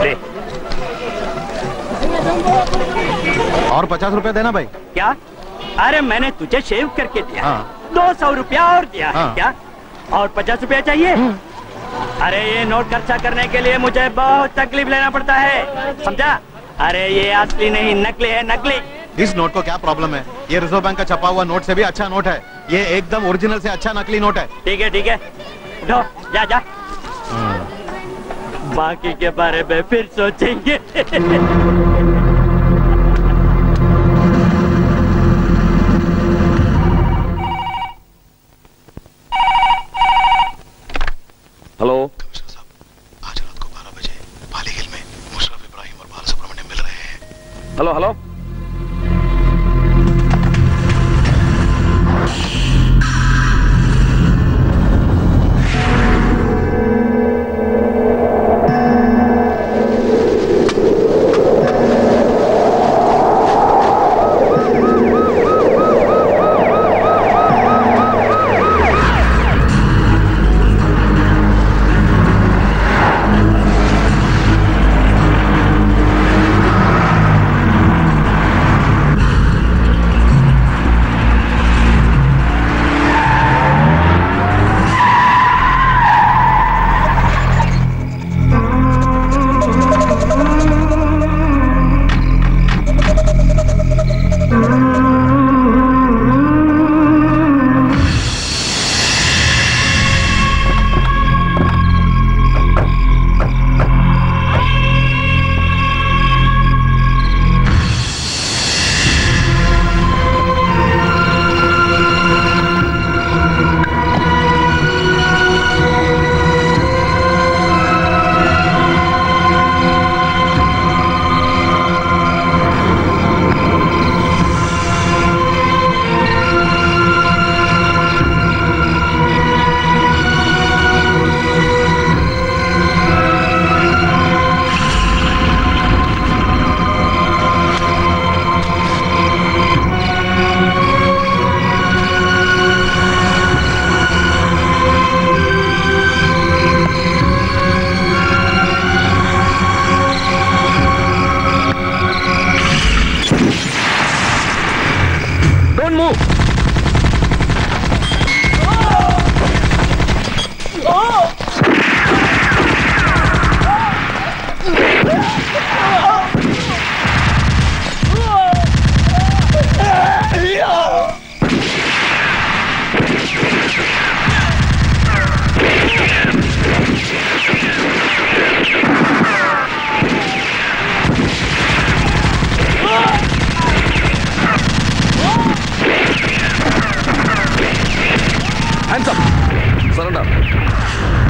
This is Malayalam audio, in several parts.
ले और पचास रुपए देना भाई क्या अरे मैंने तुझे शेव करके दिया हाँ। दो सौ रुपया और दिया है हाँ। क्या और पचास रुपया चाहिए अरे ये नोट खर्चा करने के लिए मुझे बहुत तकलीफ लेना पड़ता है समझा अरे ये असली नहीं नकली है नकली इस नोट को क्या प्रॉब्लम है ये रिजर्व बैंक का छपा हुआ नोट से भी अच्छा नोट है ये एकदम ओरिजिनल से अच्छा नकली नोट है ठीक है ठीक है उठो जा जा बाकी के बारे में फिर सोचेंगे हेलो आज रात को बारह बजे पाली हिल में मुशरफ इब्राहिम और बालसुब्रमण्यम मिल रहे हैं hello hello don't move Hands up! Surrender.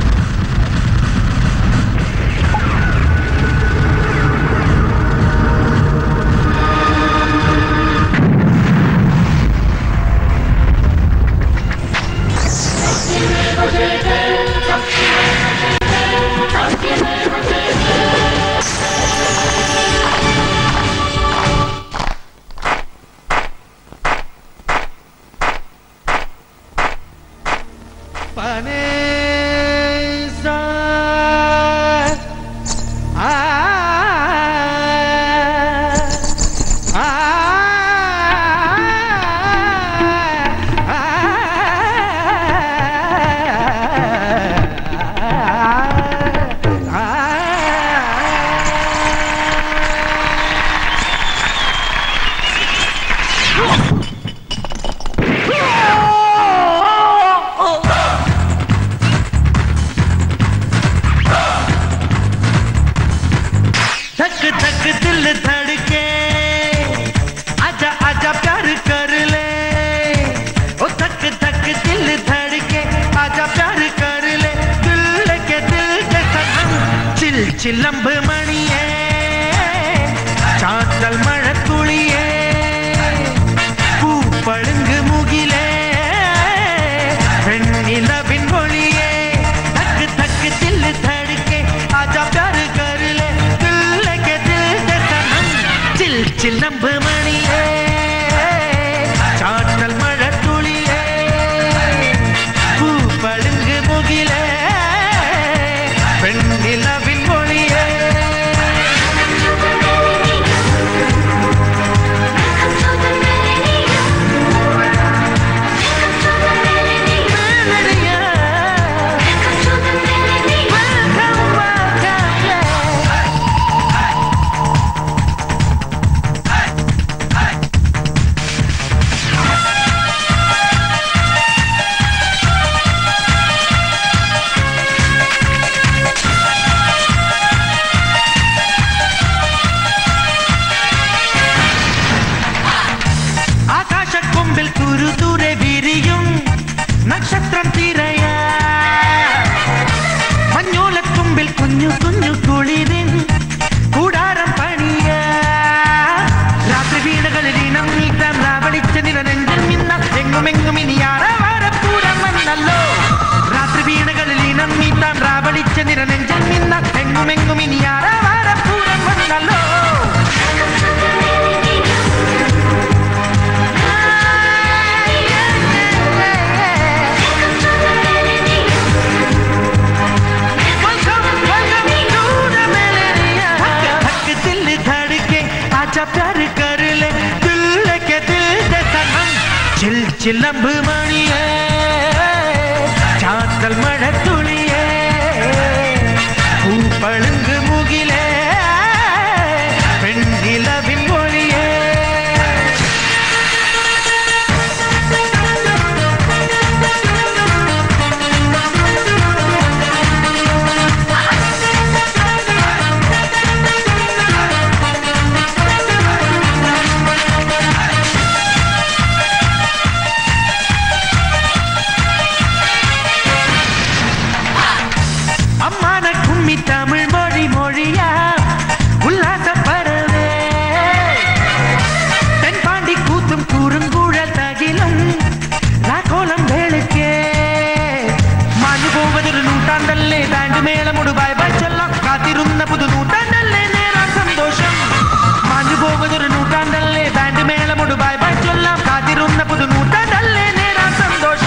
धक धक दिल धड़के आजा आजा प्यार कर ले ओ धक धक दिल धड़के आजा प्यार कर ले दिल के दिल के सनम चिल चिलंब मणिए ചാത്തൽ മഴത്തുള്ളിയേ പൂപ്പളുങ്ക് മുകിലേ വെണ്ണിലവിൻ മൊഴിയേ തക്ക് തക്ക് ദിൽ ധड़के आजा प्यार कर ले दिल के दिल के सनम चिल चिलंब मणिയേ ചാത്തൽ മഴത്തുള്ളിയേ പൂപ്പളുങ്ക് മുകിലേ പെണ്ണിലവിൻ മൊഴിയേ കുഞ്ഞു കുഞ്ഞു കുളിരിൻ കൂടാരം പണിയ രാത്രി വീണകളിൽ ഇനം നീട്ടാൻ രാവളിച്ച നിറനെഞ്ചിൽ മിന്ന എങ്ങുമെങ്ങും ഇനി ആരവാരപ്പൂരം വന്നല്ലോ രാത്രി വീണകളിൽ ഇനം നീട്ടാൻ രാവളിച്ച നിറനെഞ്ചിൽ മിന്ന എങ്ങുമെങ്ങും ഇനി ആരവാരപ്പൂരം വന്നല്ലോ धक दिल धड़के आजा प्यार कर ले दिल के दिल दे सनम ചിൽ ചിലമ്പ് മണിയേ ചാത്തൽ മഴ തുളിയേ പൂപ്പളുങ്ക് മുകിലേ പെണ്ണിലവിൻ മൊഴിയേ அம்மான கும்மி தமிழ் மொழி மொழியா உல்லாச பறவே தென்பாண்டி கூத்தும் கூறுங்குழல் தகிலும் ராக்கோலம் வேளுக்கே മാഞ്ഞു പോവതൊരു നൂറ്റാണ്ടല്ലേ ബാൻഡ് മേളമൊടു ബൈ ബൈ ചൊല്ലാം കാത്തിരുന്ന പുതു നൂറ്റാണ്ടല്ലേ നേരാൻ സന്തോഷം മാഞ്ഞു പോവതൊരു നൂറ്റാണ്ടല്ലേ ബാൻഡ് മേളമൊടു ബൈ ബൈ ചൊല്ലാം കാത്തിരുന്ന പുതു നൂറ്റാണ്ടല്ലേ നേരാൻ സന്തോഷം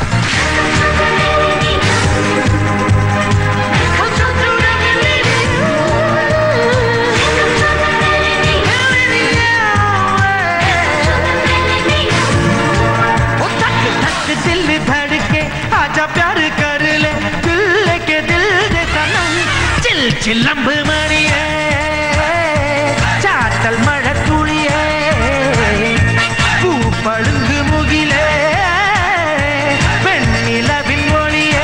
ओ धक धक दिल धड़के आजा प्यार कर ले दिल के दिल दे सनम चिल चिलंब मणिए ചാത്തൽ മഴ തുളിയേ പൂപ്പളുങ്ക് മുകിലേ പെണ്ണിലവിൻ മൊഴിയേ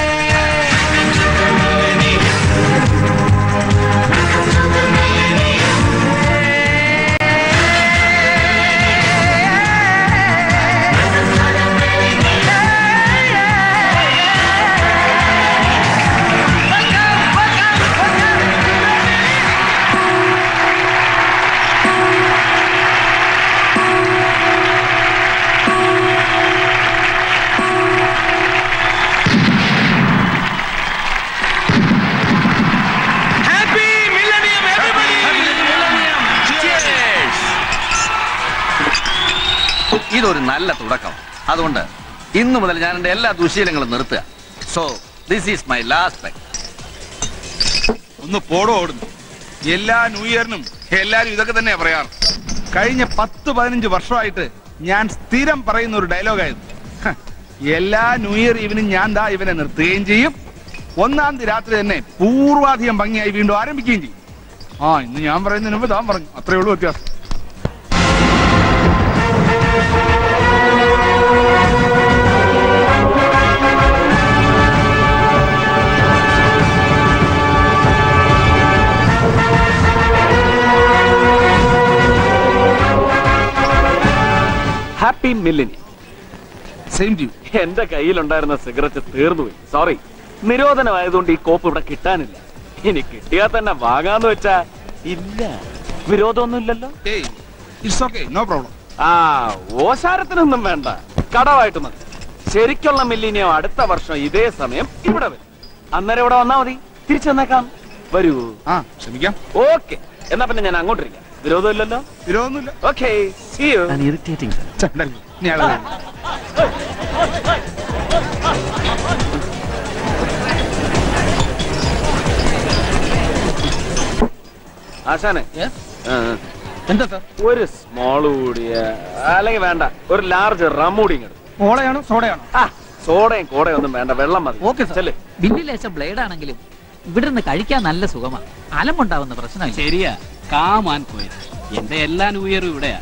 ഹാപ്പി മില്ലനിയം ഇതൊരു നല്ല തുടക്കം അതുകൊണ്ട് ഇന്നു മുതൽ ഞാൻ എന്റെ എല്ലാ ദുശീലങ്ങളും നിർത്തുക so this is my last ഒന്ന് പോടോ ഓടുന്നു എല്ലാ ന്യൂ ഇയറിനും എല്ലാരും ഇതൊക്കെ തന്നെയാ പറയാറ് കഴിഞ്ഞ പത്ത് പതിനഞ്ച് വർഷമായിട്ട് ഞാൻ സ്ഥിരം പറയുന്ന ഒരു ഡയലോഗായിരുന്നു ഹ, എല്ലാ ന്യൂ ഇയർ ഈവനിങ് ഞാൻ ദാ ഇവനെ നിർത്തുകയും ചെയ്യും ഒന്നാം തീയതി രാത്രി തന്നെ പൂർവാധികം ഭംഗിയായി വീണ്ടും ആരംഭിക്കുകയും ചെയ്യും ആ ഇന്ന് ഞാൻ പറയുന്നതിന് മുമ്പ് താൻ പറഞ്ഞു അത്രേ ഉള്ളൂ വ്യത്യാസം ഹാപ്പി മില്ലിനി സെയിം ടു എന്റെ കയ്യിലുണ്ടായിരുന്ന സിഗരറ്റ് തീർന്നുപോയി സോറി നിരോധനമായതുകൊണ്ട് ഈ കോപ്പ് ഇവിടെ കിട്ടാനില്ല ഇനി കിട്ടിയാൽ തന്നെ വാങ്ങാന്ന് വെച്ചാ ഇല്ല വിരോധമൊന്നുമില്ലല്ലോ ഏയ് ഇറ്റ്സ് ഓക്കെ നോ പ്രോബ്ലം ആ ഓശാരത്തിനൊന്നും വേണ്ട കടവായിട്ട് മതി ശരിക്കുള്ള മില്ലിനിയം അടുത്ത വർഷം ഇതേ സമയം ഇവിടെ വരും അന്നേരം ഇവിടെ വന്നാ മതി തിരിച്ചു വന്നേക്കാം വരൂ ആ ക്ഷമിക്കാം ഓക്കെ എന്നാ പിന്നെ ഞാൻ അങ്ങോട്ടിരിക്കാം വിരോധമില്ലല്ലോ വിരോധമൊന്നുമില്ല ഓക്കെ സി യു ഇറിറ്റേറ്റിംഗ് ചണ്ടല്ലോ. ഇനി ആളെ വരും. ആശാനെ ആ, എന്താ സാർ ഒരു സ്മോൾ കൂടിയ അല്ലെങ്കിൽ വേണ്ട ഒരു ലാർജ് റം കൂടി ഇങ്ങട് കോളയാണോ സോഡയാണോ ആ സോഡയും കോടയും ഒന്നും വേണ്ട വെള്ളം മതി ഓക്കെ സാർ ചെല്ലേ ബില്ലിൽ ലേശം ബ്ലേഡ് ആണെങ്കിലും ഇവിടെ നിന്ന് കഴിക്കാൻ നല്ല സുഖമാണ് അലമുണ്ടാവുന്ന പ്രശ്നമില്ല ശരിയാ കാമാൻ പോയത് എന്റെ എല്ലാ ന്യൂ ഇയറും ഇവിടെയാ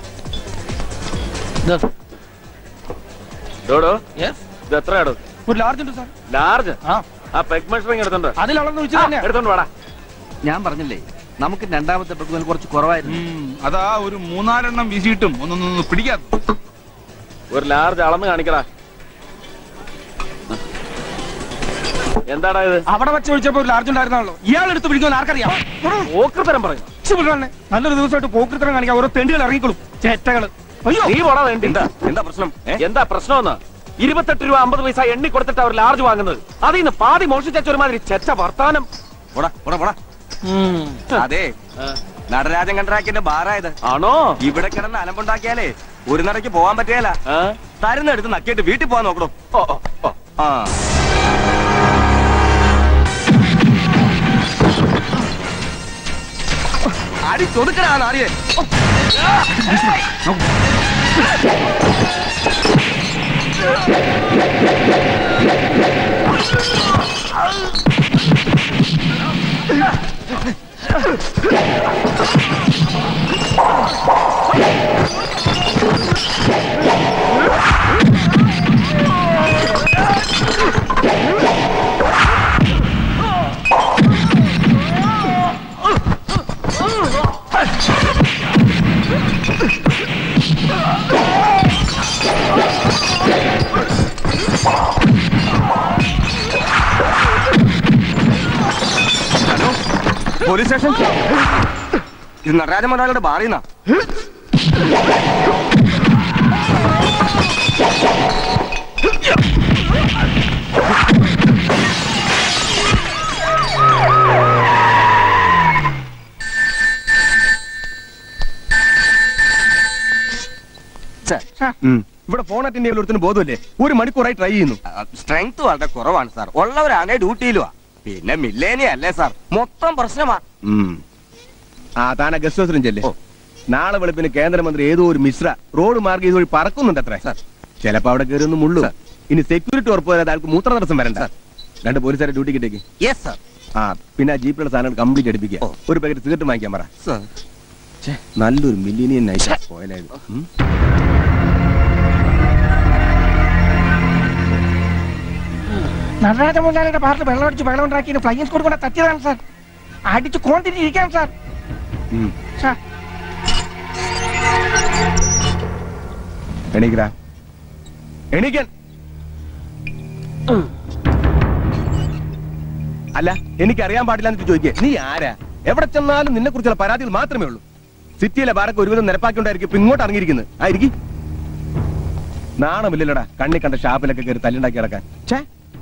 ഡോഡോ യെസ് ഇത് എത്രയാടോ ഒരു ലാർജ് ഉണ്ട് സാർ ലാർജ് ആ ആ പെഗ് മെഷറിംഗ് എടുത്തോണ്ട് അതിൽ അളന്ന് വെച്ച് ആ, തന്നെയാ എടുത്തോണ്ട് വാടാ ഞാൻ പറഞ്ഞില്ലേ നമുക്ക് രണ്ടാമത്തെ പെഗ്ഗുകൾ കുറച്ച് കുറവായിരുന്നു ഉം, അതാ ഒരു മൂന്നാലെണ്ണം വീശിയിട്ടും ഒന്നൊന്നും പിടിക്കാത്ത ഒരു ലാർജ് അളന്ന് കാണിക്കടാ എന്താടാ ഇത് അവിടെ വെച്ച് വിളിച്ചപ്പോ ഒരു ലാർജ് ഉണ്ടായിരുന്നാണല്ലോ ഇയാൾ എടുത്ത് വിളിക്കുമെന്ന് ആർക്കറിയാം ഓക്കൃതരം പറയും ശ്ശി, വിടണേ. നല്ലൊരു ദിവസമായിട്ട് പോക്കൃത്തരം കാണിക്കാൻ ഓരോ തെണ്ടികൾ ഇറങ്ങിക്കൊള്ളും ചേറ്റകള് അയ്യോ നീ പോടാ വേണ്ടി എന്താ എന്താ പ്രശ്നം ഏ? എന്താ പ്രശ്നമെന്ന് ഇരുപത്തെട്ട് രൂപ അമ്പത് പൈസ എണ്ണി കൊടുത്തിട്ട് അവർ ലാർജ് വാങ്ങുന്നത് അതിൽ നിന്ന് പാതി മോഷിച്ച ഒരുമാതിരി ചെറ്റ വർത്താനം പോടാ പോടാ പോടാ അതെ നടരാജൻ കണ്ട്രാക്കിന്റെ ബാറായത് ആണോ ഇവിടെ കിടന്ന് അലമ്പുണ്ടാക്കിയാലേ ഒരു നടക്ക് പോവാൻ പറ്റിയല്ല ആ? തരുന്ന എടുത്ത് നക്കിയിട്ട് വീട്ടിൽ പോവാൻ നോക്കണോ ഓ, ഓ, ഓ. ആ അടി ചൊതുക്കടാ നാറിയെ പോലീസ് സ്റ്റേഷൻ ഇത് നടരാജൻ മലയാളിയുടെ ബാറിന്നാ ഇവിടെ ഫോൺ അറ്റൻഡ് ചെയ്യാൻ ഒരുത്തിന് ബോധമില്ലേ ഒരു മണിക്കൂറായി ട്രൈ ചെയ്യുന്നു സ്ട്രെങ്ത് വളരെ കുറവാണ് സാർ ഉള്ളവരാണെ ഡ്യൂട്ടിയിലുവാ പിന്നെ മില്ലേനി അല്ലേ സാർ മൊത്തം പ്രശ്നമാ ആ താന ഗസ്റ്റ് ഹൗസിലും ചെല്ലേ നാളെ വെളുപ്പിന് കേന്ദ്രമന്ത്രി ഏതോ ഒരു മിശ്ര റോഡ് മാർഗം ഇതുവഴി പറക്കുന്നുണ്ട് അത്ര ചിലപ്പോ അവിടെ കയറി ഒന്ന് മുള്ളു ഇനി സെക്യൂരിറ്റി ഉറപ്പ് വരാതെ ആൾക്ക് മൂത്ര തടസ്സം വരണ്ട രണ്ട് പോലീസുകാരെ ഡ്യൂട്ടി കിട്ടേക്ക് യെസ് സാർ ആ പിന്നെ ആ ജീപ്പിലുള്ള സാധനങ്ങൾ കംപ്ലീറ്റ് അടുപ്പിക്കുക ഒരു പാക്കറ്റ് സിഗരറ്റ് വാങ്ങിക്കാൻ പറ സാർ ഛെ, നല്ലൊരു മില്ലിനിയൻ നൈറ്റ് പോയാലായത് ഉം. നടരാജ മുതലാളിയുടെ പാർട്ടിൽ വെള്ളം അടിച്ച് വെള്ളം ഉണ്ടാക്കി ഫ്ലൈയിങ് സ്കോഡ് കൊണ്ട് തട്ടിയതാണ് സാർ അടിച്ച് കോണ്ടിരിക്കാൻ സാർ ഉം. സാർ എണീക്കടാ എണീക്കാൻ അല്ല എനിക്ക് അറിയാൻ പാടില്ല എന്നിട്ട് ചോദിക്കേ നീ ആരാ എവിടെ ചെന്നാലും നിന്നെ കുറിച്ചുള്ള പരാതികൾ മാത്രമേ ഉള്ളൂ സിറ്റിയിലെ ബാരൊക്കെ ഒരുവിധം നിരപ്പാക്കിക്കൊണ്ടായിരിക്കും ഇപ്പൊ ഇങ്ങോട്ട് ഇറങ്ങിയിരിക്കുന്നത് ആയിരിക്കും നാണമില്ലല്ലോടാ കണ്ണി കണ്ട ഷാപ്പിലൊക്കെ കയറി തല്ലുണ്ടാക്കി കിടക്കാൻ ഛേ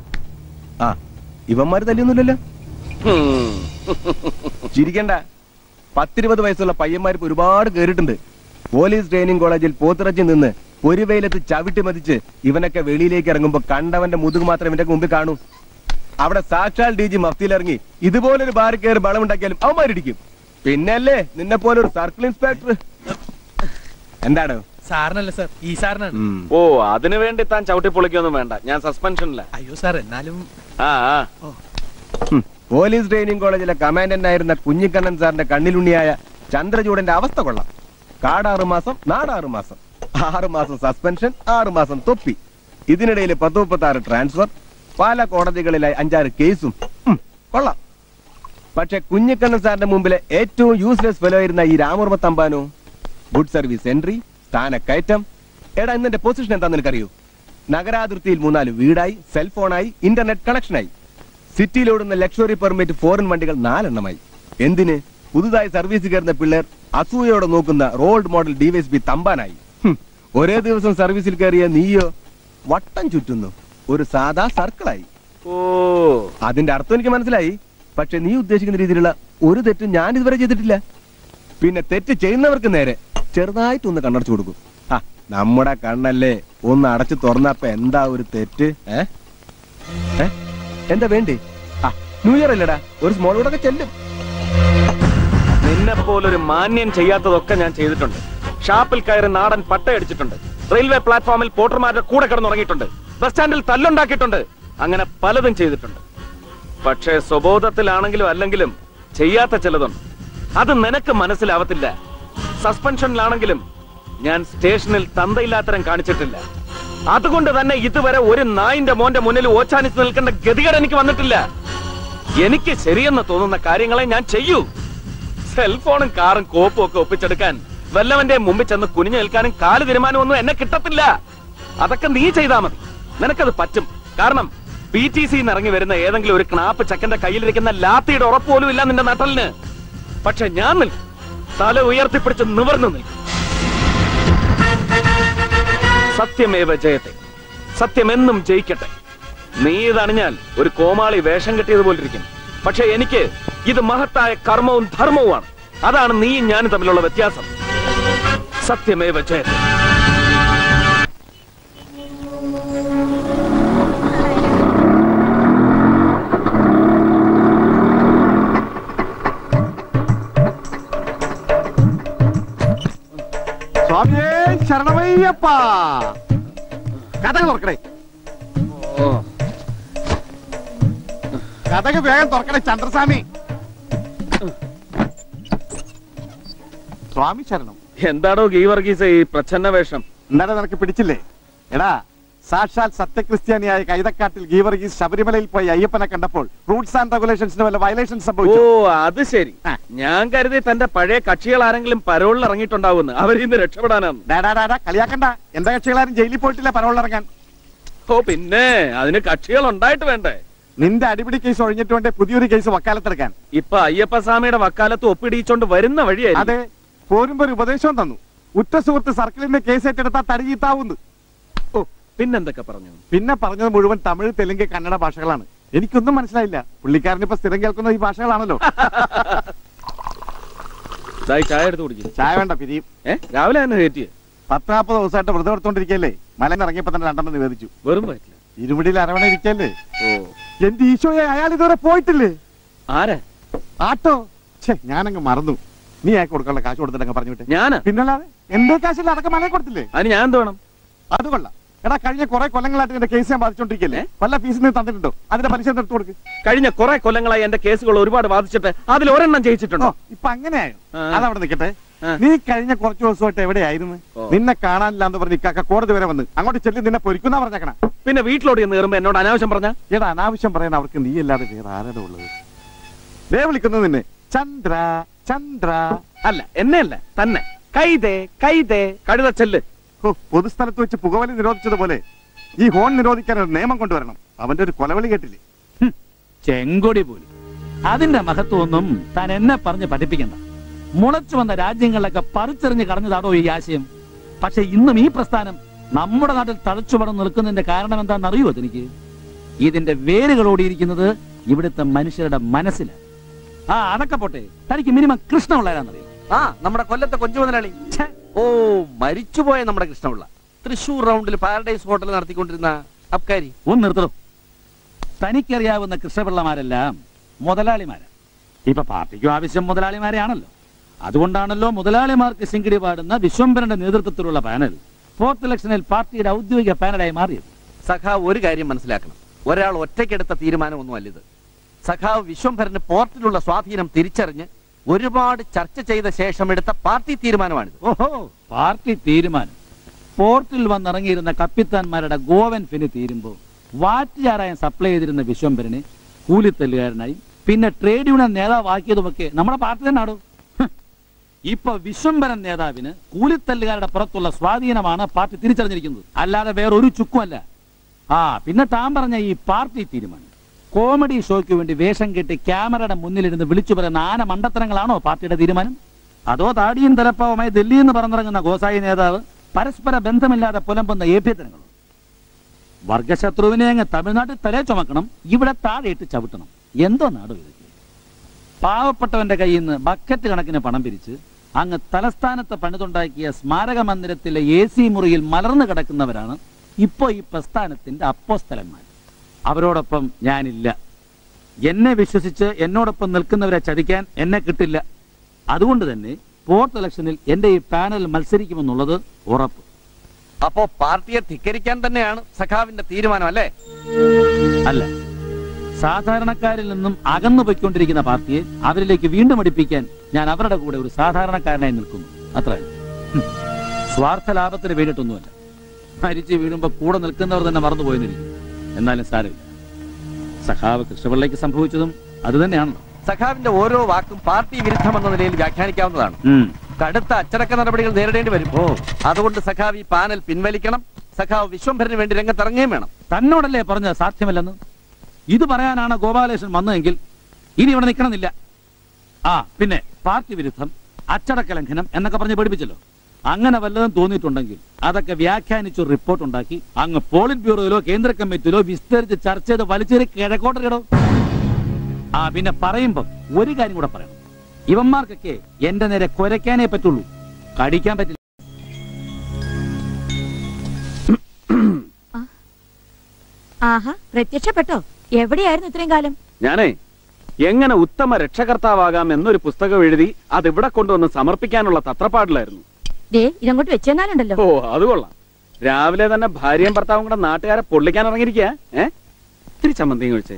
ആ ഇവന്മാര് തല്ലിയൊന്നുമില്ലല്ലോ ഉം. ചിരിക്കണ്ട പത്തിരുപത് വയസ്സുള്ള പയ്യന്മാർ ഇപ്പൊ ഒരുപാട് കേറിയിട്ടുണ്ട് പോലീസ് ട്രെയിനിങ് കോളേജിൽ പോത്തിറച്ചി നിന്ന് ഒരു വെയിലത്ത് ചവിട്ടി മതിച്ച് ഇവനൊക്കെ വെളിയിലേക്ക് ഇറങ്ങുമ്പോ കണ്ടവന്റെ മുതുക് മാത്രം ഇവന്റെ മുമ്പിൽ കാണൂ അവിടെ സാക്ഷാൽ ഡി ജി മഫ്തിയിലിറങ്ങി ഇതുപോലൊരു ബാറി കയറി ബളമുണ്ടാക്കിയാലും അവന്മാരിടിക്കും പിന്നല്ലേ നിന്നെ പോലെ ഒരു സർക്കിൾ ഇൻസ്പെക്ടർ എന്താണ് സാറിനല്ല സാർ ഈ സാറിനാണ് ഉം. ഓ അതിനു വേണ്ടി താൻ ചവിട്ടി പൊളിക്കൊന്നും വേണ്ട ഞാൻ സസ്പെൻഷനില്ല അയ്യോ സാർ എന്നാലും ആ ആ ഉം. പോലീസ് ട്രെയിനിങ് കോളേജിലെ കമാൻഡന്റ് ആയിരുന്ന കുഞ്ഞിക്കണ്ണൻ സാറിന്റെ കണ്ണിലുണ്ണിയായ ചന്ദ്രചൂടന്റെ അവസ്ഥ കൊള്ളാം കാടാറ് മാസം നാടാറ് മാസം ആറ് മാസം സസ്പെൻഷൻ ആറ് മാസം തൊപ്പി ഇതിനിടയിൽ പത്ത് മുപ്പത്തി ആറ് ട്രാൻസ്ഫർ പല കോടതികളിലായി അഞ്ചാറ് കേസും ഉം, കൊള്ളാം പക്ഷെ കുഞ്ഞിക്കണ്ണൻ സാറിന്റെ മുമ്പിലെ ഏറ്റവും യൂസ്ലെസ് ഫെലോ ആയിരുന്ന ഈ രാമവർമ്മ തമ്പാനോ ഗുഡ് സർവീസ് എൻട്രി സ്ഥാനക്കയറ്റം എടാ ഇന്നെ പൊസിഷൻ എന്താന്ന് നിനക്കറിയൂ നഗരാതിർത്തിയിൽ മൂന്നാല് വീടായി സെൽഫോണായി ഇന്റർനെറ്റ് കണക്ഷനായി സിറ്റിയിലോടുന്ന ലക്ഷറി പെർമിറ്റ് ഫോറിൻ വണ്ടികൾ നാലെണ്ണമായി എന്തിന് പുതുതായി സർവീസ് കയറുന്ന പിള്ളേർ അസൂയോടെ നോക്കുന്ന റോൾഡ് മോഡൽ ഡിവൈസ് ബി തമ്പാനായി ഹും, ഒരേ ദിവസം സർവീസിൽ കയറിയ നീയോ വട്ടം ചുറ്റുന്നു ഒരു സാധാ സർക്കിളായി ഓ അതിന്റെ അർത്ഥം എനിക്ക് മനസ്സിലായി പക്ഷെ നീ ഉദ്ദേശിക്കുന്ന രീതിയിലുള്ള ഒരു തെറ്റും ഞാൻ ഇതുവരെ ചെയ്തിട്ടില്ല പിന്നെ തെറ്റ് ചെയ്യുന്നവർക്ക് നേരെ ചെറുതായിട്ടൊന്ന് കണ്ണടച്ചു കൊടുക്കും ആ നമ്മുടെ കണ്ണല്ലേ ഒന്ന് അടച്ചു തുറന്നപ്പ എന്താ ഒരു തെറ്റ് ഏ ഏ? എന്താ വേണ്ടേ ആ ന്യൂ ഇയർ അല്ലടാ ഒരു സ്മോൾ കൂടെ ചെല്ലും നിന്നെ പോലൊരു മാന്യം ചെയ്യാത്തതൊക്കെ ഞാൻ ചെയ്തിട്ടുണ്ട് ഷാപ്പിൽ കയറി നാടൻ പട്ടയടിച്ചിട്ടുണ്ട് റെയിൽവേ പ്ലാറ്റ്ഫോമിൽ പോട്ടർമാരുടെ കൂടെ കിടന്നുറങ്ങിയിട്ടുണ്ട് ബസ് സ്റ്റാൻഡിൽ തല്ലുണ്ടാക്കിയിട്ടുണ്ട് അങ്ങനെ പലതും ചെയ്തിട്ടുണ്ട് പക്ഷേ സ്വബോധത്തിലാണെങ്കിലും അല്ലെങ്കിലും ചെയ്യാത്ത ചിലതുണ്ട് അത് നിനക്ക് മനസ്സിലാവത്തില്ല സസ്പെൻഷനിലാണെങ്കിലും ഞാൻ സ്റ്റേഷനിൽ തന്തയില്ലാത്തരം കാണിച്ചിട്ടില്ല അതുകൊണ്ട് തന്നെ ഇതുവരെ ഒരു നായിന്റെ മോന്റെ മുന്നിൽ ഓച്ചാനിച്ച് നിൽക്കേണ്ട ഗതികേട് എനിക്ക് വന്നിട്ടില്ല എനിക്ക് ശരിയെന്ന് തോന്നുന്ന കാര്യങ്ങളെ ഞാൻ ചെയ്യൂ സെൽഫോണും കാറും കോപ്പും ഒക്കെ ഒപ്പിച്ചെടുക്കാൻ വല്ലവന്റെ മുമ്പിൽ ചെന്ന് കുനിഞ്ഞു നിൽക്കാനും കാല് തീരുമാനമൊന്നും എന്നെ കിട്ടത്തില്ല അതൊക്കെ നീ ചെയ്താ മതി നിനക്കത് പറ്റും കാരണം പി ടി സി ഇറങ്ങി വരുന്ന ഏതെങ്കിലും ഒരു ക്നാപ്പ് ചക്കന്റെ കയ്യിലിരിക്കുന്ന ലാത്തിയുടെ ഉറപ്പ് പോലും ഇല്ല നിന്റെ നട്ടലിന് പക്ഷെ ഞാൻ നിൽക്കും തല ഉയർത്തിപ്പിടിച്ച് നിവർന്നു നിൽക്കും സത്യമേവ ജയത്തെ സത്യമെന്നും ജയിക്കട്ടെ നീ ഇതണിഞ്ഞാൽ ഒരു കോമാളി വേഷം കെട്ടിയതുപോലെ ഇരിക്കും പക്ഷെ എനിക്ക് ഇത് മഹത്തായ കർമ്മവും ധർമ്മവുമാണ് അതാണ് നീയും ഞാനും തമ്മിലുള്ള വ്യത്യാസം സത്യമേവ ജയത്തെ സ്വാമിയേ ശരണമയ്യപ്പ കഥകൾ തുറക്കണേ കഥക് വേഗം തുറക്കണേ ചന്ദ്രസ്വാമി സ്വാമി ശരണം എന്താടോ ഗീവർഗീസ് ഈ പ്രച്ഛന്ന വേഷം ഇന്നലെ നിനക്ക് പിടിച്ചില്ലേ എടാ സാക്ഷാൽ സത്യക്രിസ്ത്യാനിയായ കൈതക്കാട്ടിൽ ഗീവർഗീസ് ശബരിമലയിൽ പോയി അയ്യപ്പനെ കണ്ടപ്പോൾ റൂൾസ് ആൻഡ് റെഗുലേഷൻസിന് വല്ല വയലേഷൻ ഓ സംഭവിച്ചു അത് ശരി ഞാൻ കരുതി തന്റെ പഴയ കക്ഷികൾ ആരെങ്കിലും പരോളിൽ ഇറങ്ങിയിട്ടുണ്ടാവുമെന്ന് അവരിൽ നിന്ന് രക്ഷപ്പെടാനാണ് ഡാ, ഡാ, ഡാ, ഡാ, കളിയാക്കണ്ട എന്റെ കക്ഷികളാരും ജയിലിൽ പോയിട്ടില്ല പരോളിറങ്ങാൻ ഓ പിന്നെ അതിന് കക്ഷികൾ ഉണ്ടായിട്ട് വേണ്ടേ നിന്റെ അടിപിടി കേസ് ഒഴിഞ്ഞിട്ട് വേണ്ടേ പുതിയൊരു കേസ് വക്കാലത്തെടുക്കാൻ ഇപ്പൊ അയ്യപ്പസ്വാമിയുടെ വക്കാലത്ത് ഒപ്പിടിയിച്ചോണ്ട് വരുന്ന വഴിയായി അതെ പോരുമ്പോ ഒരു ഉപദേശവും തന്നു ഉറ്റ സുഹൃത്ത് സർക്കിളിന്റെ കേസ് ഏറ്റെടുത്താൽ തടിയീത്താവുന്നു ഓ പിന്നെന്തൊക്കെ പറഞ്ഞു പിന്നെ പറഞ്ഞത് മുഴുവൻ തമിഴ് തെലുങ്ക് കന്നഡ ഭാഷകളാണ് എനിക്കൊന്നും മനസ്സിലായില്ല പുള്ളിക്കാരൻ ഇപ്പൊ സ്ഥിരം കേൾക്കുന്ന ഈ ഭാഷകളാണല്ലോ ദായി ചായ എടുത്ത് കുടിക്കും ചായ വേണ്ട പിരിയും ഏ രാവിലെ തന്നെ കയറ്റിയ പത്ത് നാൽപ്പത് ദിവസമായിട്ട് വ്രതം എടുത്തോണ്ടിരിക്കല്ലേ മലന്ന് ഇറങ്ങിയപ്പോ തന്നെ രണ്ടെണ്ണം നിവേദിച്ചു വെറും പറ്റില്ല ഇരുമുടിയിൽ അരവണ ഇരിക്കല്ലേ ഓ എന്റെ ഈശോയെ അയാൾ ഇതുവരെ പോയിട്ടില്ലേ ആരാ ആട്ടോ ഛേ ഞാനങ്ങ് മറന്നു നീ അയാൾക്ക് കൊടുക്കാനുള്ള കാശ് കൊടുത്തിട്ടങ്ങ് പറഞ്ഞു വിട്ടെ ഞാനാ പിന്നല്ലാതെ എന്റെ കാശില്ല അതൊക്കെ മലയെ കൊടുത്തില്ലേ അതിന് ഞാൻ എന്ത് വേണം അത് കൊള്ളാം എടാ കഴിഞ്ഞ കുറെ കൊല്ലങ്ങളായിട്ട് എന്റെ കേസ് ഞാൻ ബാധിച്ചോണ്ടിരിക്കല്ലേ വല്ല ഫീസ് നീ തന്നിട്ടുണ്ടോ അതിന്റെ പലിശ എടുത്തു കൊടുക്ക് കഴിഞ്ഞ കുറെ കൊല്ലങ്ങളായി എന്റെ കേസുകൾ ഒരുപാട് ബാധിച്ചിട്ട് അതിൽ ഒരെണ്ണം ജയിച്ചിട്ടുണ്ടോ ഇപ്പൊ അങ്ങനെയായോ ആ. അതവിടെ നിൽക്കട്ടെ ആ. നീ കഴിഞ്ഞ കുറച്ച് ദിവസമായിട്ട് എവിടെയായിരുന്നു ഓ. നിന്നെ കാണാനില്ല എന്ന് പറഞ്ഞ് ഇക്കാക്ക കോടതി വരെ വന്ന് അങ്ങോട്ട് ചെല്ലി നിന്നെ പൊരിക്കുന്ന പറഞ്ഞേക്കണ പിന്നെ വീട്ടിലോട്ട് ചെന്ന് കയറുമ്പോ എന്നോട് അനാവശ്യം പറഞ്ഞ എടാ അനാവശ്യം പറയാൻ അവർക്ക് നീ അല്ലാതെ വേറെ ആരുടെ ഉള്ളത് ദേ വിളിക്കുന്നു നിന്നെ ചന്ദ്ര ചന്ദ്ര അല്ല എന്നെ അല്ല തന്നെ കൈതേ കൈതേ കഴുത ചെല്ല് ഹോ, പൊതുസ്ഥലത്ത് വെച്ച് പുകവലി നിരോധിച്ചതുപോലെ ഈ ഹോൺ നിരോധിക്കാൻ ഒരു നിയമം കൊണ്ടുവരണം അവന്റെ ഒരു കൊലവിളി കേട്ടില്ലേ ചെങ്കൊടി പോലും അതിന്റെ മഹത്വമൊന്നും താൻ എന്നെ പറഞ്ഞ് പഠിപ്പിക്കണ്ട മുളച്ചു വന്ന രാജ്യങ്ങളിലൊക്കെ പറിച്ചെറിഞ്ഞ് കളഞ്ഞതാണോ ഈ ആശയം പക്ഷെ ഇന്നും ഈ പ്രസ്ഥാനം നമ്മുടെ നാട്ടിൽ തളച്ചു പടർന്ന് നിൽക്കുന്നതിന്റെ കാരണം എന്താണെന്ന് അറിയുമോ എനിക്ക് ഇതിന്റെ വേരുകളോടിയിരിക്കുന്നത് ഇവിടുത്തെ മനുഷ്യരുടെ മനസ്സിലാണ് ആ അതൊക്കെ പോട്ടെ തനിക്ക് മിനിമം കൃഷ്ണമുള്ളവരാന്നറിയോ ആ നമ്മുടെ കൊല്ലത്തെ കൊഞ്ചു മുതലാളി ഛെ, ഓ മരിച്ചുപോയ നമ്മുടെ കൃഷ്ണപിള്ള തൃശൂർ റൗണ്ടിൽ പാരഡൈസ് ഹോട്ടൽ നടത്തിക്കൊണ്ടിരുന്ന അബ്കാരി ഒന്ന് നിർത്തണം തനിക്കറിയാവുന്ന കൃഷ്ണപിള്ളമാരെല്ലാം മുതലാളിമാരാ ഇപ്പൊ പാർട്ടിക്കും ആവശ്യം മുതലാളിമാരെയാണല്ലോ അതുകൊണ്ടാണല്ലോ മുതലാളിമാർക്ക് ശിങ്കിടി പാടുന്ന വിശ്വംഭരന്റെ നേതൃത്വത്തിലുള്ള പാനൽ ഫോർത്ത് ഇലക്ഷനിൽ പാർട്ടിയുടെ ഔദ്യോഗിക പാനലായി മാറിയത് സഖാവ് ഒരു കാര്യം മനസ്സിലാക്കണം ഒരാൾ ഒറ്റയ്ക്കെടുത്ത തീരുമാനമൊന്നും അല്ലിത് സഖാവ് വിശ്വംഭരന് പോർട്ടിലുള്ള സ്വാധീനം തിരിച്ചറിഞ്ഞ് ഒരുപാട് ചർച്ച ചെയ്ത ശേഷം എടുത്ത പാർട്ടി തീരുമാനമാണിത് ഓഹോ പാർട്ടി തീരുമാനം പോർട്ടിൽ വന്നിറങ്ങിയിരുന്ന കപ്പിത്താന്മാരുടെ ഗോവൻ ഫിന് തീരുമ്പോൾ വാറ്റുചാരായം സപ്ലൈ ചെയ്തിരുന്ന വിശ്വംഭരനെ കൂലിത്തല്ലുകാരനായി പിന്നെ ട്രേഡ് യൂണിയൻ നേതാവാക്കിയതുമൊക്കെ നമ്മുടെ പാർട്ടി തന്നെയാണോ ഹ്. ഇപ്പൊ വിശ്വംഭരൻ നേതാവിന് കൂലിത്തല്ലുകാരുടെ പുറത്തുള്ള സ്വാധീനമാണ് പാർട്ടി തിരിച്ചറിഞ്ഞിരിക്കുന്നത് അല്ലാതെ വേറൊരു ചുക്കുമല്ല ആ പിന്നെ താൻ പറഞ്ഞ ഈ പാർട്ടി തീരുമാനം കോമഡി ഷോയ്ക്ക് വേണ്ടി വേഷം കെട്ടി ക്യാമറയുടെ മുന്നിലിരുന്ന് വിളിച്ചു പറയുന്ന ആന മണ്ടത്തരങ്ങളാണോ പാർട്ടിയുടെ തീരുമാനം അതോ താടിയും തലപ്പാവുമായി ഡൽഹിയിൽ നിന്ന് പറന്നിറങ്ങുന്ന ഗോസായി നേതാവ് പരസ്പര ബന്ധമില്ലാതെ പുലമ്പുന്ന ഏഭ്യത്തരങ്ങളും വർഗശത്രുവിനെ അങ്ങ് തമിഴ്നാട്ടിൽ തലേ ചുമക്കണം ഇവിടെ താഴെയിട്ട് ചവിട്ടണം എന്തോ നാട് ഇതൊക്കെ പാവപ്പെട്ടവന്റെ കയ്യിൽ നിന്ന് ബക്കറ്റ് കണക്കിന് പണം പിരിച്ച് അങ്ങ് തലസ്ഥാനത്ത് പണിതുണ്ടാക്കിയ സ്മാരക മന്ദിരത്തിലെ എ സി മുറിയിൽ മലർന്നു കിടക്കുന്നവരാണ് ഇപ്പോ ഈ പ്രസ്ഥാനത്തിന്റെ അപ്പോസ്തലന്മാർ അവരോടൊപ്പം ഞാനില്ല എന്നെ വിശ്വസിച്ച് എന്നോടൊപ്പം നിൽക്കുന്നവരെ ചതിക്കാൻ എന്നെ കിട്ടില്ല അതുകൊണ്ട് തന്നെ ഫോർത്ത് ഇലക്ഷനിൽ എന്റെ ഈ പാനൽ മത്സരിക്കുമെന്നുള്ളത് ഉറപ്പ് അപ്പോ പാർട്ടിയെ ധിക്കരിക്കാൻ തന്നെയാണ് സഖാവിന്റെ തീരുമാനം അല്ലേ അല്ല സാധാരണക്കാരിൽ നിന്നും അകന്നു പോയിക്കൊണ്ടിരിക്കുന്ന പാർട്ടിയെ അവരിലേക്ക് വീണ്ടും അടുപ്പിക്കാൻ ഞാൻ അവരുടെ കൂടെ ഒരു സാധാരണക്കാരനായി നിൽക്കുന്നു അത്ര സ്വാർത്ഥ ലാഭത്തിന് വേണ്ടിയിട്ടൊന്നുമല്ല മരിച്ച് വീഴുമ്പോ കൂടെ നിൽക്കുന്നവർ തന്നെ മറന്നുപോയെന്നിരിക്കും എന്നാലും സാരമില്ല സഖാവ് കൃഷ്ണപിള്ളയ്ക്ക് സംഭവിച്ചതും അത് തന്നെയാണല്ലോ സഖാവിന്റെ ഓരോ വാക്കും പാർട്ടി വിരുദ്ധമെന്ന നിലയിൽ വ്യാഖ്യാനിക്കാവുന്നതാണ് ഉം. കടുത്ത അച്ചടക്ക നടപടികൾ നേരിടേണ്ടി വരും അതുകൊണ്ട് സഖാവ് ഈ പാനൽ പിൻവലിക്കണം സഖാവ് വിശ്വംഭരന് വേണ്ടി രംഗത്തിറങ്ങുകയും വേണം തന്നോടല്ലേ പറഞ്ഞത് സാധ്യമല്ലെന്ന് ഇത് പറയാനാണ് ഗോപാലകൃഷ്ണൻ വന്നതെങ്കിൽ ഇനി ഇവിടെ നിൽക്കണമെന്നില്ല ആ പിന്നെ പാർട്ടി വിരുദ്ധം അച്ചടക്ക ലംഘനം എന്നൊക്കെ പറഞ്ഞ് പഠിപ്പിച്ചല്ലോ അങ്ങനെ വല്ലതും തോന്നിയിട്ടുണ്ടെങ്കിൽ അതൊക്കെ വ്യാഖ്യാനിച്ചു റിപ്പോർട്ട് ഉണ്ടാക്കി അങ്ങ് പോളിറ്റ് ബ്യൂറോയിലോ കേന്ദ്ര കമ്മിറ്റിയിലോ വിസ്തരിച്ച് ചർച്ച ചെയ്ത് വലിച്ചേറി കിഴക്കോട്ടറിയടോ ആ പിന്നെ പറയുമ്പം ഒരു കാര്യം കൂടെ പറയണം ഇവന്മാർക്കൊക്കെ എന്റെ നേരെ കുരയ്ക്കാനേ പറ്റുള്ളൂ കടിക്കാൻ പറ്റില്ല ആഹാ പ്രത്യക്ഷപ്പെട്ടോ എവിടെയായിരുന്നു ഇത്രയും കാലം ഞാനേ എങ്ങനെ ഉത്തമ രക്ഷകർത്താവാകാം എന്നൊരു പുസ്തകം എഴുതി അത് ഇവിടെ കൊണ്ടുവന്ന് സമർപ്പിക്കാനുള്ള തത്രപ്പാടിലായിരുന്നു ദേ ഇതങ്ങോട്ട് വെച്ചെന്നാലുണ്ടല്ലോ ഓ അത് കൊള്ളാം രാവിലെ തന്നെ ഭാര്യയും ഭർത്താവും കൂടെ നാട്ടുകാരെ പൊള്ളിക്കാൻ ഇറങ്ങിയിരിക്കുക ഏ ഇത്തിരി ചമ്മന്തിയും കഴിച്ചേ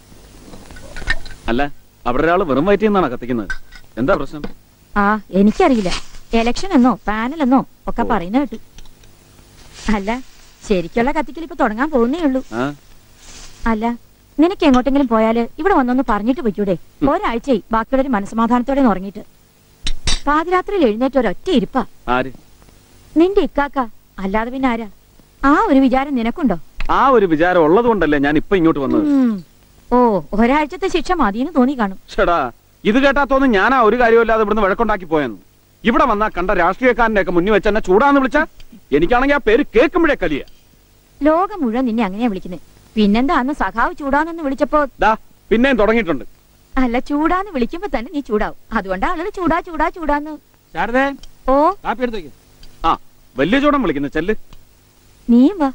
അല്ല അവിടെ ഒരാൾ വെറും വയറ്റിൽ നിന്നാണ് കത്തിക്കുന്നത് എന്താ പ്രശ്നം ആ എനിക്കറിയില്ല എലക്ഷൻ എന്നോ പാനൽ എന്നോ ഒക്കെ പറയുന്ന കേട്ടു അല്ല ശരിക്കുള്ള കത്തിക്കൽ ഇപ്പൊ തുടങ്ങാൻ പോകുന്നേ ഉള്ളൂ ആ അല്ല നിനക്ക് എങ്ങോട്ടെങ്കിലും പോയാല് ഇവിടെ വന്നൊന്ന് പറഞ്ഞിട്ട് പൊയ്ക്കൂടെ ഒരാഴ്ചയായി ബാക്കിയുള്ളവര് മനസമാധാനത്തോടെ ഒന്ന് ഉറങ്ങിയിട്ട് പാതിരാത്രിയിൽ എഴുന്നേറ്റ് ഒരൊറ്റ ഇരിപ്പാ ആര് നിന്റെ ഇക്കാക്ക അല്ലാതെ പിന്നെ ആരാ ആ ഒരു വിചാരം നിനക്കുണ്ടോ ആ ഒരു വിചാരം ഉള്ളത് കൊണ്ടല്ലേ ഞാൻ ഇപ്പൊ ഇങ്ങോട്ട് വന്നത് ഉം. ഓ ഒരാഴ്ചത്തെ ശിക്ഷ മതിയെന്ന് തോന്നി കാണും ചേടാ ഇത് കേട്ടാ തോന്നുന്നു ഞാനാ ഒരു കാര്യമില്ലാതെ ഇവിടുന്ന് വഴക്കുണ്ടാക്കി പോയെന്ന് ഇവിടെ വന്നാ കണ്ട രാഷ്ട്രീയക്കാരന്റെ ഒക്കെ മുന്നിൽ വെച്ച് എന്നെ ചൂടാന്ന് വിളിച്ച എനിക്കാണെങ്കിൽ ആ പേര് കേൾക്കുമ്പോഴേ കലിയ ലോകം മുഴുവൻ നിന്നെ അങ്ങനെയാ വിളിക്കുന്നത് പിന്നെന്താ അന്ന് സഖാവ് ചൂടാന്നെന്ന് വിളിച്ചപ്പോ ദാ പിന്നെയും തുടങ്ങിയിട്ടുണ്ട് അല്ല ചൂടാന്ന് വിളിക്കുമ്പോ തന്നെ നീ ചൂടാവും അതുകൊണ്ടാ ആളുകൾ ചൂടാ ചൂടാ ചൂടാന്ന് ശാരദേ ഓ കാപ്പി എടുത്തേക്ക് ആ വലിയ ചൂടം വിളിക്കുന്നു ചെല്ല് നീയും വാ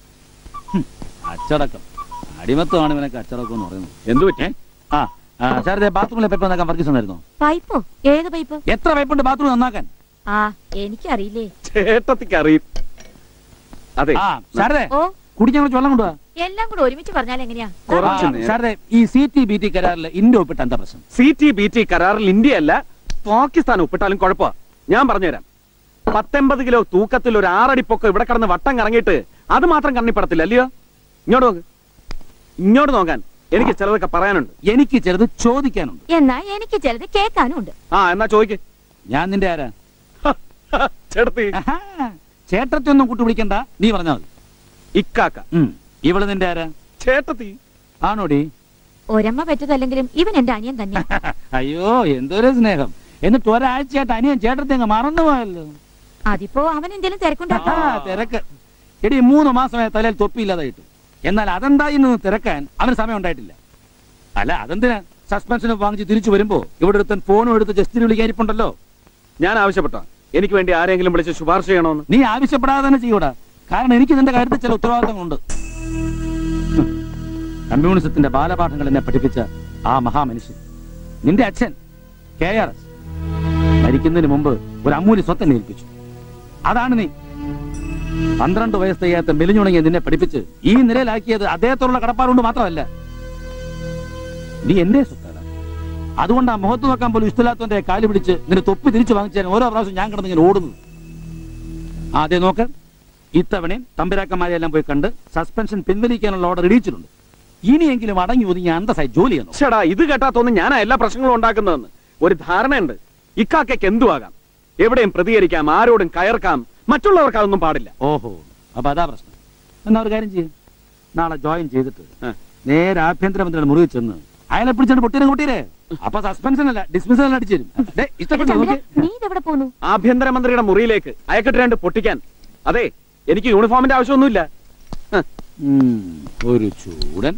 അച്ചടക്കം അടിമത്തമാണ് ഇവനൊക്കെ അച്ചടക്കം എന്ന് പറയുന്നത് എന്തു പറ്റേ ആ ആ, ശാരദേ ബാത്റൂമിലെ പൈപ്പ് നന്നാക്കാൻ വർഗീസ് വന്നായിരുന്നോ പൈപ്പോ ഏത് പൈപ്പ് എത്ര പൈപ്പുണ്ട് ബാത്റൂം നന്നാക്കാൻ ആ എനിക്കറിയില്ലേ ചേട്ടത്തിക്ക് അറിയും അതെ ആ ശാരദേ ഓ കുടിക്കാൻ കുറച്ച് വെള്ളം കൊണ്ടുവാ എല്ലാം കൂടെ ഒരുമിച്ച് പറഞ്ഞാൽ എങ്ങനെയാ കുറച്ച് ആ, നേരം. ശാരദേ ഈ സി ടി ബി ടി കരാറിൽ ഇന്ത്യ ഒപ്പിട്ട എന്താ പ്രശ്നം സി ടി ബി ടി കരാറിൽ ഇന്ത്യയല്ല പാകിസ്ഥാൻ ഒപ്പിട്ടാലും കുഴപ്പമാ ഞാൻ പറഞ്ഞുതരാം പത്തൊമ്പത് കിലോ തൂക്കത്തിൽ ഒരു ആറടി പൊക്കം ഇവിടെ കിടന്ന് വട്ടം കറങ്ങിയിട്ട് അത് മാത്രം കണ്ണിപ്പെടത്തില്ല അല്ലയോ ഇങ്ങോട്ട് നോക്ക് ഇങ്ങോട്ട് നോക്കാൻ എനിക്ക് ചിലതൊക്കെ പറയാനുണ്ട് എനിക്ക് ചിലത് ചോദിക്കാനുണ്ട് എന്നാ എനിക്ക് ചിലത് കേൾക്കാനും ഉണ്ട് ആ എന്നാ ചോദിക്ക് ഞാൻ നിന്റെ ആരാ ചേട്ടത്തി ആഹാ, ചേട്ടത്തി ഒന്നും കൂട്ടി വിളിക്കണ്ട നീ പറഞ്ഞാ മതി ഇക്കാക്ക ഉം. ഇവള് നിന്റെ ആരാ ചേട്ടത്തി ആണോടി ഒരമ്മ പറ്റതല്ലെങ്കിലും ഇവൻ എന്റെ അനിയൻ തന്നെ അയ്യോ എന്തൊരു സ്നേഹം എന്നിട്ട് ഒരാഴ്ചയായിട്ട് അനിയൻ ചേട്ടത്തി അങ്ങ് മറന്നുപോയല്ലോ അതിപ്പോ അവൻ എന്തേലും തിരക്കുണ്ടാ ആ തിരക്ക് എടി മൂന്ന് മാസമായ തലയിൽ തൊപ്പിയില്ലാതായിട്ടു എന്നാൽ അതെന്തായി എന്ന് തിരക്കാൻ അവന് സമയം ഉണ്ടായിട്ടില്ല അല്ല അതെന്തിനാ സസ്പെൻഷൻ വാങ്ങിച്ച് തിരിച്ചു വരുമ്പോ ഇവിടെ ഒരുത്തൻ ഫോണും എടുത്ത് ജസ്റ്റിന് വിളിക്കാനിപ്പുണ്ടല്ലോ ഞാൻ ആവശ്യപ്പെട്ട എനിക്ക് വേണ്ടി ആരെങ്കിലും വിളിച്ച് ശുപാർശ ചെയ്യണമെന്ന് നീ ആവശ്യപ്പെടാതെ തന്നെ ചെയ്യൂടാ കാരണം എനിക്ക് നിന്റെ കാര്യത്തിൽ ചില ഉത്തരവാദിത്തങ്ങളുണ്ട് ഹും. കമ്മ്യൂണിസത്തിന്റെ ബാലപാഠങ്ങൾ എന്നെ പഠിപ്പിച്ച ആ മഹാമനുഷ്യൻ നിന്റെ അച്ഛൻ കെ ആർ എസ് മരിക്കുന്നതിന് മുമ്പ് ഒരു അമൂല്യ സ്വത്ത് എന്നെ ഏൽപ്പിച്ചു അതാണ് നീ പന്ത്രണ്ട് വയസ്സ് ചെയ്യാത്ത മെലിഞ്ഞുണങ്ങിയ നിന്നെ പഠിപ്പിച്ച് ഈ നിലയിലാക്കിയത് അദ്ദേഹത്തോടുള്ള കടപ്പാടുകൊണ്ട് മാത്രമല്ല നീ എന്റെ സ്വത്താണ് അതുകൊണ്ട് ആ മുഖത്ത് നോക്കാൻ പോലും ഇഷ്ടമില്ലാത്തവന്റെ കാല് പിടിച്ച് നിന്റെ തൊപ്പി തിരിച്ചു വാങ്ങിച്ചാൽ ഓരോ പ്രാവശ്യം ഞാൻ കിടന്ന് ഇങ്ങനെ ഓടുന്നത് ആദ്യം നോക്ക് ഇത്തവണയും തമ്പുരാക്കന്മാരെല്ലാം പോയി കണ്ട് സസ്പെൻഷൻ പിൻവലിക്കാനുള്ള ഓർഡർ ഇടിയിച്ചിട്ടുണ്ട് ഇനിയെങ്കിലും അടങ്ങി ഒതുങ്ങി അന്തസ്സായി ജോലി ചെയ്യണം ചേടാ ഇത് കേട്ടാ തോന്നുന്നു ഞാനാ എല്ലാ പ്രശ്നങ്ങളും ഉണ്ടാക്കുന്നതെന്ന് ഒരു ധാരണയുണ്ട് ഇക്കാക്കയ്ക്ക് എന്തുവാകാം എവിടെയും പ്രതികരിക്കാം ആരോടും കയർക്കാം മറ്റുള്ളവർക്ക് അതൊന്നും പാടില്ല ഓഹോ അപ്പൊ അതാ പ്രശ്നം എന്നാ ഒരു കാര്യം ചെയ്യും നാളെ ജോയിൻ ചെയ്തിട്ട് നേരെ ആഭ്യന്തരമന്ത്രിയുടെ മുറിയിൽ ചെന്ന് അയാളെ പിടിച്ചിട്ട് പൊട്ടിനെ കൂട്ടിയേ അപ്പൊ സസ്പെൻഷൻ അല്ല ഡിസ്മിസൽ അല്ല അടിച്ചു തരും ദേ, ഇഷ്ടപ്പെട്ടു ചന്ദ്ര, നോക്കിയേ. നീ ഇതെവിടെ പോന്നു ആഭ്യന്തരമന്ത്രിയുടെ മുറിയിലേക്ക് അയക്കിട്ട് രണ്ട് പൊട്ടിക്കാൻ അതെ എനിക്ക് യൂണിഫോമിന്റെ ആവശ്യമൊന്നുമില്ല ഹ്. ഉം, ഒരു ചൂടൻ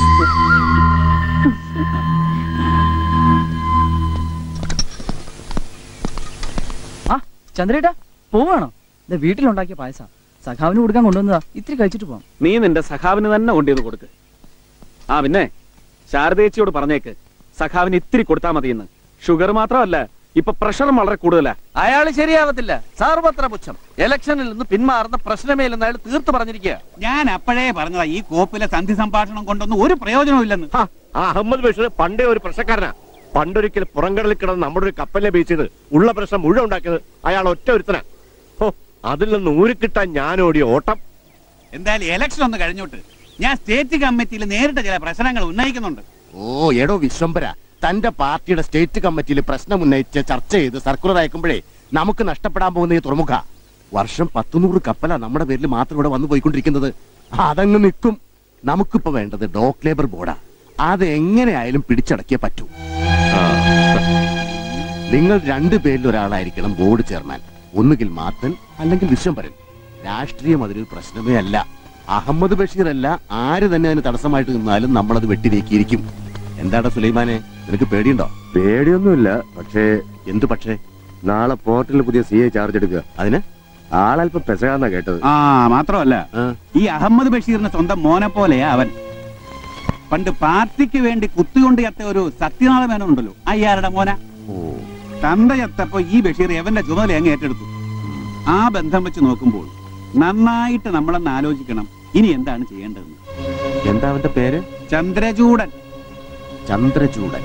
ആ ചന്ദ്രേട്ടാ പോവാണോ ഇത് വീട്ടിലുണ്ടാക്കിയ പായസ സഖാവിന് കൊടുക്കാൻ കൊണ്ടുവന്നതാ ഇത്തിരി കഴിച്ചിട്ട് പോവാം നീ നിന്റെ സഖാവിന് തന്നെ കൊണ്ടുവന്ന് കൊടുക്ക് ആ പിന്നെ ശാരദേച്ചിയോട് പറഞ്ഞേക്ക് സഖാവിന് ഇത്തിരി കൊടുത്താൽ മതിയെന്ന് ഷുഗർ മാത്രമല്ല ഇപ്പൊ പ്രഷറും വളരെ കൂടുതലാ അയാൾ ശരിയാവത്തില്ല സാർവത്ര പുച്ഛം ഇലക്ഷനിൽ നിന്ന് പിന്മാറുന്ന പ്രശ്നമേ ഇല്ലെന്ന് അയാൾ തീർത്ത് പറഞ്ഞിരിക്കുക ഞാൻ അപ്പോഴേ പറഞ്ഞതാ ഈ കോപ്പിലെ സന്ധി സംഭാഷണം കൊണ്ടൊന്നും ഒരു പ്രയോജനമില്ലെന്ന് ആ അഹമ്മദ് ബഷീർ പണ്ടേ ഒരു പ്രശ്നക്കാരനാ പണ്ടൊരിക്കൽ പുറംകടലിൽ കിടന്ന് നമ്മുടെ ഒരു കപ്പലിനെ ബീച്ചത് ഉള്ള പ്രശ്നം മുഴുവൻ ഉണ്ടാക്കിയത് അയാൾ ഒറ്റ ഒരുത്തനാ ഓ അതിൽ നിന്ന് ഊരിക്കിട്ടാൻ ഞാൻ ഓടിയ ഓട്ടം എന്തായാലും ഇലക്ഷൻ ഒന്ന് കഴിഞ്ഞോട്ട് ഞാൻ സ്റ്റേറ്റ് കമ്മിറ്റിയിൽ നേരിട്ട് ചില പ്രശ്നങ്ങൾ ഉന്നയിക്കുന്നുണ്ട് ഓ എടോ വിശ്വംഭര തന്റെ പാർട്ടിയുടെ സ്റ്റേറ്റ് കമ്മിറ്റിയിൽ പ്രശ്നം ഉന്നയിച്ച് ചർച്ച ചെയ്ത് സർക്കുലർ അയക്കുമ്പോഴേ നമുക്ക് നഷ്ടപ്പെടാൻ പോകുന്ന ഈ തുറമുഖ വർഷം പത്തുനൂറ് കപ്പലാ നമ്മുടെ പേരിൽ മാത്രം ഇവിടെ വന്നു പോയിക്കൊണ്ടിരിക്കുന്നത് അതങ്ങ് നിൽക്കും നമുക്കിപ്പോ വേണ്ടത് ഡോക്ക് ലേബർ ബോർഡാ അതെങ്ങനെയായാലും പിടിച്ചടക്കിയേ പറ്റൂ നിങ്ങൾ രണ്ടുപേരിൽ ഒരാളായിരിക്കണം ബോർഡ് ചെയർമാൻ ഒന്നുകിൽ മാത്തൻ അല്ലെങ്കിൽ വിശ്വംഭരൻ രാഷ്ട്രീയം അതിലൊരു പ്രശ്നമേ അല്ല അഹമ്മദ് ബഷീർ അല്ല ആര് തന്നെ അതിന് തടസ്സമായിട്ട് നിന്നാലും നമ്മളത് വെട്ടിനീക്കിയിരിക്കും എന്താടാ സുലൈമാനെ നിനക്ക് പേടിയുണ്ടോ പേടിയൊന്നുമില്ല പക്ഷേ എന്തു പക്ഷേ നാളെ പോർട്ടിൽ പുതിയ സി എ ചാർജ് എടുക്കുക അതിന് ആളല്പം പെസകാന്നാ കേട്ടത് ആ മാത്രമല്ല ഈ അഹമ്മദ് ബഷീറിന്റെ സ്വന്തം മോനെ പോലെയാ അവൻ പണ്ട് പാർട്ടിക്ക് വേണ്ടി കുത്തിക്കൊണ്ട് ചത്ത ഒരു സത്യനാഥ മേനോൻ ഉണ്ടല്ലോ അയ്യാരുടെ മോന തന്ത ചത്തപ്പോ ഈ ബഷീർ എവന്റെ ചുമതല അങ്ങ് ഏറ്റെടുത്തു ആ ബന്ധം വെച്ച് നോക്കുമ്പോൾ നന്നായിട്ട് നമ്മളൊന്ന് ആലോചിക്കണം ഇനി എന്താണ് ചെയ്യേണ്ടതെന്ന് എന്താ അവന്റെ പേര് ചന്ദ്രചൂടൻ ചന്ദ്രചൂടൻ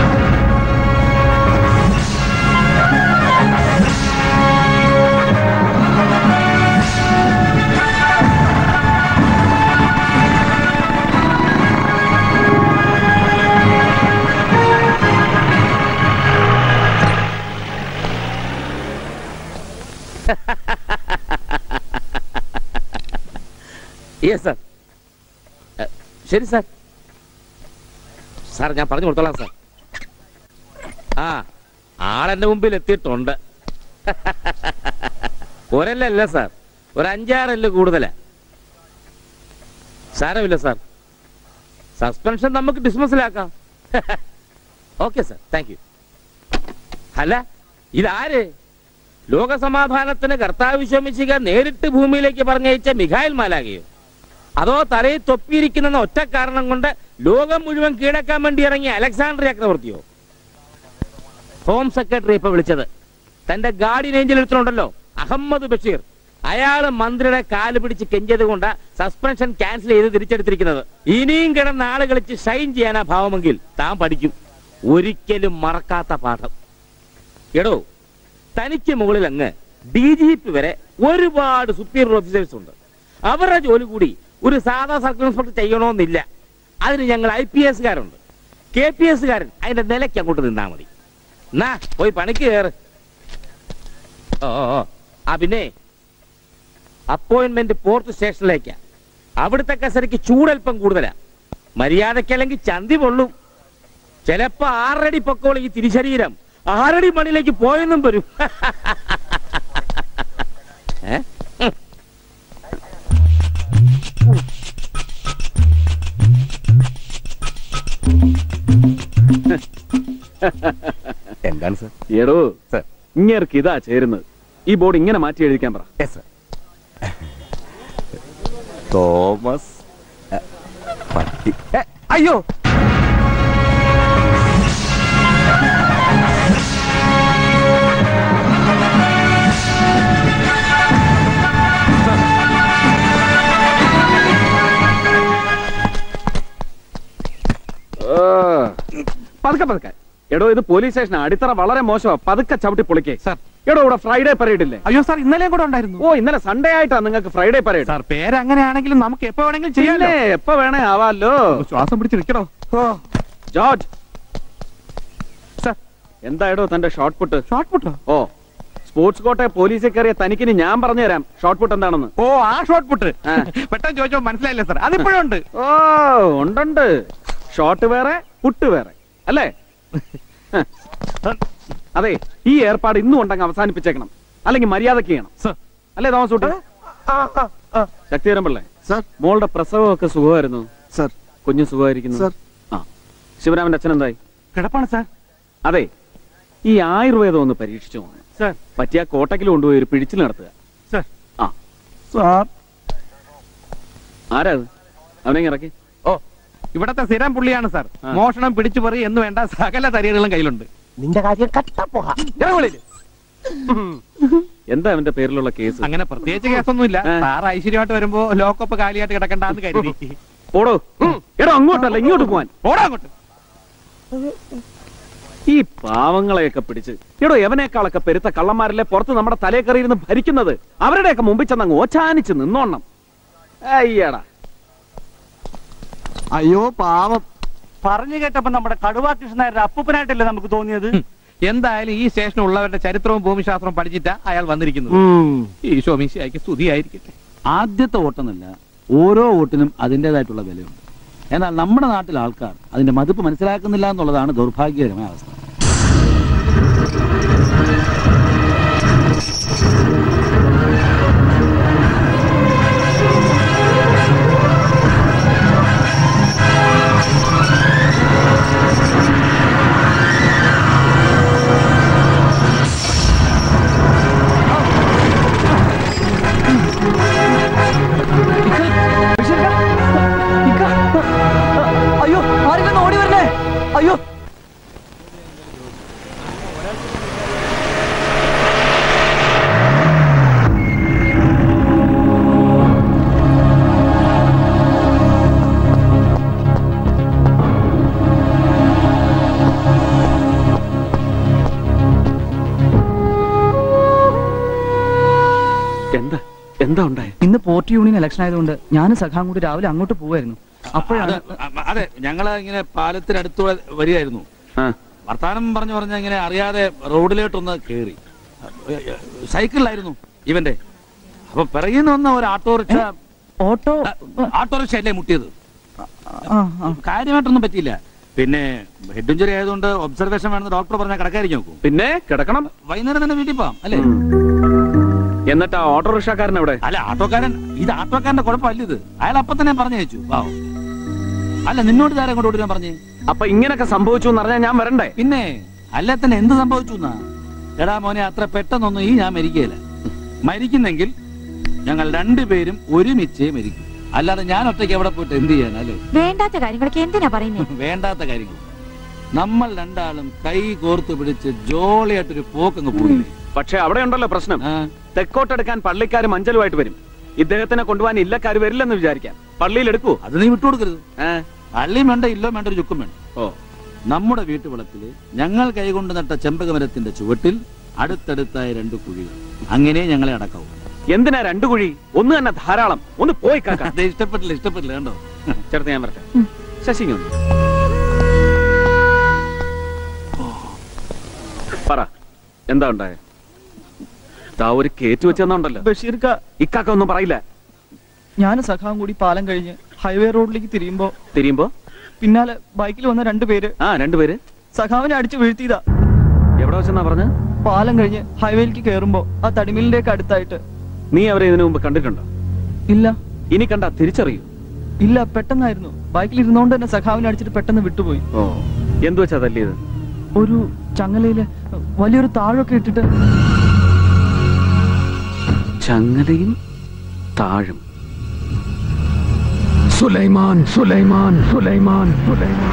യെസ് സാർ ശരി സാർ സാർ ഞാൻ പറഞ്ഞു കൊടുത്തോളാം സാർ ആ ആളെന്റെ മുമ്പിൽ എത്തിയിട്ടുണ്ട് ഒരല്ലല്ല സാർ ഒരു അഞ്ചാറല്ല് കൂടുതലാ സാരമില്ല സാർ സസ്പെൻഷൻ നമുക്ക് ഡിസ്മസിലാക്കാം ഓക്കെ സാർ താങ്ക് യു അല്ല ഇതാര് ലോകസമാധാനത്തിന് കർത്താവ് വിശ്വമിച്ചിക നേരിട്ട് ഭൂമിയിലേക്ക് പറഞ്ഞയച്ച മിഖായിൽ മാലാകയോ അതോ തലയിൽ തൊപ്പിയിരിക്കുന്ന ഒറ്റ കാരണം കൊണ്ട് ലോകം മുഴുവൻ കീഴടക്കാൻ വേണ്ടി ഇറങ്ങിയ അലക്സാണ്ടർ ചക്രവർത്തിയോ ഹോം സെക്രട്ടറി ഇപ്പൊ വിളിച്ചത് തന്റെ ഗാർഡിയൻ ഏഞ്ചൽ എടുത്തിട്ടുണ്ടല്ലോ അഹമ്മദ് ബഷീർ അയാള് മന്ത്രിയുടെ കാല് പിടിച്ച് കെഞ്ചത് കൊണ്ട് സസ്പെൻഷൻ ക്യാൻസൽ ചെയ്ത് തിരിച്ചെടുത്തിരിക്കുന്നത് ഇനിയും കിടന്ന ആള് കളിച്ച് ഷൈൻ ചെയ്യാനാ ഭാവമെങ്കിൽ താൻ പഠിക്കും ഒരിക്കലും മറക്കാത്ത പാഠം എടോ തനിക്ക് മുകളിൽ അങ്ങ് ഡി ജി പി വരെ ഒരുപാട് സുപ്പീരിയർ ഓഫീസേഴ്സ് ഉണ്ട് അവരുടെ ജോലി കൂടി ഒരു സാധാ സർക്കിൾ ഇൻസ്പെക്ടർ ചെയ്യണമെന്നില്ല അതിന് ഞങ്ങൾ ഐ പി എസ്കാരുണ്ട് കെ പി എസ്കാരൻ അതിന്റെ നിലയ്ക്ക് അങ്ങോട്ട് നിന്നാ മതി എന്നാ പോയി പണിക്ക് കയറ് ഓ ഓ, ഓ. ആ പിന്നെ അപ്പോയിന്റ്മെന്റ് പോർട്ട് സ്റ്റേഷനിലേക്കാ അവിടുത്തെ കസരയ്ക്ക് ചൂടൽപ്പം കൂടുതലാ മര്യാദക്കല്ലെങ്കിൽ ചന്തി പൊള്ളും ചിലപ്പോ ആറടി പൊക്കോളം ഈ തിരിശരീരം ആറടി മണിലേക്ക് പോയെന്നും വരും ഏ? ഉം. എന്താണ് സർ എടോ ഇങ്ങേർക്ക് ഇതാ ചേരുന്നത് ഈ ബോർഡ് ഇങ്ങനെ മാറ്റി എഴുതിക്കാൻ പറ തോമസ് എ, പട്ടി എ, അയ്യോ ഏ, പതുക്കെ പതുക്കെ എടോ ഇത് പോലീസ് സ്റ്റേഷൻ അടിത്തറ വളരെ മോശമാ പതുക്കെ ചവിട്ടി പൊളിക്കേ സാർ എടോ ഇവിടെ ഫ്രൈഡേ പരേഡ് ഇല്ലേ അയ്യോ സാർ ഇന്നലെയും കൂടെ ഉണ്ടായിരുന്നു ഓ ഇന്നലെ സൺഡേ ആയിട്ടാ നിങ്ങൾക്ക് ഫ്രൈഡേ പരേഡ് സാർ പേര് അങ്ങനെയാണെങ്കിലും നമുക്ക് എപ്പോ വേണമെങ്കിലും ചെയ്യാലോ പിന്നെ എപ്പോ വേണേ ആവാലോ ശ്വാസം പിടിച്ച് നിൽക്കണോ ജോർജ് എന്തായടോ തന്റെ ഷോർട്ട് പുട്ട് ഷോർട്ട് പുട്ടോ ഓ സ്പോർട്സ് കോട്ടെ പോലീസിൽ കയറിയ തനിക്കിനി ഞാൻ പറഞ്ഞുതരാം ഷോർട്ട് പുട്ട് എന്താണെന്ന് ഓ ആ ഷോർട്ട് പുട്ട് പെട്ടെന്ന് ചോദിച്ചോ മനസ്സിലായില്ലേ സാർ അതിപ്പോഴും ഉണ്ട് ഓ ഉണ്ടുണ്ട് ഷോർട്ട് വേറെ പുട്ട് വേറെ അല്ലേ അതെ ഈ ഏർപ്പാട് ഇന്നും ഉണ്ടെങ്കിൽ അവസാനിപ്പിച്ചേക്കണം അല്ലെങ്കിൽ മര്യാദക്ക് ചെയ്യണം അല്ലേ തോമസ് ഊട്ട് ശക്തിധരൻ പിള്ളേ സർ മോളുടെ പ്രസവമൊക്കെ സുഖമായിരുന്നു സർ കുഞ്ഞു സുഖമായിരിക്കുന്നു സർ ആ ശിവരാമന്റെ അച്ഛൻ എന്തായി കിടപ്പാണ് സാർ അതെ ഈ ആയുർവേദം ഒന്ന് പരീക്ഷിച്ചു നോക്കണം സാർ പറ്റിയ കോട്ടക്കിൽ കൊണ്ടുപോയി ഒരു പിടിച്ചിൽ നടത്തുക സാർ ആ സാർ ആരാ അത് അവനെ ഇങ്ങ് ഇറക്കി ഓ ഇവിടത്തെ സ്ഥിരം പുള്ളിയാണ് സാർ ആ. മോഷണം പിടിച്ചു പറി എന്ന് വേണ്ട സകല തരികളും കയ്യിലുണ്ട് നിന്റെ കാര്യം കട്ടപ്പോഹ എന്താ അവന്റെ പേരിലുള്ള കേസ് അങ്ങനെ പ്രത്യേകിച്ച് കേസൊന്നുമില്ല ആ. സാർ ഐശ്വര്യമായിട്ട് വരുമ്പോ ലോക്കപ്പ് കാലിയായിട്ട് കിടക്കണ്ടെന്ന് കരുതി ഓടോ എടോ അങ്ങോട്ടല്ല ഇങ്ങോട്ട് പോവാൻ ഓടാ അങ്ങോട്ട് ഈ പാവങ്ങളെയൊക്കെ പിടിച്ച് എടോ എവനേക്കാളൊക്കെ പെരുത്ത കള്ളന്മാരല്ലേ പുറത്ത് നമ്മുടെ തലേ കയറിയിരുന്ന് ഭരിക്കുന്നത് അവരുടെയൊക്കെ മുമ്പിൽ ചെന്ന് അങ്ങ് ഓച്ചാനിച്ച് നിന്നോണം അയ്യടാ അയ്യോ പാവം പറഞ്ഞു കേട്ടപ്പോ നമ്മുടെ കടുവാ കൃഷ്ണനായരുടെ അപ്പൂപ്പനായിട്ടല്ലേ നമുക്ക് തോന്നിയത് എന്തായാലും ഈ സ്റ്റേഷനിൽ ഉള്ളവരുടെ ചരിത്രവും ഭൂമിശാസ്ത്രവും പഠിച്ചിട്ടാ അയാൾ വന്നിരിക്കുന്നത് ഈശോ മിശിയായിക്ക് സ്തുതിയായിരിക്കട്ടെ ആദ്യത്തെ വോട്ടെന്നല്ല ഓരോ വോട്ടിനും അതിൻ്റെതായിട്ടുള്ള വിലയുണ്ട് എന്നാൽ നമ്മുടെ നാട്ടിലെ ആൾക്കാർ അതിന്റെ മതിപ്പ് മനസ്സിലാക്കുന്നില്ല എന്നുള്ളതാണ് ദൗർഭാഗ്യകരമായ അവസ്ഥ അയ്യോ ആരെങ്കിലും ഓടി വരണേ അയ്യോ എന്താ എന്താ ഉണ്ടായ ഇന്ന് പോർട്ട് യൂണിയൻ ഇലക്ഷൻ ആയതുകൊണ്ട് ഞാനും സഖാം കൂടി രാവിലെ അങ്ങോട്ട് പോവായിരുന്നു അപ്പോഴാണ് അത് അതെ ഞങ്ങള് ഇങ്ങനെ പാലത്തിനടുത്തൂടെ വരികയായിരുന്നു വർത്താനം പറഞ്ഞു പറഞ്ഞ ഇങ്ങനെ അറിയാതെ റോഡിലോട്ടൊന്ന് കേറി സൈക്കിളിലായിരുന്നു ഇവന്റെ അപ്പൊ പിറകിൽ നിന്ന് വന്ന ഒരു ഓട്ടോറിക്ഷ ഓട്ടോ ഓട്ടോറിക്ഷ അല്ലേ മുട്ടിയത് കാര്യമായിട്ടൊന്നും പറ്റിയില്ല പിന്നെ ഹെഡ് ഇഞ്ചുറി ആയതുകൊണ്ട് ഒബ്സർവേഷൻ വേണമെന്ന് ഡോക്ടർ പറഞ്ഞാൽ കിടക്കാതിരിക്കും നോക്കും പിന്നെ കിടക്കണം വൈകുന്നേരം തന്നെ വീട്ടിൽ പോവാം അല്ലേ എന്നിട്ട് ആ ഓട്ടോറിക്ഷക്കാരൻ എവിടെ അല്ല ആട്ടോക്കാരൻ ഇത് ആട്ടോക്കാരന്റെ കുഴപ്പമല്ല ഇത് അയാൾ അപ്പൊ തന്നെ പറഞ്ഞു അയച്ചു വാവ് അല്ല നിന്നോട് ഇതാരെ കൊണ്ട് ഓടിക്കാൻ പറഞ്ഞു അപ്പൊ ഇങ്ങനൊക്കെ സംഭവിച്ചു എന്ന് പറഞ്ഞാൽ ഞാൻ വരണ്ടേ പിന്നെ അല്ല തന്നെ എന്ത് സംഭവിച്ചു എന്നാ എടാ മോനെ അത്ര പെട്ടെന്നൊന്നും ഈ ഞാൻ മരിക്കുകയില്ല മരിക്കുന്നെങ്കിൽ ഞങ്ങൾ രണ്ടുപേരും ഒരുമിച്ചേ മരിക്കും അല്ലാതെ ഞാൻ ഒറ്റയ്ക്ക് എവിടെ പോയിട്ട് എന്ത് ചെയ്യാൻ അല്ലേ വേണ്ടാത്ത കാര്യങ്ങളൊക്കെ എന്തിനാ പറയുന്നത് വേണ്ടാത്ത കാര്യങ്ങൾ നമ്മൾ രണ്ടാളും കൈ കോർത്ത് പിടിച്ച് ജോളിയായിട്ടൊരു പോക്കങ്ങ് പോയി പക്ഷെ അവിടെ ഉണ്ടല്ലോ പ്രശ്നം തെക്കോട്ടെടുക്കാൻ പള്ളിക്കാര് മഞ്ചലുമായിട്ട് വരും ഇദ്ദേഹത്തിനെ കൊണ്ടുപോകാൻ ഇല്ലക്കാര് വരില്ലെന്ന് വിചാരിക്കാം പള്ളിയിൽ എടുക്കൂ അത് നീ വിട്ടുകൊടുക്കരുത് പള്ളിയും വേണ്ട ഇല്ലോ വേണ്ട ഒരു ചുക്കും വേണ്ട ഓ നമ്മുടെ വീട്ടുവളപ്പില് ഞങ്ങൾ കൈകൊണ്ട് നട്ട ചെമ്പകമരത്തിന്റെ ചുവട്ടിൽ അടുത്തടുത്തായ രണ്ട് കുഴികൾ അങ്ങനെ ഞങ്ങളെ അടക്കാവൂ എന്തിനാ രണ്ടു കുഴി ഒന്ന് തന്നെ ധാരാളം ഒന്ന് പോയി കാക്ക അത് ഇഷ്ടപ്പെട്ടില്ല ഇഷ്ടപ്പെട്ടില്ല കണ്ടോ ചേർത്ത് ഞാൻ വരട്ടെ ശശിങ്ങ ഒന്ന്. പറ എന്താ ഉണ്ടായ ദാ ഒരു കേറ്റ് വെച്ചെന്നുണ്ടല്ലോ ബഷീർക്ക ഇക്കാക്ക ഒന്നും പറയില്ല ഞാനും സഖാവും കൂടി പാലം കഴിഞ്ഞ് ഹൈവേ റോഡിലേക്ക് തിരിയുമ്പോ തിരിയുമ്പോ പിന്നാലെ ബൈക്കിൽ വന്ന രണ്ടുപേര് ആ രണ്ടുപേര് സഖാവിനെ അടിച്ചു വീഴ്ത്തിയതാ എവിടെ വെച്ചെന്നാ പറഞ്ഞ പാലം കഴിഞ്ഞ് ഹൈവേയിലേക്ക് കയറുമ്പോ ആ തടിമിലിന്റെ ഒക്കെ അടുത്തായിട്ട് നീ അവരെ ഇതിനു മുമ്പ് കണ്ടിട്ടുണ്ടോ ഇല്ല ഇനി കണ്ട തിരിച്ചറിയൂ ഇല്ല പെട്ടെന്നായിരുന്നു ബൈക്കിൽ ഇരുന്നോണ്ട് തന്നെ സഖാവിനെ അടിച്ചിട്ട് പെട്ടെന്ന് വിട്ടുപോയി ഓ എന്തു വെച്ചാ തല്ലിയത് ഒരു ചങ്ങലയില് വലിയൊരു താഴൊക്കെ ഇട്ടിട്ട് ചങ്ങലയും താഴും സുലൈമാൻ സുലൈമാൻ സുലൈമാൻ സുലൈമാൻ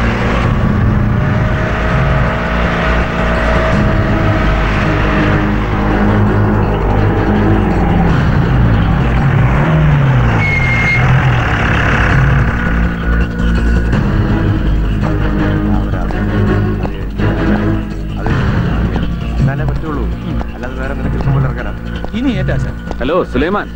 എന്നാലേ പറ്റുള്ളൂ അല്ലാതെ വേറെ നിനക്ക് ഇഷ്ടം പോലെ ഇറക്കാനാ ഇനി ഏറ്റാ ഹലോ സുലൈമാൻ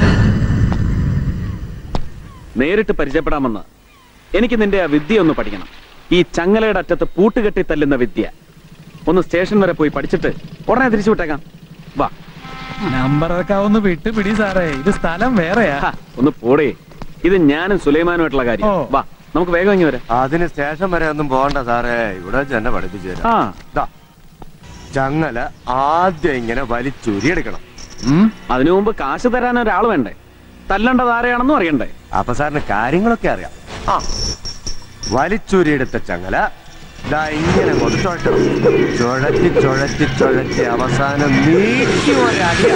നേരിട്ട് പരിചയപ്പെടാമെന്ന് എനിക്ക് നിന്റെ ആ വിദ്യ ഒന്ന് പഠിക്കണം ഈ ചങ്ങലയുടെ അറ്റത്ത് പൂട്ടുകെട്ടി തല്ലുന്ന വിദ്യ ഒന്ന് സ്റ്റേഷൻ വരെ പോയി പഠിച്ചിട്ട് ഉടനെ തിരിച്ചു വിട്ടേക്കാം വാ നമ്പറൊക്കെ ഒന്ന് വിട്ട് പിടി സാറേ ഇത് സ്ഥലം വേറെയാ ഹാ, ഒന്ന് പോടേ ഇത് ഞാനും സുലൈമാനുമായിട്ടുള്ള കാര്യം വാ നമുക്ക് വേഗം ഇങ്ങ് വരാം അതിന് സ്റ്റേഷൻ വരെ ഒന്നും പോകണ്ട സാറേ ഇവിടെ വെച്ച് എന്നെ പഠിപ്പിച്ചു തരാം ആ ദാ, ചങ്ങല ആദ്യം ഇങ്ങനെ വലിച്ചുരിയെടുക്കണം അതിനു മുമ്പ് കാശ് തരാൻ ഒരാൾ വേണ്ടേ തല്ലേണ്ടത് ആരെയാണെന്നും അറിയണ്ടേ അപ്പൊ സാറിന് കാര്യങ്ങളൊക്കെ അറിയാം ആ വലിച്ചുരിയെടുത്ത ചങ്ങല ദാ ഇങ്ങനെ അങ്ങോട്ട് ചുഴറ്റണം ചുഴറ്റി ചുഴറ്റി ചുഴറ്റി അവസാനം നീക്കി ഒരടിയ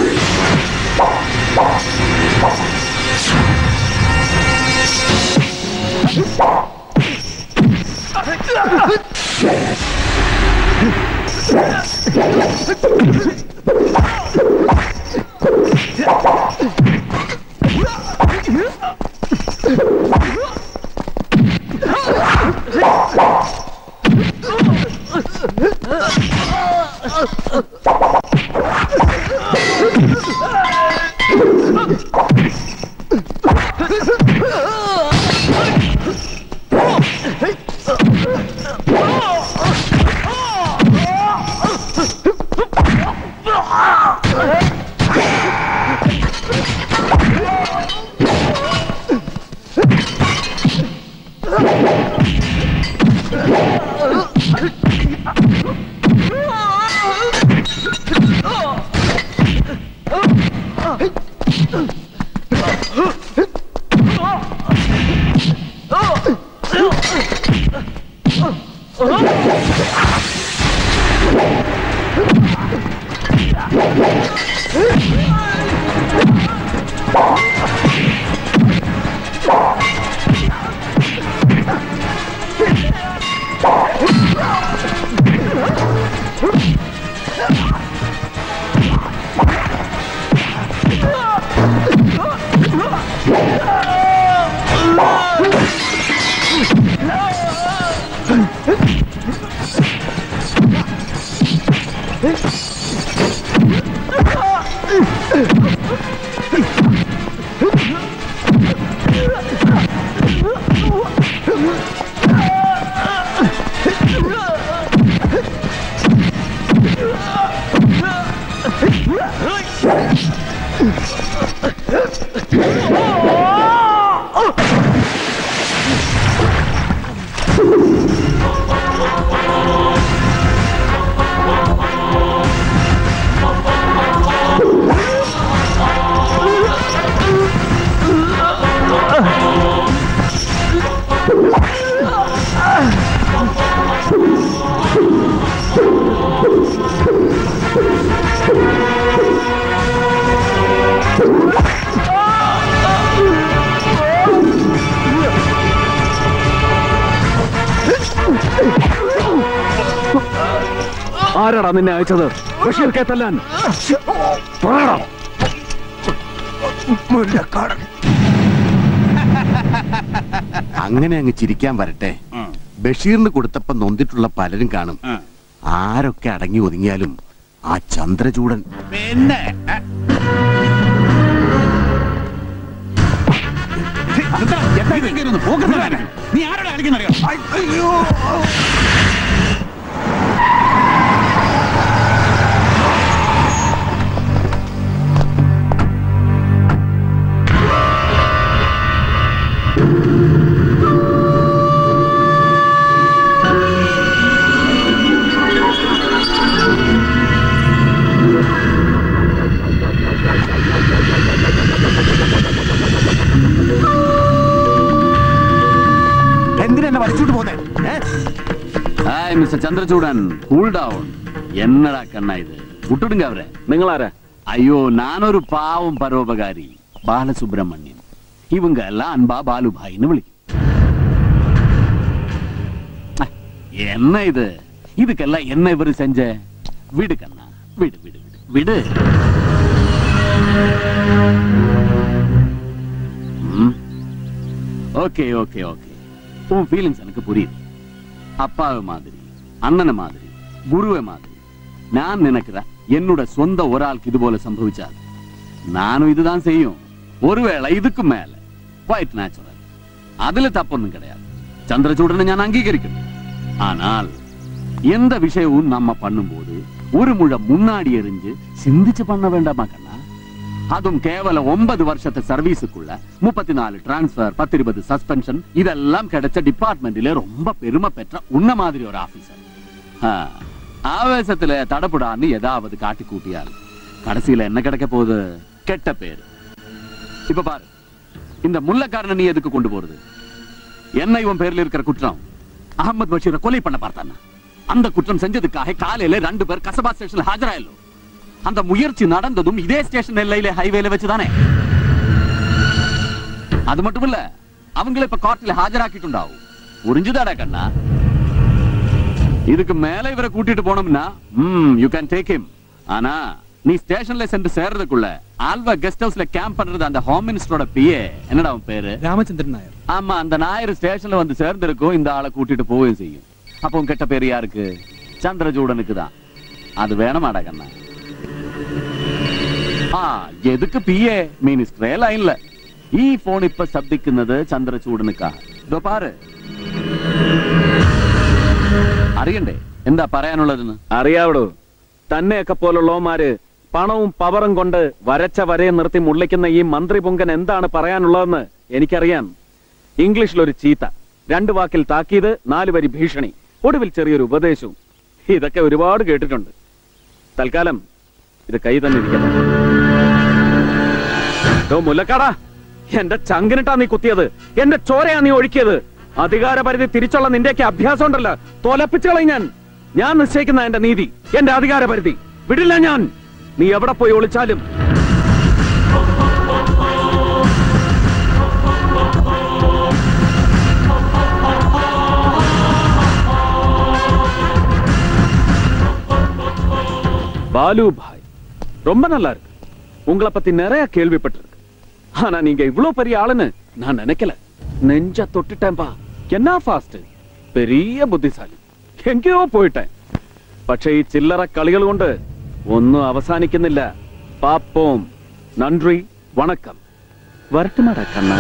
ആരാടാ നിന്നെ അയച്ചത് ബഷീർ കെ തല്ലാൻ പറയടാ അങ്ങനെ അങ്ങ് ചിരിക്കാൻ വരട്ടെ ബഷീറിന് കൊടുത്തപ്പോ നൊന്തിട്ടുള്ള പലരും കാണും ആരൊക്കെ അടങ്ങി ഒതുങ്ങിയാലും ആ ചന്ദ്രചൂടൻ പിന്നെ ഏ? എന്താ എന്താ ഇത് കയറുന്നു? പോക്കറ്റിലാരാ? നീ ആരോടാ കളിക്കുന്നറിയോ അയ്യോ എന്തിനാ എന്നെ വലിച്ചോട്ട് പോന്നെ hi mister Chandrachoodan cool down എന്നടാ കണ്ണ ഇത് വിട്ടുടുങ്ക അവരെ നിങ്ങളാരാ അയ്യോ നാനൊരു പാവം പരോപകാരി ബാലസുബ്രഹ്മണ്യൻ ഇവങ്ക എല്ലാം അൻപാ ബാലുഭായിന്ന് വിളിക്കും அஹ், என்ன இது இதுக்கெல்லாம் என்ன இவரு செஞ்ச விடு கண்ணா விடு விடு விடு விடு ஓகே ஓகே ஓகே உன் ஃபீலிங்ஸ் எனக்கு புரியுது அப்பாவை மாதிரி அண்ணனை மாதிரி குருவை மாதிரி நான் நினைக்கிறேன் என்னோட சொந்த ஒரு ஆளுக்கு இது போல சம்பவிச்சாது நானும் இதுதான் செய்யும் ஒருவேளை இதுக்கு மேல குவைட் நேச்சுரல் அதுல தப்பொன்னும் கிடையாது சந்திரசூடனை ഞാൻ അംഗീകരിക്കുന്നു ஆனால் எந்த விஷயமும் நம்ம பண்ணும்போது ஒரு முழ முன்னாடி எரிஞ்சு சிந்திச்சு பண்ண வேண்டாமா கண்ணா அதுவும் கேவலம் ஒன்பது வருஷத்து சர்வீஸுக்குள்ள முப்பத்தி நாலு டிரான்ஸ்பர் பத்திருபது சஸ்பென்ஷன் இதெல்லாம் கிடைச்ச டிபார்ட்மெண்ட்ல ரொம்ப பெருமை பெற்ற உன்ன மாதிரி ஒரு ஆபீசர் ஆவேசத்துல தடப்படான்னு ஏதாவது காட்டி கூட்டியால் கடைசியில என்ன கிடைக்க போகுது கெட்ட பேரு இப்ப பாரு இந்த முல்லக்காரனை நீ எதுக்கு கொண்டு போறது என்ன இவன் பேர்ல இருக்கிற குற்றம் அகமது பஷீரை கொலை பண்ண பார்த்தானா அந்த குற்றம் செஞ்சதுக்காக காலையில ரெண்டு பேர் கசபா ஸ்டேஷன்ல ஆஜராயല്ലോ அந்த முயற்சி நடந்ததும் இதே ஸ்டேஷன் எல்லையில ஹைவேல வச்சுதானே அது மட்டும் இல்ல அவங்கள இப்ப கோர்ட்ல ஆஜராக்கிட்டுண்டாവും புரிஞ்சுதாடா கண்ணா இதுக்கு மேல இவரை கூட்டிட்டு போனோம்னா ம் யூ கேன் டேக் him ஆனா நீ ஸ்டேஷன்ல சென்று சேர்றதுக்குள்ள ஆல்வா கெஸ்ட் ஹவுஸ்ல கேம்ப் பண்றது அந்த ஹோம் மினிஸ்டரோட பிஏ என்னடா அவன் பேரு ராமச்சந்திரன் நாயர் ஆமா அந்த நாயர் ஸ்டேஷன்ல வந்து சேர்ந்திருக்கும் இந்த ஆளை கூட்டிட்டு போவும் செய்யும் அப்போ உன் கெட்ட பேர் யாருக்கு சந்திரசூடனுக்கு தான் அது வேணமாடா கண்ணா ആ എതുക്ക് പി എ മിനിസ്റ്ററേ ലൈനില് ഈ ഫോൺ ഇപ്പൊ ശബ്ദിക്കുന്നത് ചന്ദ്രചൂടനുക്കാ ഇതോ പാര് അറിയണ്ടേ എന്താ പറയാനുള്ളതെന്ന് അറിയാവടോ തന്നെയൊക്കെ പോലുള്ളവന്മാര് പണവും പവറും കൊണ്ട് വരച്ച വരയെ നിർത്തി മുള്ളിക്കുന്ന ഈ മന്ത്രി പുങ്കൻ എന്താണ് പറയാനുള്ളതെന്ന് എനിക്കറിയാം ഇംഗ്ലീഷിൽ ഒരു ചീത്ത രണ്ടു വാക്കിൽ താക്കീത് നാല് വരി ഭീഷണി ഒടുവിൽ ചെറിയൊരു ഉപദേശവും ഇതൊക്കെ ഒരുപാട് കേട്ടിട്ടുണ്ട് തൽക്കാലം ഇത് കൈ തന്നെ ഇരിക്കട്ടെ ഡോ മുല്ലക്കാടാ എന്റെ ചങ്കിനിട്ടാ നീ കുത്തിയത് എന്റെ ചോരയാ നീ ഒഴുക്കിയത് അധികാര പരിധി തിരിച്ചുള്ള നിന്റെയൊക്കെ അഭ്യാസം ഉണ്ടല്ലോ തോലപ്പിച്ചു കളയും ഞാൻ ഞാൻ നിശ്ചയിക്കുന്ന എന്റെ നീതി എന്റെ അധികാര പരിധി വിടില്ല ഞാൻ നീ എവിടെ പോയി ഒളിച്ചാലും பாலு பாய் ரொம்ப நல்லா இருக்கு உங்களை பத்தி நிறைய கேள்விப்பட்டிருக்கு ஆனா நீங்க இவ்வளவு பெரிய ஆளுன்னு நான் நினைக்கல நெஞ்ச தொட்டுட்டேன்பா என்ன ஃபாஸ்ட் பெரிய புத்திசாலி എങ്കയോ പോയിട്ടെ പക്ഷെ ഈ ചില്ലറ കളികൾ കൊണ്ട് ഒന്നും അവസാനിക്കുന്നില്ല പാപ്പോം നன்றി വണക്കം വരട്ടുമാടാ കണ്ണ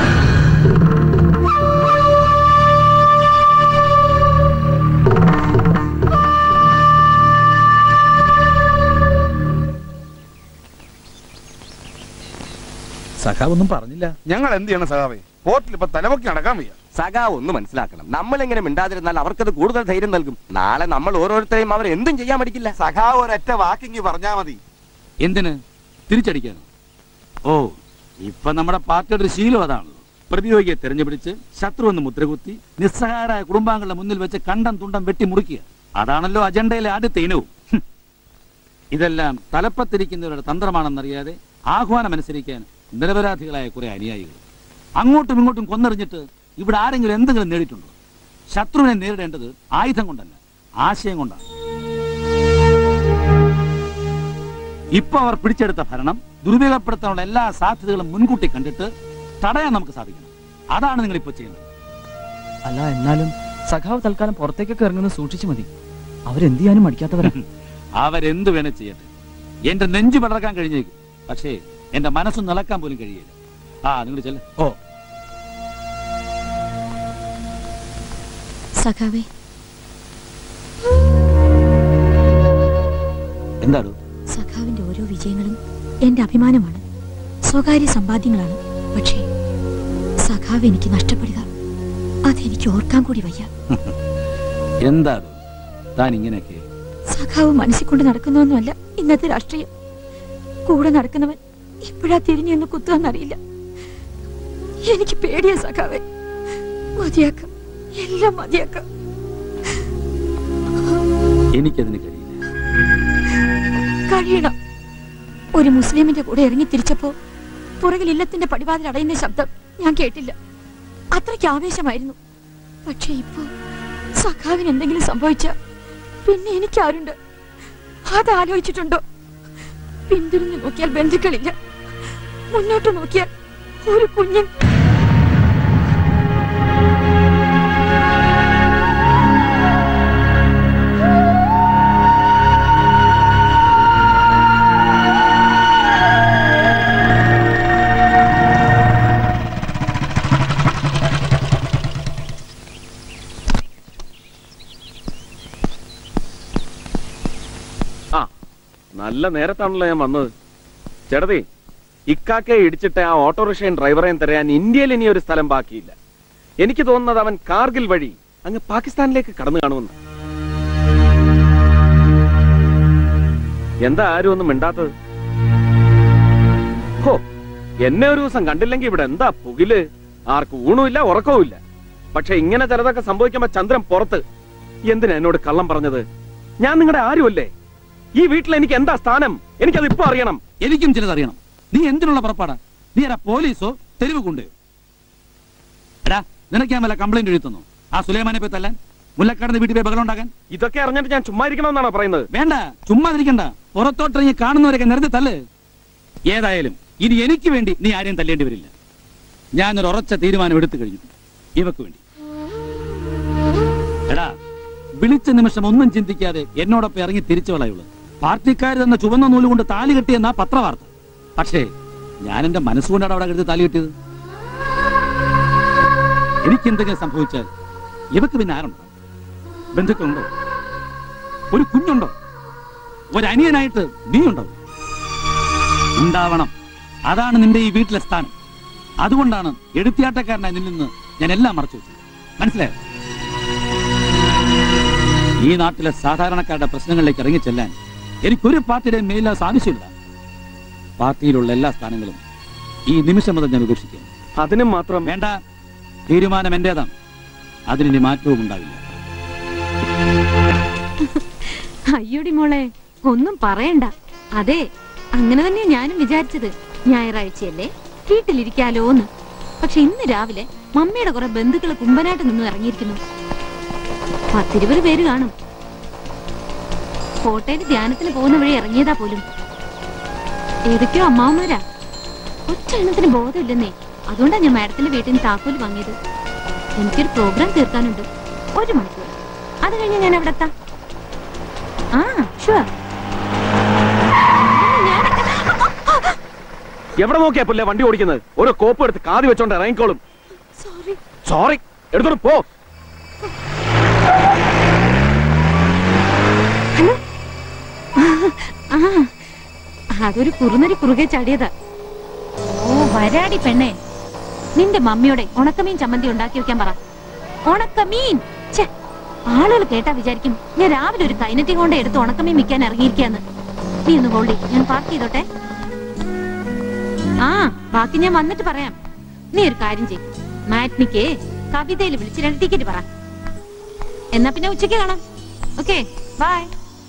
സഖാവ് ഒന്നും പറഞ്ഞില്ല ഞങ്ങൾ എന്ത് ചെയ്യണം സഖാവേ പോർട്ടിൽ ഇപ്പൊ തലമുക്കി നടക്കാൻ വയ്യ സഖാ ഒന്ന് മനസ്സിലാക്കണം നമ്മൾ എങ്ങനെ മിണ്ടാതിരുന്നാൽ അവർക്കത് കൂടുതൽ ധൈര്യം നൽകും നാളെ നമ്മൾ ഓരോരുത്തരെയും അവർ എന്തും ചെയ്യാൻ പഠിക്കില്ല സഖാവ് ഒരൊറ്റ വാക്കിങ്ങി പറഞ്ഞാ മതി എന്തിന് തിരിച്ചടിക്കാനോ ഓ ഇപ്പൊ നമ്മുടെ പാർട്ടിയുടെ ഒരു ശീലം അതാണല്ലോ പ്രതിയോഗിയെ തെരഞ്ഞുപിടിച്ച് ശത്രു എന്ന് മുദ്രകുത്തി നിസ്സഹായരായ കുടുംബാംഗങ്ങളുടെ മുന്നിൽ വെച്ച് കണ്ടം തുണ്ടം വെട്ടി മുറിക്കുക അതാണല്ലോ അജണ്ടയിലെ ആദ്യത്തെ ഇനവും ഹും. ഇതെല്ലാം തലപ്പത്തിരിക്കുന്നവരുടെ തന്ത്രമാണെന്നറിയാതെ ആഹ്വാനം അനുസരിക്കാൻ നിരപരാധികളായ കുറെ അനുയായികൾ അങ്ങോട്ടും ഇങ്ങോട്ടും കൊന്നെറിഞ്ഞിട്ട് ഇവിടെ ആരെങ്കിലും എന്തെങ്കിലും നേടിയിട്ടുണ്ടോ ശത്രുവിനെ നേരിടേണ്ടത് ആയുധം കൊണ്ടല്ല ആശയം കൊണ്ടാണ് ഇപ്പൊ അവർ പിടിച്ചെടുത്ത ഭരണം ദുരുപയോഗപ്പെടുത്താനുള്ള എല്ലാ സാധ്യതകളും മുൻകൂട്ടി കണ്ടിട്ട് തടയാൻ നമുക്ക് സാധിക്കണം അതാണ് നിങ്ങൾ ഇപ്പൊ ചെയ്യുന്നത് അല്ല എന്നാലും സഖാവ് തൽക്കാലം പുറത്തേക്കൊക്കെ ഇറങ്ങുന്നത് സൂക്ഷിച്ചു മതി അവരെന്ത് ചെയ്യാനും മടിക്കാത്തവരാ അവരെന്ത് വേണേ ചെയ്യട്ടെ എന്റെ നെഞ്ചു പടർക്കാൻ കഴിഞ്ഞേക്കും പക്ഷേ എന്റെ മനസ്സ് നിളക്കാൻ പോലും കഴിയില്ല ആ നിങ്ങൾ ചെല്ല ഓ സഖാവേ എന്താണ് സഖാവിന്റെ ഓരോ വിജയങ്ങളും എന്റെ അഭിമാനമാണ് സ്വകാര്യ സമ്പാദ്യങ്ങളാണ് പക്ഷേ സഖാവ് എനിക്ക് നഷ്ടപ്പെടുക അതെനിക്ക് ഓർക്കാൻ കൂടി വയ്യ എന്താണ് താൻ ഇങ്ങനെയൊക്കെ സഖാവ് മനസ്സിൽ കൊണ്ട് നടക്കുന്നൊന്നുമല്ല ഇന്നത്തെ രാഷ്ട്രീയം കൂടെ നടക്കുന്നവൻ എപ്പോഴാ തിരിഞ്ഞെന്ന് കുത്തുകയെന്നറിയില്ല എനിക്ക് പേടിയാ സഖാവെ മതിയാക്കാം എല്ലാം മതിയാക്കാം എനിക്കതിന് കഴിയില്ല കഴിയണം ഒരു മുസ്ലിമിന്റെ കൂടെ ഇറങ്ങി തിരിച്ചപ്പോ പുറകിൽ ഇല്ലത്തിന്റെ പടിവാതിൽ അടയുന്ന ശബ്ദം ഞാൻ കേട്ടില്ല അത്രയ്ക്ക് ആവേശമായിരുന്നു പക്ഷെ ഇപ്പോ സഖാവിന് എന്തെങ്കിലും സംഭവിച്ച പിന്നെ എനിക്കാരുണ്ട് അതാലോചിച്ചിട്ടുണ്ടോ പിന്തിരിഞ്ഞു നോക്കിയാൽ ബന്ധുക്കളില്ല മുന്നോട്ട് നോക്കിയാൽ ഒരു കുഞ്ഞൻ ആ നല്ല നേരത്താണല്ലോ ഞാൻ വന്നത് ചേട്ടതി ഇക്കാക്കെ ഇടിച്ചിട്ട് ആ ഓട്ടോറിക്ഷയും ഡ്രൈവറെയും തിരയാൻ ഇന്ത്യയിൽ ഇനി ഒരു സ്ഥലം ബാക്കിയില്ല എനിക്ക് തോന്നുന്നത് അവൻ കാർഗിൽ വഴി അങ്ങ് പാകിസ്ഥാനിലേക്ക് കടന്നു കാണുമെന്ന് എന്താ ആരും ഒന്നും മിണ്ടാത്തത് ഹോ എന്നെ ഒരു ദിവസം കണ്ടില്ലെങ്കിൽ ഇവിടെ എന്താ പുകില് ആർക്കും ഊണുമില്ല ഉറക്കവുമില്ല പക്ഷെ ഇങ്ങനെ ചിലതൊക്കെ സംഭവിക്കുമ്പോ ചന്ദ്രൻ പുറത്ത് എന്തിനാ എന്നോട് കള്ളം പറഞ്ഞത് ഞാൻ നിങ്ങളുടെ ആരുമല്ലേ ഈ വീട്ടിൽ എനിക്ക് എന്താ സ്ഥാനം എനിക്കത് ഇപ്പൊ അറിയണം എനിക്കും ചിലത് അറിയണം നീ എന്തിനുള്ള പുറപ്പാടാ നീ ആരാ പോലീസോ തെരുവ് കൊണ്ടുപോയോ എടാ നിനക്ക് ഞാൻ വല്ല കംപ്ലൈന്റ് എഴുതുന്നു ആ സുലൈമാനെ പോയി തല്ലാൻ മുല്ലക്കാടിന്റെ വീട്ടിൽ പോയി ബഹളം ഉണ്ടാക്കാൻ ഇതൊക്കെ അറിഞ്ഞിട്ട് ഞാൻ ചുമ്മാ ഇരിക്കണമെന്നാണോ പറയുന്നത് വേണ്ട ചുമ്മാ ഇരിക്കണ്ട പുറത്തോട്ടിറങ്ങി കാണുന്നവരൊക്കെ നിരത്തി തല്ല് ഏതായാലും ഇനി എനിക്ക് വേണ്ടി നീ ആരെയും തല്ലേണ്ടി വരില്ല ഞാനൊരു ഉറച്ച തീരുമാനം എടുത്തു കഴിഞ്ഞു ഇവക്ക് വേണ്ടി എടാ വിളിച്ച നിമിഷം ഒന്നും ചിന്തിക്കാതെ എന്നോടൊപ്പം ഇറങ്ങി തിരിച്ചു വളയുള്ളൂ പാർട്ടിക്കാർ തന്ന ചുവന്ന നൂല് കൊണ്ട് താലി കെട്ടിയെന്ന പത്രവാർത്ത പക്ഷേ ഞാൻ എന്റെ മനസ്സുകൊണ്ടാണ് അവിടെ കരുതി താലി കെട്ടിയത് എനിക്ക് എന്തെങ്കിലും സംഭവിച്ചാൽ ഇവക്ക് പിന്നെ ആരുണ്ടോ ബന്ധുക്കളുണ്ടോ ഒരു കുഞ്ഞുണ്ടോ ഒരു അനിയനായിട്ട് നീ ഉണ്ടോ ഉണ്ടാവണം അതാണ് നിന്റെ ഈ വീട്ടിലെ സ്ഥാനം അതുകൊണ്ടാണ് എടുത്തിയാട്ടക്കാരനായി നിന്നിൽ നിന്ന് ഞാൻ എല്ലാം മറച്ചു വെച്ചത് മനസ്സിലായോ ഈ നാട്ടിലെ സാധാരണക്കാരുടെ പ്രശ്നങ്ങളിലേക്ക് ഇറങ്ങിച്ചെല്ലാൻ എനിക്കൊരു പാർട്ടിയുടെയും മേലില്ലാത്ത ആവശ്യമില്ല പാർട്ടിയിലുള്ള എല്ലാ സ്ഥാനങ്ങളും ഈ നിമിഷം മുതൽ ഞാൻ ഉപേക്ഷിക്കും അതിനും മാത്രം വേണ്ട തീരുമാനം എന്റേതാണ് അതിനി മാറ്റവും ഉണ്ടാവില്ല അയ്യോടി മോളെ ഒന്നും പറയണ്ട അതെ അങ്ങനെ തന്നെയാ ഞാനും വിചാരിച്ചത് ഞായറാഴ്ചയല്ലേ വീട്ടിലിരിക്കാലോന്ന് പക്ഷെ ഇന്ന് രാവിലെ മമ്മിയുടെ കുറെ ബന്ധുക്കൾ കുമ്പനായിട്ട് നിന്ന് ഇറങ്ങിയിരിക്കുന്നു പത്തിരുപത് പേര് കാണും കോട്ടയിൽ ധ്യാനത്തിന് പോകുന്ന വഴി ഇറങ്ങിയതാ പോലും ഏതൊക്കെയോ അമ്മാവന്മാരാ ഒറ്റ എണ്ണത്തിന് ബോധമില്ലെന്നേ അതുകൊണ്ടാ ഞാൻ മാഡത്തിന്റെ വീട്ടിൽ നിന്ന് താക്കോല് വാങ്ങിയത് എനിക്കൊരു പ്രോഗ്രാം തീർക്കാനുണ്ട് ഒരു മണിക്കൂർ അത് കഴിഞ്ഞ് ഞാൻ അവിടെ എത്താം ആ ഷുവർ എവിടെ നോക്കിയാ പുല്ലേ വണ്ടി ഓടിക്കുന്നത് ഓരോ കോപ്പ് എടുത്ത് കാതി വെച്ചോണ്ട് ഇറങ്ങിക്കോളും സോറി സോറി എടുത്തോണ്ട് പോ ആ അതൊരു കുറുനരി കുറുകെ ചാടിയതാ ഓ വരാടി പെണ്ണേ നിന്റെ മമ്മിയോടെ ഉണക്കമീൻ ചമ്മന്തി ഉണ്ടാക്കി വെക്കാൻ പറ ഉണക്കമീൻ ഛെ, ആളുകൾ കേട്ടാ വിചാരിക്കും ഞാൻ രാവിലെ ഒരു കൈനറ്റി കൊണ്ട് എടുത്ത് ഉണക്കമീൻ വിൽക്കാൻ ഇറങ്ങിയിരിക്കാന്ന് നീ ഒന്ന് ഹോൾഡി ഞാൻ പാർക്ക് ചെയ്തോട്ടെ ആ ബാക്കി ഞാൻ വന്നിട്ട് പറയാം നീ ഒരു കാര്യം ചെയ് മാറ്റ്നിക്ക് കവിതയിൽ വിളിച്ച് രണ്ട് ടിക്കറ്റ് പറ എന്നാ പിന്നെ ഉച്ചയ്ക്ക് കാണാം ഓക്കെ ബൈ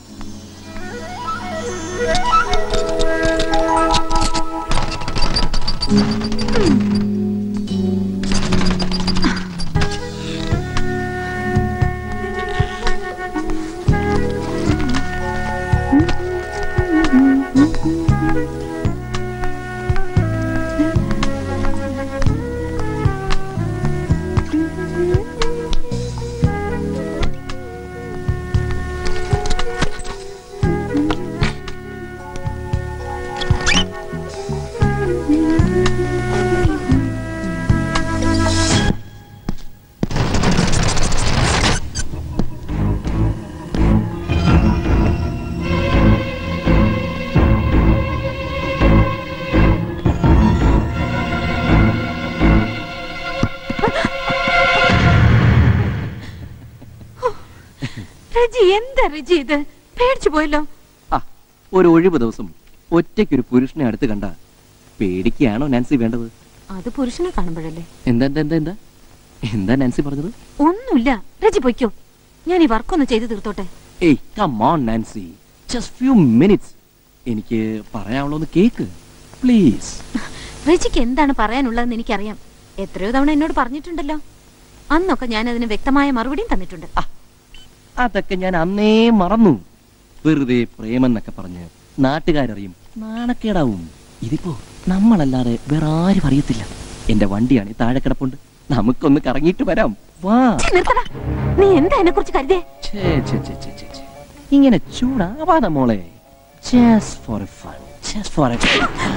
റജി എന്താ റജി ഇത് പേടിച്ചു പോയല്ലോ ഒരു ഒഴിവ് ദിവസം ഒറ്റയ്ക്കൊരു പുരുഷനെ അടുത്ത് കണ്ട പേടിക്കുകയാണോ നാൻസി വേണ്ടത് അത് പുരുഷനെ കാണുമ്പോഴല്ലേ എന്താ എന്താ എന്താ എന്താ എന്താ നാൻസി പറഞ്ഞത് ഒന്നുമില്ല റജി പൊയ്ക്കോ ഞാൻ ഈ വർക്കൊന്ന് ചെയ്തു തീർത്തോട്ടെ ഏയ് come on Nancy just few minutes എനിക്ക് പറയാനുള്ളൊന്ന് കേക്ക് പ്ലീസ് റജിക്ക് എന്താണ് പറയാനുള്ളതെന്ന് എനിക്കറിയാം എത്രയോ തവണ എന്നോട് പറഞ്ഞിട്ടുണ്ടല്ലോ അന്നൊക്കെ ഞാൻ അതിന് വ്യക്തമായ മറുപടിയും തന്നിട്ടുണ്ട് അതൊക്കെ ഞാൻ അന്നേ മറന്നു വെറുതെ പ്രേമെന്നൊക്കെ പറഞ്ഞ് നാട്ടുകാരറിയും നാണക്കേടാവും ഇതിപ്പോ നമ്മളല്ലാതെ വേറെ ആരും അറിയത്തില്ല എന്റെ വണ്ടിയാണ് താഴെ കിടപ്പുണ്ട് നമുക്കൊന്ന് കറങ്ങിയിട്ട് വരാം വാ ഛെ, നിർത്തടാ നീ എന്താ എന്നെ കുറിച്ച് കരുതേ ഛേ, ഛേ, ഛേ, ഛേ, ഛേ, ഛേ. ഇങ്ങനെ ചൂടാവാതെ മോളെ just for a fun just for a fun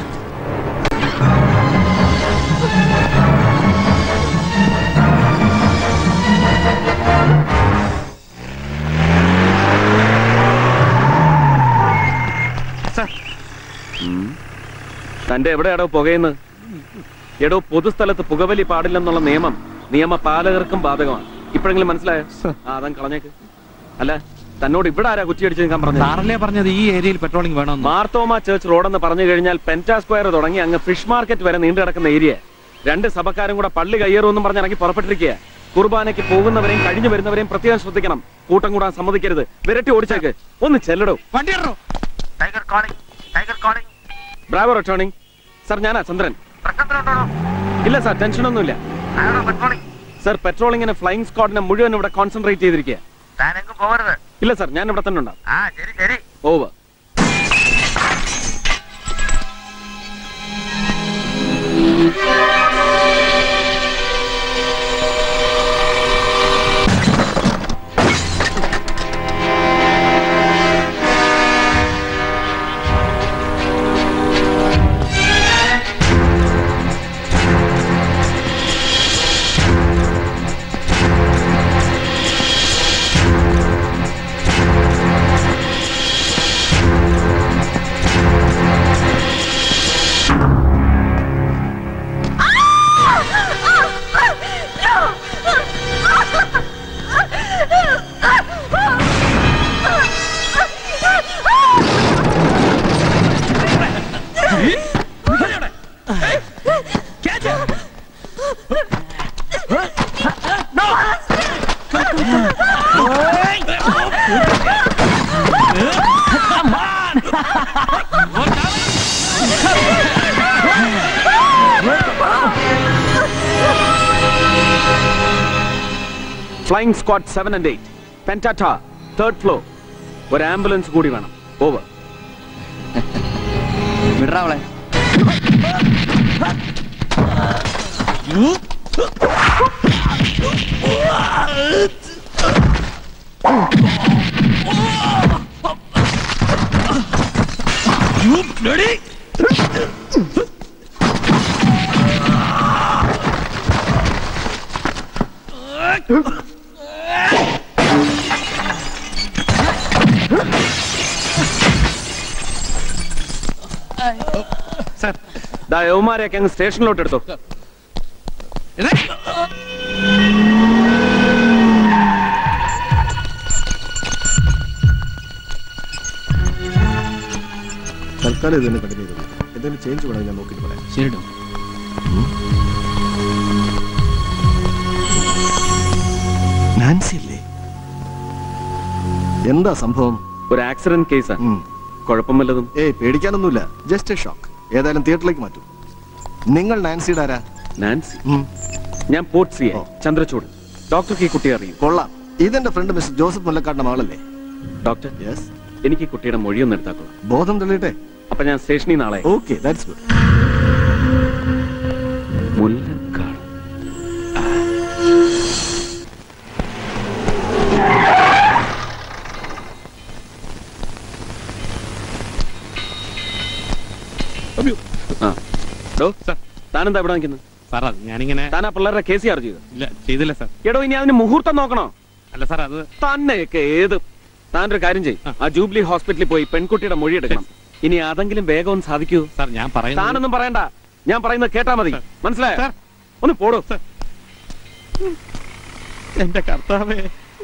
തന്റെ എവിടെയാടോ പുകയുന്നത് എടോ പൊതുസ്ഥലത്ത് പുകവലി പാടില്ലെന്നുള്ള നിയമം നിയമ പാലകർക്കും ബാധകമാണ് ഇപ്പോഴെങ്കിലും മനസ്സിലായോ ആ അതങ്ങ് കളഞ്ഞേക്ക് അല്ല തന്നോട് ഇവിടെ ആരാ കുറ്റിയടിച്ച് നിൽക്കാൻ പറഞ്ഞത് സാറല്ലേ പറഞ്ഞത് ഈ ഏരിയയിൽ പെട്രോളിംഗ് വേണമെന്ന് മാർത്തോമ ചേർച്ച് റോഡെന്ന് പറഞ്ഞു കഴിഞ്ഞാൽ പെന്റാ സ്ക്വയർ തുടങ്ങി അങ്ങ് ഫിഷ് മാർക്കറ്റ് വരെ നീണ്ടു കിടക്കുന്ന ഏരിയ രണ്ട് സഭക്കാരും കൂടെ പള്ളി കയ്യേറുമെന്നും പറഞ്ഞ് ഇറങ്ങി പുറപ്പെട്ടിരിക്കുക കുർബാനയ്ക്ക് പോകുന്നവരെയും കഴിഞ്ഞു വരുന്നവരെയും പ്രത്യേകം ശ്രദ്ധിക്കണം കൂട്ടം കൂടാൻ സമ്മതിക്കരുത് വിരട്ടി ഓടിച്ചേക്ക് ഒന്ന് ചെല്ലടോ വണ്ടി tiger coming tiger coming bravo returning sir ഞാനാ ചന്ദ്രൻ ഇല്ല സാർ ടെൻഷനൊന്നുമില്ല സർ പെട്രോളിങ്ങിന് ഫ്ലൈയിങ് സ്ക്വാഡിനെ മുഴുവൻ ഇവിടെ കോൺസെൻട്രേറ്റ് ചെയ്തിരിക്കുക പോവരുത് ഇല്ല സർ ഞാൻ ഇവിടെ തന്നെ ഉണ്ടാവും ആ ശരി ശരി ഓവർ ആ flying squad seven and eight പെൻറ്റാറ്റ തേർഡ് ഫ്ലോർ ഒരു ആംബുലൻസ് കൂടി വേണം ഓവർ വിടറാ അവളെ സർ ദാ യവന്മാരെയൊക്കെ അങ്ങ് സ്റ്റേഷനിലോട്ട് എടുത്തോ തൽക്കാലം ഇത് തന്നെ കണ്ടിന്യൂ ചെയ്തു എന്തെങ്കിലും ചേഞ്ച് വേണമെങ്കിൽ ഞാൻ നോക്കിയിട്ട് പറയാം ശരി നാൻസി അല്ലേ എന്താ സംഭവം ഒരു ആക്സിഡന്റ് കേസാ കുഴപ്പം വല്ലതും ഏയ് പേടിക്കാനൊന്നുമില്ല ജസ്റ്റ് എ ഷോക്ക് ഏതായാലും തിയേറ്ററിലേക്ക് മാറ്റും നിങ്ങൾ നാൻസിയുടെ ആരാ നാൻസി ഞാൻ പോർട്ട് സി ചന്ദ്രചൂഡ് ഡോക്ടർക്ക് ഈ കുട്ടിയെ അറിയും കൊള്ളാം ഇതെന്റെ ഫ്രണ്ട് മിസ്റ്റർ ജോസഫ് മുല്ലക്കാടിന്റെ മകളല്ലേ ഡോക്ടർ എനിക്ക് ഈ കുട്ടിയുടെ മൊഴിയൊന്നും എടുത്താക്കോളാം ബോധം തെളിയട്ടെ അപ്പൊ ഞാൻ സ്റ്റേഷനിൽ നാളെ ഓക്കെ ദാറ്റ്സ് ഗുഡ് മുല്ലക്കാട് ആ ഡോ താനെന്താ ഇവിടെ നിൽക്കുന്നത് സാർ അത് ഞാനിങ്ങനെ താൻ ആ പിള്ളേരുടെ കേസ് ചാർജ് ചെയ്തു ഇല്ല ചെയ്തില്ല സാർ എടോ ഇനി അതിന് മുഹൂർത്തം നോക്കണോ അല്ല സാർ അത് തന്നെയൊക്കെ ഏത് താനൊരു കാര്യം ചെയ്യും ആ ജൂബിലി ഹോസ്പിറ്റലിൽ പോയി പെൺകുട്ടിയുടെ മൊഴി എടുക്കണം ഇനി അതെങ്കിലും വേഗം ഒന്ന് സാധിക്കൂ സാർ ഞാൻ പറയുന്നത് താനൊന്നും പറയണ്ട ഞാൻ പറയുന്നത് കേട്ടാ മതി മനസ്സിലായോ ഒന്ന് പോടോ എന്റെ കർത്താവേ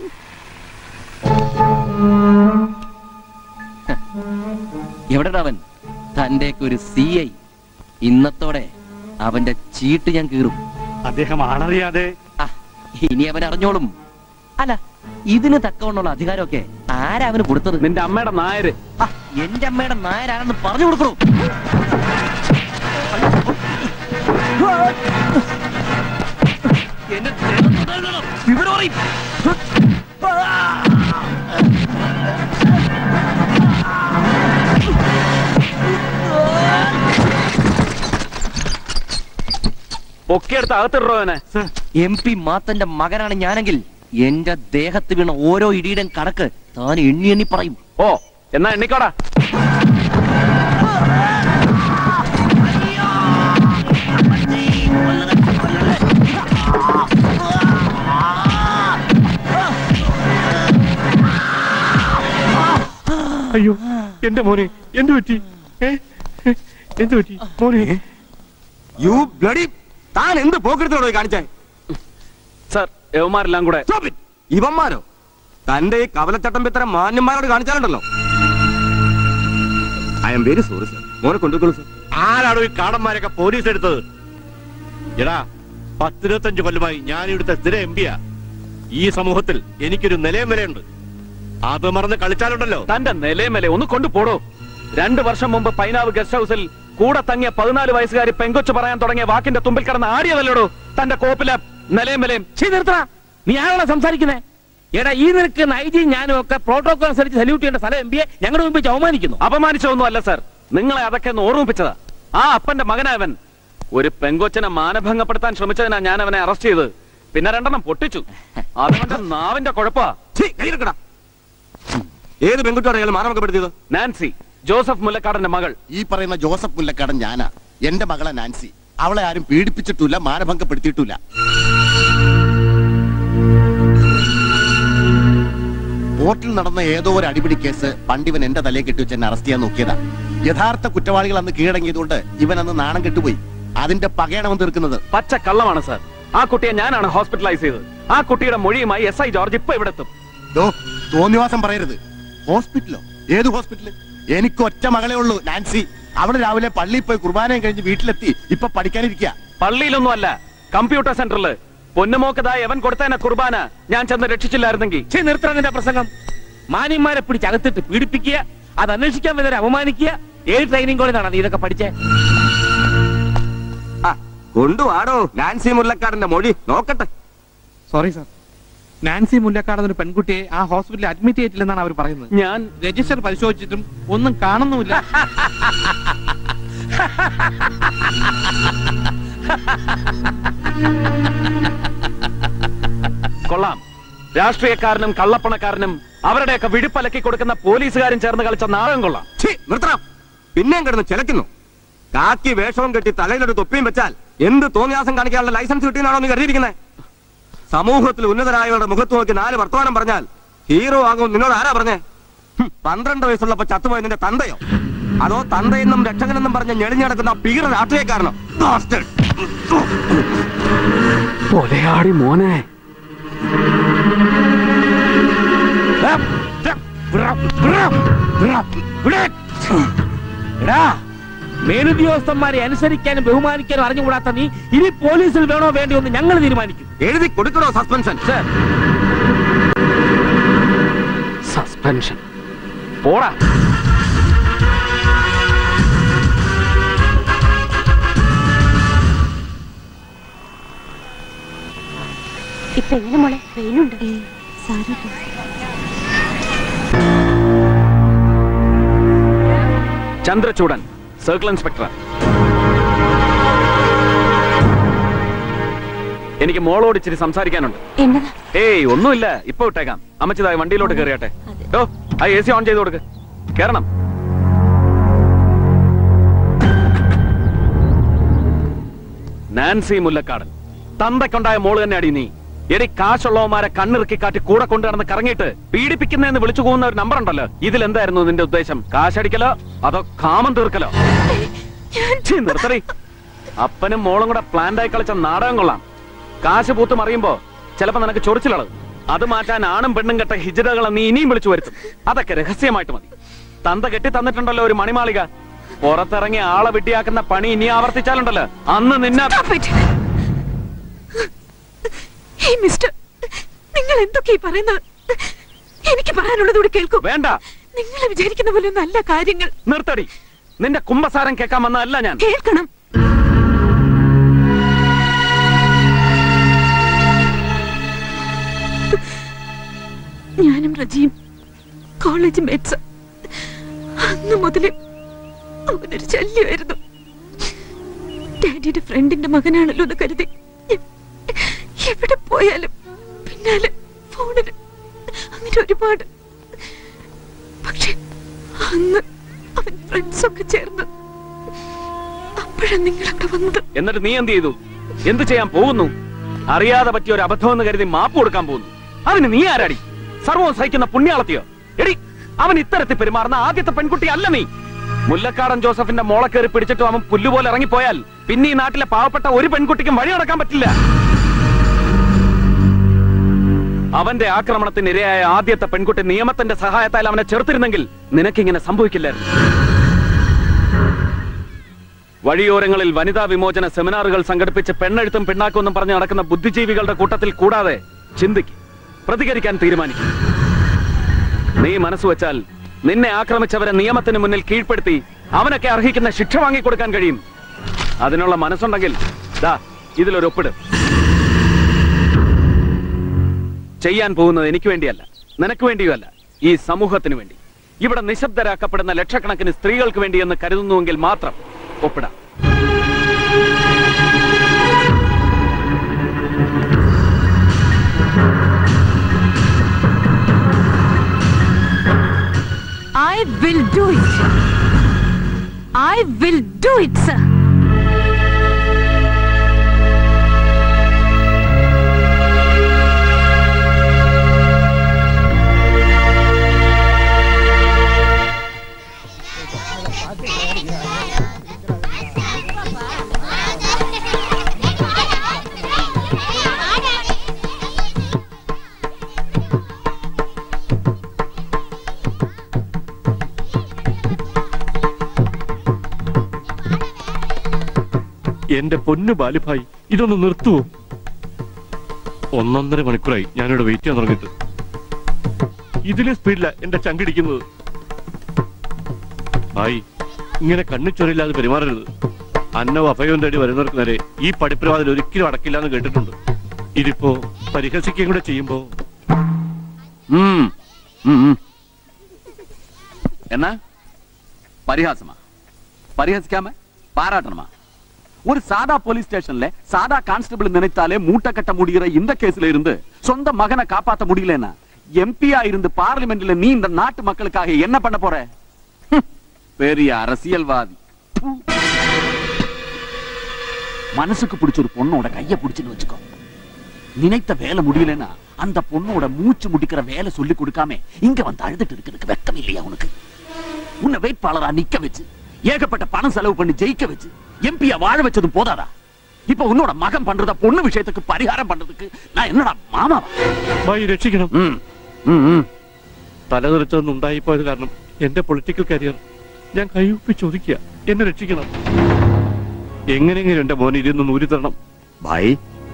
എവിടെടാ അവൻ തന്റെയൊക്കെ ഒരു സി ഐ ഇന്നത്തോടെ അവന്റെ ചീട്ട് ഞാൻ കീറും അദ്ദേഹം ആളറിയാതെ ഇനി അവൻ അറിഞ്ഞോളും അല്ല ഇതിന് തക്കവണ്ണുള്ള അധികാരമൊക്കെ ആരാ അവന് കൊടുത്തത് നിന്റെ അമ്മയുടെ നായര് എന്റെ അമ്മയുടെ നായരാണെന്ന് പറഞ്ഞു കൊടുക്കണു എന്നെ വിവരം അറിയും പൊക്കിയെടുത്ത് അകത്തിടറോ അവനെ എം പി മാത്തന്റെ മകനാണ് ഞാനെങ്കിൽ എന്റെ ദേഹത്ത് വീണ ഓരോ ഇടിയുടെയും കണക്ക് താൻ എണ്ണി എണ്ണി പറയും ഓ എന്നാ എണ്ണിക്കോടാ അയ്യോ എന്റെ മോനെ എന്ത് പറ്റി ഏ? എന്ത് പറ്റി മോനെ യു ബ്ലഡി താൻ എന്ത് പോക്കെടുത്തോടോ കാണിച്ചേ സർ യവന്മാരെല്ലാം കൂടെ ഇവന്മാരോ തന്റെ ഈ കവലച്ചട്ടം പിത്തര മാന്യന്മാരോട് കാണിച്ചാലുണ്ടല്ലോ I am very sorry sir മോനെ കൊണ്ടുപോകുള്ളൂ സർ ആരാണോ ഈ കാടന്മാരൊക്കെ പോലീസ് എടുത്തത് എടാ പത്തിരുപത്തഞ്ച് കൊല്ലമായി ഞാൻ ഇവിടുത്തെ സ്ഥിര എം പിയാ ഈ സമൂഹത്തിൽ എനിക്കൊരു നിലയം വിലയുണ്ട് അത് മറന്ന് കളിച്ചാലുണ്ടല്ലോ തന്റെ നിലയമേലെ ഒന്ന് കൊണ്ടുപോടോ രണ്ടു വർഷം മുമ്പ് പൈനാവ് ഗസ്റ്റ് ഹൗസിൽ കൂടെ തങ്ങിയ പതിനാല് വയസ്സുകാരി പെങ്കൊച്ചു പറയാൻ തുടങ്ങിയ വാക്കിന്റെ തുമ്പിൽ കിടന്ന് ആടിയതല്ലോടോ തന്റെ കോപ്പിലെ നിലയമേലയും ചെയ്ത് നിർത്തണ നീ ആരാണ് സംസാരിക്കുന്നത് എടാ ഈ നിനക്ക് നൈജി ഞാനും ഒക്കെ പ്രോട്ടോകോൾ അനുസരിച്ച് സല്യൂട്ട് ചെയ്യേണ്ട സ്ഥലം എം പിയെ ഞങ്ങളുടെ മുമ്പിൽ വെച്ച് അവമാനിക്കുന്നു അപമാനിച്ചൊന്നും അല്ല സർ നിങ്ങളെ അതൊക്കെ ഒന്ന് ഓർമ്മിപ്പിച്ചതാ ആ അപ്പന്റെ മകനവൻ ഒരു പെങ്കൊച്ചിനെ മാനഭംഗപ്പെടുത്താൻ ശ്രമിച്ചതിനാ ഞാൻ അവനെ അറസ്റ്റ് ചെയ്ത് പിന്നെ രണ്ടെണ്ണം പൊട്ടിച്ചു അതവന്റെ നാവിന്റെ കുഴപ്പാ ഏത് പെൺകുട്ടിയാണ് അയാൾ മാനവകപ്പെടുത്തിയത് നാൻസി ജോസഫ് മുല്ലക്കാടന്റെ മകൾ ഈ പറയുന്ന ജോസഫ് മുല്ലക്കാടൻ ഞാനാ എന്റെ മകളെ നാൻസി അവളെ ആരും പീഡിപ്പിച്ചിട്ടില്ല മാനഭംഗപ്പെടുത്തിയിട്ടില്ല കോർട്ടിൽ നടന്ന ഏതോ ഒരു അടിപിടി കേസ് പണ്ടിവൻ എന്റെ തലയെ കെട്ടിവെച്ച് എന്നെ അറസ്റ്റ് ചെയ്യാൻ നോക്കിയതാ യഥാർത്ഥ കുറ്റവാളികൾ അന്ന് കീഴടങ്ങിയതുകൊണ്ട് ഇവൻ അന്ന് നാണം കെട്ടുപോയി അതിന്റെ പകയാണ് അവൻ തീർക്കുന്നത് പച്ച കള്ളമാണ് സാർ ആ കുട്ടിയെ ഞാനാണ് ഹോസ്പിറ്റലൈസ് ചെയ്തത് ആ കുട്ടിയുടെ മൊഴിയുമായി എസ് ഐ ജോർജ് ഇപ്പൊ ഇവിടെ എത്തും ദോ, തോന്നിവാസം പറയരുത് ഹോസ്പിറ്റലോ ഏത് ഹോസ്പിറ്റല് എനിക്ക് ഒറ്റ മകളെ ഉള്ളൂ നാൻസി അവള് രാവിലെ പള്ളിയിൽ പോയി കുർബാനയും കഴിഞ്ഞ് വീട്ടിലെത്തി ഇപ്പൊ പഠിക്കാനിരിക്കുക പള്ളിയിലൊന്നും അല്ല കമ്പ്യൂട്ടർ സെന്ററിൽ പൊന്നുമോക്കതായി എവൻ കൊടുത്തതിനെ കുർബാന ഞാൻ ചെന്ന് രക്ഷിച്ചില്ലായിരുന്നെങ്കിൽ ചേ നിർത്തണം നിന്റെ പ്രസംഗം മാന്യന്മാരെ പിടിച്ച് അകത്തിട്ട് പീഡിപ്പിക്കുക അത് അന്വേഷിക്കാൻ വരുന്നവരെ അപമാനിക്കുക ഏത് ട്രെയിനിങ് കോളേജാണ് നീ ഇതൊക്കെ പഠിച്ചേ കൊണ്ടുവാടോ നാൻസി മുല്ലക്കാരന്റെ മൊഴി നോക്കട്ടെ സോറി സാർ നാൻസി മുല്ലക്കാട് എന്നൊരു പെൺകുട്ടിയെ ആ ഹോസ്പിറ്റലിൽ അഡ്മിറ്റ് ചെയ്തിട്ടില്ലെന്നാണ് അവർ പറയുന്നത് ഞാൻ രജിസ്റ്റർ പരിശോധിച്ചിട്ടും ഒന്നും കാണുന്നുമില്ല കൊള്ളാം രാഷ്ട്രീയക്കാരനും കള്ളപ്പണക്കാരനും അവരുടെയൊക്കെ വിടിപ്പലക്കി കൊടുക്കുന്ന പോലീസുകാരും ചേർന്ന് കളിച്ച നാടകം കൊള്ളാം ഛീ, നിർത്തണം പിന്നെയും കിടന്ന് ചിലക്കുന്നു കാക്കി വേഷവും കെട്ടി തലയിലൊരു തൊപ്പിയും വെച്ചാൽ എന്ത് തോന്നിയാസം കാണിക്കാനുള്ള ലൈസൻസ് കിട്ടിയെന്നാണോ നീ കരുതിയിരിക്കുന്നത് സമൂഹത്തിൽ ഉന്നതരായവരുടെ മുഖത്ത് നോക്കി നാല് വർത്തമാനം പറഞ്ഞാൽ ഹീറോ ആകും നിന്നോട് ആരാ പറഞ്ഞേ ഹും, പന്ത്രണ്ട് വയസ്സുള്ളപ്പോ ചത്തുപോയ നിന്റെ തന്തയോ അതോ തന്തയെന്നും രക്ഷകനെന്നും പറഞ്ഞ് ഞെളിഞ്ഞടക്കുന്ന പീറ രാഷ്ട്രീയക്കാരനോ Bastard. കൊലയാടി മോനെ എടാ മേലുദ്യോഗസ്ഥന്മാരെ അനുസരിക്കാനും ബഹുമാനിക്കാനും അറിഞ്ഞുകൂടാത്ത നീ ഇനി പോലീസിൽ വേണോ വേണ്ടിയോ എന്ന് ഞങ്ങൾ തീരുമാനിക്കും എഴുതി കൊടുക്കണോ സസ്പെൻഷൻ സസ്പെൻഷൻ പോടാ ഇപ്പൊ എങ്ങനെ മോളെ വെയിലുണ്ട് ചന്ദ്രചൂടൻ സർക്കിൾ ഇൻസ്പെക്ടർ എനിക്ക് മോളോട് ഇച്ചിരി സംസാരിക്കാനുണ്ട് എന്നതാ ഏയ് ഒന്നുമില്ല ഇപ്പൊ വിട്ടേക്കാം അമ്മച്ചിതായി വണ്ടിയിലോട്ട് കയറിയാട്ടെ ഓ ആ എ സി ഓൺ ചെയ്ത് കൊടുക്ക് കേറണം നാൻസി മുല്ലക്കാടൻ തന്തയ്ക്കുണ്ടായ മോള് തന്നെ അടി നീ എടി കാശുള്ളവന്മാരെ കണ്ണിറുക്കി കാട്ടി കൂടെ കൊണ്ടു നടന്ന് കറങ്ങിയിട്ട് പീഡിപ്പിക്കുന്നതെന്ന് വിളിച്ചു പോകുന്ന ഒരു നമ്പർ ഉണ്ടല്ലോ ഇതിൽ എന്തായിരുന്നു നിന്റെ ഉദ്ദേശം കാശടിക്കലോ അതോ കാമം തീർക്കലോ ഛീ, നിർത്തടി അപ്പനും മോളും കൂടെ പ്ലാന്റ് ആയി കളിച്ച നാടകം കൊള്ളാം കാശ് പൂത്ത് മറിയുമ്പോ ചിലപ്പോ നിനക്ക് ചൊറിച്ചിലുള്ളത് അത് മാറ്റാൻ ആണും പെണ്ണും കെട്ട ഹിജറകളെ നീ ഇനിയും വിളിച്ചു വരുത്തും അതൊക്കെ രഹസ്യമായിട്ട് മതി തന്ത കെട്ടി തന്നിട്ടുണ്ടല്ലോ ഒരു മണിമാളിക പുറത്തിറങ്ങി ആളെ വിട്ടിയാക്കുന്ന പണി ഇനി ആവർത്തിച്ചാലുണ്ടല്ലോ അന്ന് നിന്നെ ഹേ മിസ്റ്റർ നിങ്ങൾ എന്തൊക്കെയാ പറയുന്നത് എനിക്ക് പറയാനുള്ളത് കൂടി കേൾക്കൂ വേണ്ട നിങ്ങൾ വിചാരിക്കുന്ന പോലെ നല്ല കാര്യങ്ങൾ നിർത്തടി നിന്റെ കുംഭസാരം കേൾക്കാൻ വന്നതല്ല ഞാൻ കേൾക്കണം ഞാനും റജിയും കോളേജ് മേറ്റ്സ് അന്ന് മുതല് അവനൊരു ശല്യമായിരുന്നു ഡാഡിയുടെ ഫ്രണ്ടിന്റെ മകനാണല്ലോ എന്ന് കരുതി എ- എവിടെ പോയാലും പിന്നാലെ ഫോണില് അങ്ങനെ ഒരുപാട് പക്ഷെ അന്ന് അവൻ ഫ്രണ്ട്സ് ഒക്കെ ചേർന്ന് അപ്പോഴാണ് നിങ്ങളവിടെ വന്നത് എന്നിട്ട് നീ എന്ത് ചെയ്തു എന്ത് ചെയ്യാൻ പോകുന്നു അറിയാതെ പറ്റിയ ഒരു അബദ്ധം എന്ന് കരുതി മാപ്പ് കൊടുക്കാൻ പോകുന്നു അതിന് നീ ആരാടി സർവവും സഹിക്കുന്ന പുണ്യാളത്തിയോ എടി അവൻ ഇത്തരത്തിൽ പെരുമാറുന്ന ആദ്യത്തെ പെൺകുട്ടി അല്ല നീ മുല്ലക്കാടൻ ജോസഫിന്റെ മോളെ കയറി പിടിച്ചിട്ടും അവൻ പുല്ലുപോലെ ഇറങ്ങിപ്പോയാൽ പിന്നെ ഈ നാട്ടിലെ പാവപ്പെട്ട ഒരു പെൺകുട്ടിക്കും വഴി നടക്കാൻ പറ്റില്ല അവന്റെ ആക്രമണത്തിന് ഇരയായ ആദ്യത്തെ പെൺകുട്ടി നിയമത്തിന്റെ സഹായത്താൽ അവനെ ചെറുത്തിരുന്നെങ്കിൽ നിനക്കിങ്ങനെ സംഭവിക്കില്ലായിരുന്നു വഴിയോരങ്ങളിൽ വനിതാ വിമോചന സെമിനാറുകൾ സംഘടിപ്പിച്ച് പെണ്ണെഴുത്തും പിണ്ണാക്കും എന്നും പറഞ്ഞ് നടക്കുന്ന ബുദ്ധിജീവികളുടെ കൂട്ടത്തിൽ കൂടാതെ ചിന്തിക്ക് പ്രതികരിക്കാൻ തീരുമാനിക്കും നീ മനസ്സ് വെച്ചാൽ നിന്നെ ആക്രമിച്ചവരെ നിയമത്തിന് മുന്നിൽ കീഴ്പ്പെടുത്തി അവനൊക്കെ അർഹിക്കുന്ന ശിക്ഷ വാങ്ങിക്കൊടുക്കാൻ കഴിയും അതിനുള്ള മനസ്സുണ്ടെങ്കിൽ ദാ ഇതിലൊരു ഒപ്പിട് ചെയ്യാൻ പോകുന്നത് എനിക്ക് വേണ്ടിയല്ല നിനക്ക് വേണ്ടിയുമല്ല ഈ സമൂഹത്തിന് വേണ്ടി ഇവിടെ നിശബ്ദരാക്കപ്പെടുന്ന ലക്ഷക്കണക്കിന് സ്ത്രീകൾക്ക് വേണ്ടി എന്ന് കരുതുന്നുവെങ്കിൽ മാത്രം ഒപ്പിടാം I will do it. I will do it, sir. എന്റെ പൊന്നു ബാലിഭായി ഇതൊന്ന് നിർത്തുവോ ഒന്നൊന്നര മണിക്കൂറായി ഞാനിവിടെ വെയിറ്റ് ചെയ്യാൻ തുടങ്ങിയിട്ട് ഇതിലെ സ്പീഡില എന്റെ ചങ്കിടിക്കുന്നത് ഭായി ഇങ്ങനെ കണ്ണു ചൊരയില്ലാതെ പെരുമാറരുത് അന്നവും അഭയവും തേടി വരുന്നവർക്ക് നേരെ ഈ പഠിപ്രവാദം ഒരിക്കലും അടക്കില്ല എന്ന് കേട്ടിട്ടുണ്ട് ഇതിപ്പോ പരിഹസിക്കുകയും കൂടെ ചെയ്യുമ്പോ ம், ம், ம். என்ன பரிகாசமா பரிகாசிக்காம பாராட்டணுமா ஒரு சாதா போலீஸ் ஸ்டேஷன்ல சாதா கான்ஸ்டபிள் நினைத்தாலே மூட்டை கட்ட முடிகிற இந்த கேஸ்ல இருந்து சொந்த மகனை காப்பாத்த முடியலன்னா எம்பியா இருந்து பார்லிமெண்ட்ல நீ இந்த நாட்டு மக்களுக்காக என்ன பண்ண போற ஹம், பெரிய அரசியல்வாதி ப்பு. மனசுக்கு பிடிச்ச ஒரு பொண்ணோட கைய பிடிச்சுன்னு வச்சுக்கோ நினைத்த வேலை முடியலன்னா அந்த பொண்ணோட மூச்சு முடிக்கிற வேலை சொல்லி கொடுக்காம இங்க வந்து அழுதுட்டு இருக்கிறதுக்கு வெக்கம் இல்லையா உனக்கு உன்னை வேட்பாளரா நிக்க வச்சு ஏகப்பட்ட பணம் செலவு பண்ணி ஜெயிக்க வச்சு எம்பியா வாழ வச்சது போதாதா இப்ப உன்னோட மகன் பண்றத பொண்ணு விஷயத்துக்கு பரிகாரம் பண்றதுக்கு ഞാൻ എന്നടാ മാമാ ഭായി രക്ഷിക്കണം തലതെറിച്ചൊന്നും ഉണ്ടായിപ്പോയത് കാരണം എന്റെ പൊളിറ്റിക്കൽ കരിയർ ഞാൻ കൈയൊപ്പിച്ച് ഒതുക്കിയ എന്നെ രക്ഷിക്കണം എങ്ങനെയെങ്കിലും എന്റെ മോനെ ഇരുന്ന് നൂരി തരണം ഭായ്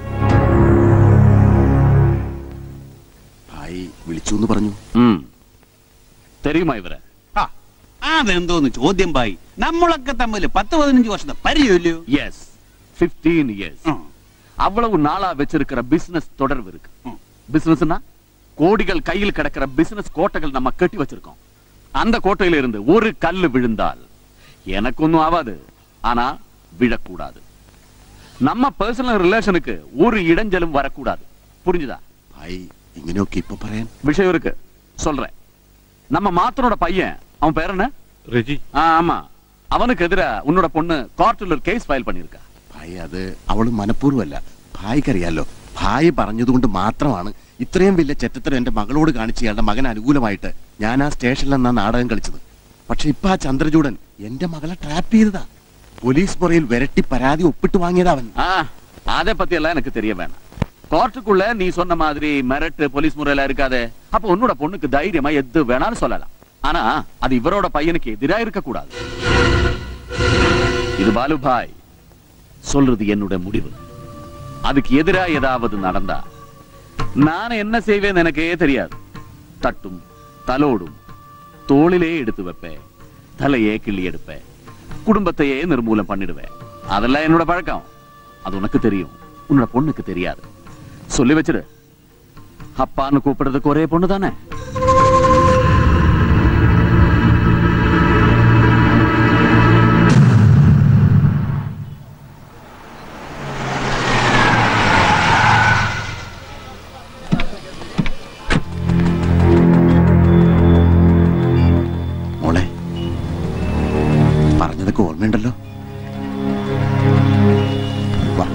ഭായ് വിളിച്ചു എന്ന് പറഞ്ഞു തെരയുമാ ഇവരെ അതെന്തോന്ന് ചോദ്യം ബായി നമ്മളൊക്കെ തമ്മിൽ പത്ത് പതിനഞ്ച് വർഷത്തെ പരിചയമില്ലയോ எஸ் 15 இயர்ஸ் அவ்வளவு நாளா வச்சிருக்கிற பிசினஸ் தொடர்பு இருக்கு பிசினஸ்னா கோடிகள் கையில் கிடக்கிற பிசினஸ் கோட்டைகள் நம்ம கட்டி வச்சிருக்கோம் அந்த கோட்டையில இருந்து ஒரு கல்லு விழுந்தால் எனக்கு ஒண்ணும் ஆகாது ஆனா விழக்கூடாது நம்ம பர்சனல் ரிலேஷனுக்கு ஒரு இடைஞ்சலும் வரக்கூடாது புரிஞ்சுதா ഭായ് ഇങ്ങനെയൊക്കെ ഇപ്പൊ പറയാൻ விஷயம் இருக்கு சொல்றேன் நம்ம மாத்தனோட பையன் அவன் பேர் என்ன ரெஜி ஆமா அவனுக்கு எதிரா உன்னோட பொண்ணு கோர்ட்டில் ஒரு கேஸ் ஃபைல் பண்ணிருக்கா ഭായ് അത് അവള് മനഃപൂർവ്വമല്ല ഭായിക്കറിയാലോ ഭായ് പറഞ്ഞതുകൊണ്ട് മാത്രമാണ് ഇത്രയും വലിയ ചെറ്റത്തരം എന്റെ മകളോട് കാണിച്ച് ഇയാളുടെ മകൻ അനുകൂലമായിട്ട് ഞാൻ ആ സ്റ്റേഷനിൽ നിന്നാ നാടകം കളിച്ചത് പക്ഷെ ഇപ്പൊ ആ ചന്ദ്രചൂടൻ എന്റെ മകളെ ട്രാപ്പ് ചെയ്തതാ പോലീസ് പുറയിൽ വിരട്ടി പരാതി ഒപ്പിട്ട് വാങ്ങിയതാ അവൻ ஆ, அதை பத்தி எல்லாம் எனக்கு தெரிய வேணாம் கோர்ட்டுக்குள்ள நீ சொன்ன மாதிரி மிரட்டு போலீஸ் முறையில இருக்காதே அப்ப உன்னோட பொண்ணுக்கு தைரியமா எது வேணாலும் சொல்லலாம் ஆனா அது இவரோட பையனுக்கு எதிரா இருக்க கூடாது இது பாலு பாய் சொல்றது என்னோட முடிவு அதுக்கு எதிரா ஏதாவது நடந்தா நான் என்ன செய்வேன் எனக்கே தெரியாது தட்டும் தலோடும் தோளிலே எடுத்து வைப்பேன் தலையே கிள்ளி எடுப்பேன் குடும்பத்தையே நிர்மூலம் பண்ணிடுவேன் அதெல்லாம் என்னோட பழக்கம் அது உனக்கு தெரியும் உன்னோட பொண்ணுக்கு தெரியாது சொல்லி வச்சிரு அப்பான்னு கூப்பிடுறதுக்கு ஒரே பொண்ணு தானே മോളെ പറഞ്ഞതൊക്കെ ഓർമ്മയുണ്ടല്ലോ വാ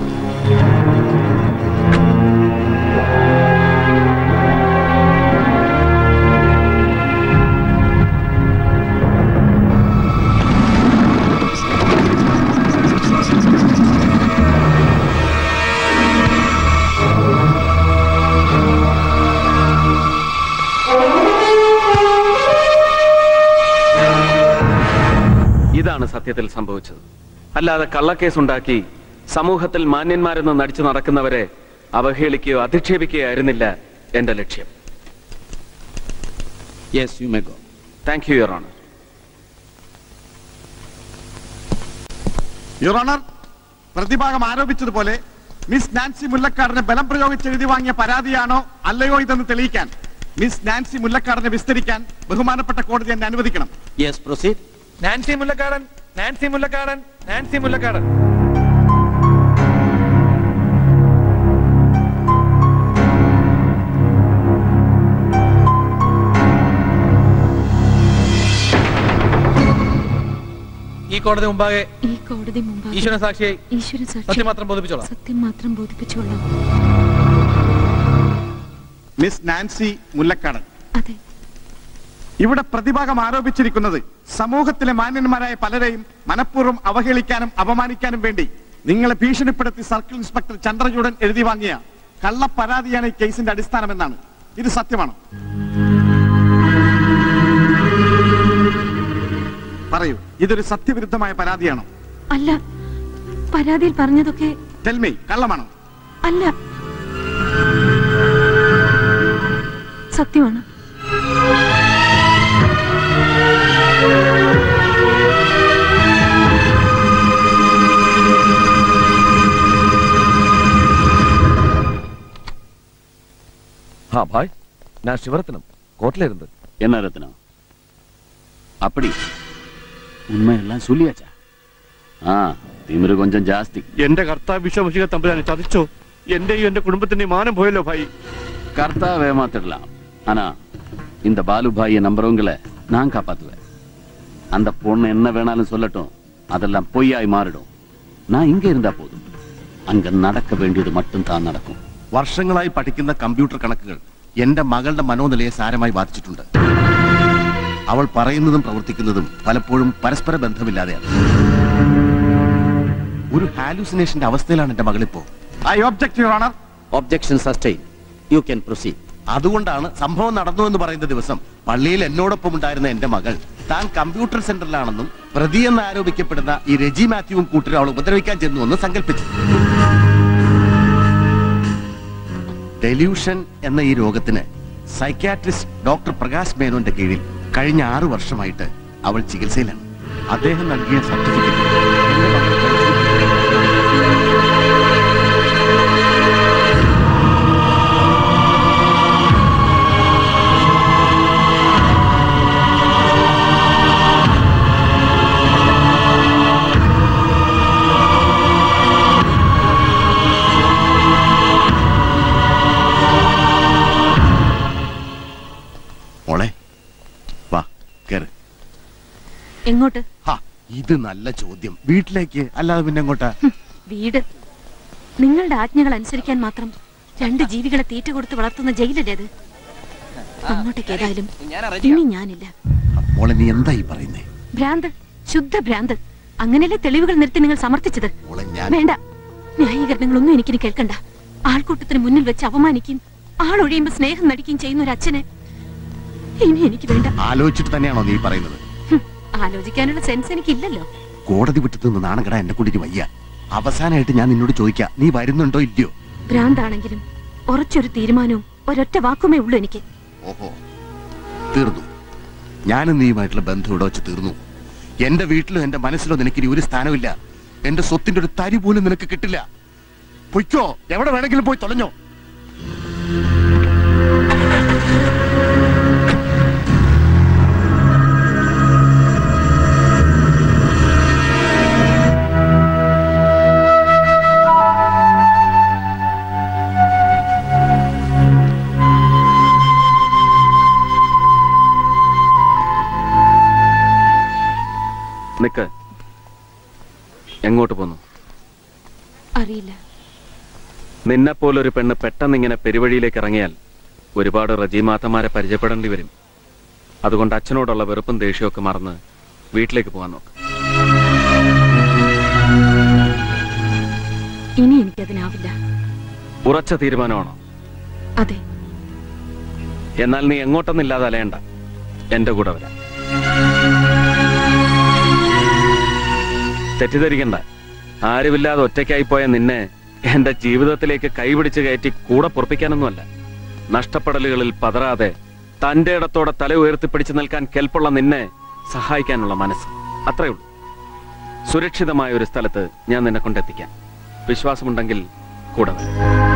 ഇതാണ് സത്യത്തിൽ സംഭവിച്ചത് അല്ലാതെ കള്ളക്കേസ് ഉണ്ടാക്കി സമൂഹത്തിൽ മാന്യന്മാരെന്ന് നടിച്ചു നടക്കുന്നവരെ അവഹേളിക്കുകയോ അധിക്ഷേപിക്കുകയോ ആയിരുന്നില്ല എന്റെ ലക്ഷ്യം yes you may go thank you your honour your honour പ്രതിഭാഗം ആരോപിച്ചതുപോലെ മിസ് നാൻസി മുല്ലക്കാടിനെ ബലം പ്രയോഗിച്ച് എഴുതി വാങ്ങിയ പരാതിയാണോ അല്ലയോ ഇതെന്ന് തെളിയിക്കാൻ മിസ് നാൻസി മുല്ലക്കാടിനെ വിസ്തരിക്കാൻ ബഹുമാനപ്പെട്ട കോടതി എന്നെ അനുവദിക്കണം yes proceed Nancy Mullakkadan Nancy Mullakkadan Nancy Mullakkadan ഈ കോടതി മുമ്പാകെ ഈ കോടതി മുമ്പാകെ ഈശ്വര സാക്ഷിയായി ഈശ്വര സാക്ഷി സത്യം മാത്രം ബോധിപ്പിച്ചോളാം സത്യം മാത്രം ബോധിപ്പിച്ചോളാം മിസ് നാൻസി മുല്ലക്കാടൻ അതെ ഇവിടെ പ്രതിഭാഗം ആരോപിച്ചിരിക്കുന്നത് സമൂഹത്തിലെ മാന്യന്മാരായ പലരെയും മനഃപൂർവ്വം അവഹേളിക്കാനും അപമാനിക്കാനും വേണ്ടി നിങ്ങളെ ഭീഷണിപ്പെടുത്തി സർക്കിൾ ഇൻസ്പെക്ടർ ചന്ദ്രചൂഡൻ എഴുതി വാങ്ങിയ കള്ളപ്പരാതിയാണ് ഈ കേസിന്റെ അടിസ്ഥാനമെന്നാണ് ഇത് സത്യമാണ് പറയൂ ഇതൊരു സത്യവിരുദ്ധമായ പരാതിയാണോ അല്ല പരാതിയിൽ പറഞ്ഞതൊക്കെ ടെൽമി കള്ളമാണോ അല്ല സത്യമാണ് हाँ भाई நான் சிவரத்னம் கோர்ட்ல இருந்து என்ன ரத்னம் அப்படி உண்மையெல்லாம் சொல்லியாச்சா ആ തിമിര് കൊഞ്ചം ജാസ്തി എന്റെ കർത്താവ് വിശ്വസിക തമ്പുരാനെ ചതിച്ചോ എന്റെയും എന്റെ കുടുംബത്തിന്റെയും മാനം പോയല്ലോ ഭായി கர்த்தாவே ஏமாத்திடலாம் ஆனா இந்த பாலுபாயை நம்புறவங்கள நான் காப்பாத்துவேன் அந்த பொண்ணு என்ன வேணாலும் சொல்லட்டும் அதெல்லாம் பொய்யாய் மாறிடும் நான் இங்க இருந்தா போதும் அங்க நடக்க வேண்டியது மட்டும் தான் நடக்கும் വർഷങ്ങളായി പഠിക്കുന്ന കമ്പ്യൂട്ടർ കണക്കുകൾ എന്റെ മകളുടെ മനോനിലയെ സാരമായി ബാധിച്ചിട്ടുണ്ട് അവൾ പറയുന്നതും പ്രവർത്തിക്കുന്നതും പലപ്പോഴും പരസ്പര ബന്ധമില്ലാതെയാണ് ഒരു ഹാലൂസിനേഷന്റെ അവസ്ഥയിലാണ് എന്റെ മകളിപ്പോ I object your honour objection sustain you can proceed അതുകൊണ്ടാണ് സംഭവം നടന്നു എന്ന് പറയുന്ന ദിവസം പള്ളിയിൽ എന്നോടൊപ്പം ഉണ്ടായിരുന്ന എന്റെ മകൾ താൻ കമ്പ്യൂട്ടർ സെന്ററിലാണെന്നും പ്രതിയെന്ന് ആരോപിക്കപ്പെടുന്ന ഈ രജി മാത്യുവും കൂട്ടരും അവൾ ഉപദ്രവിക്കാൻ ചെന്നു എന്ന് സങ്കല്പിച്ചു ഡെല്യൂഷൻ എന്ന ഈ രോഗത്തിന് സൈക്യാട്രിസ്റ്റ് ഡോക്ടർ പ്രകാശ് മേനോന്റെ കീഴിൽ കഴിഞ്ഞ ആറു വർഷമായിട്ട് അവൾ ചികിത്സയിലാണ് അദ്ദേഹം നൽകിയ സർട്ടിഫിക്കറ്റ് എന്റെ മകൾ മോളെ വാ കേറ് എങ്ങോട്ട് ഹാ, ഇത് നല്ല ചോദ്യം വീട്ടിലേക്ക് അല്ലാതെ പിന്നെ എങ്ങോട്ടാ വീട് നിങ്ങളുടെ ആജ്ഞകൾ അനുസരിക്കാൻ മാത്രം രണ്ട് ജീവികളെ തീറ്റ കൊടുത്ത് വളർത്തുന്ന ജയിലല്ലേ അത് അങ്ങോട്ടേക്ക് ഏതായാലും ഇനി ഞാനില്ല മോളെ നീ എന്താ ഈ പറയുന്നേ ഭ്രാന്ത് ശുദ്ധ ഭ്രാന്ത് അങ്ങനെയല്ലേ തെളിവുകൾ നിർത്തി നിങ്ങൾ സമർത്ഥിച്ചത് മോളെ ഞാൻ വേണ്ട ന്യായീകരണങ്ങളൊന്നും എനിക്കിനി കേൾക്കണ്ട ആൾക്കൂട്ടത്തിന് മുന്നിൽ വെച്ച് അപമാനിക്കും ആളൊഴിയുമ്പോ സ്നേഹം നടിക്കുകയും ചെയ്യുന്ന ഒരു അച്ഛനെ ഇനി എനിക്ക് വേണ്ട ആലോചിച്ചിട്ട് തന്നെയാണോ നീ പറയുന്നത് ഹും, ആലോചിക്കാനുള്ള സെൻസ് എനിക്കില്ലല്ലോ കോടതി വിട്ടു നിന്ന് നാണം കെടാൻ എന്നെ കൂട്ടിട്ട് വയ്യ അവസാനമായിട്ട് ഞാൻ നിന്നോട് ചോദിക്കാം നീ വരുന്നുണ്ടോ ഇല്ലയോ ഭ്രാന്താണെങ്കിലും ഉറച്ചൊരു തീരുമാനവും ഒരൊറ്റ വാക്കുമേ ഉള്ളൂ എനിക്ക് ഓഹോ തീർന്നു ഞാനും നീയുമായിട്ടുള്ള ബന്ധം ഇവിടെ വെച്ച് തീർന്നു എന്റെ വീട്ടിലോ എന്റെ മനസ്സിലോ നിനക്ക് ഇനി ഒരു സ്ഥാനമില്ല എന്റെ സ്വത്തിന്റെ ഒരു തരി പോലും നിനക്ക് കിട്ടില്ല പൊയ്ക്കോ എവിടെ വേണമെങ്കിലും പോയി തൊലഞ്ഞോ നിക്ക് എങ്ങോട്ട് പോന്നു അറിയില്ല നിന്നെ പോലൊരു പെണ്ണ് പെട്ടെന്ന് ഇങ്ങനെ പെരുവഴിയിലേക്ക് ഇറങ്ങിയാൽ ഒരുപാട് റജീമാത്തമാരെ പരിചയപ്പെടേണ്ടി വരും അതുകൊണ്ട് അച്ഛനോടുള്ള വെറുപ്പും ദേഷ്യമൊക്കെ മറന്ന് വീട്ടിലേക്ക് പോകാൻ നോക്ക് ഇനി എനിക്കതിനാവില്ല ഉറച്ച തീരുമാനമാണോ അതെ എന്നാൽ നീ എങ്ങോട്ടൊന്നില്ലാതെ അലയണ്ട എന്റെ കൂടെ വരാം തെറ്റിദ്ധരിക്കണ്ട ആരുമില്ലാതെ ഒറ്റയ്ക്കായി പോയ നിന്നെ എന്റെ ജീവിതത്തിലേക്ക് കൈപിടിച്ച് കയറ്റി കൂടെ പൊറപ്പിക്കാനൊന്നുമല്ല നഷ്ടപ്പെടലുകളിൽ പതറാതെ തന്റെ ഇടത്തോടെ തല ഉയർത്തിപ്പിടിച്ചു നിൽക്കാൻ കെൽപ്പുള്ള നിന്നെ സഹായിക്കാനുള്ള മനസ്സ് അത്രേ ഉള്ളൂ സുരക്ഷിതമായ ഒരു സ്ഥലത്ത് ഞാൻ നിന്നെ കൊണ്ടെത്തിക്കാം വിശ്വാസമുണ്ടെങ്കിൽ കൂടെ വരാം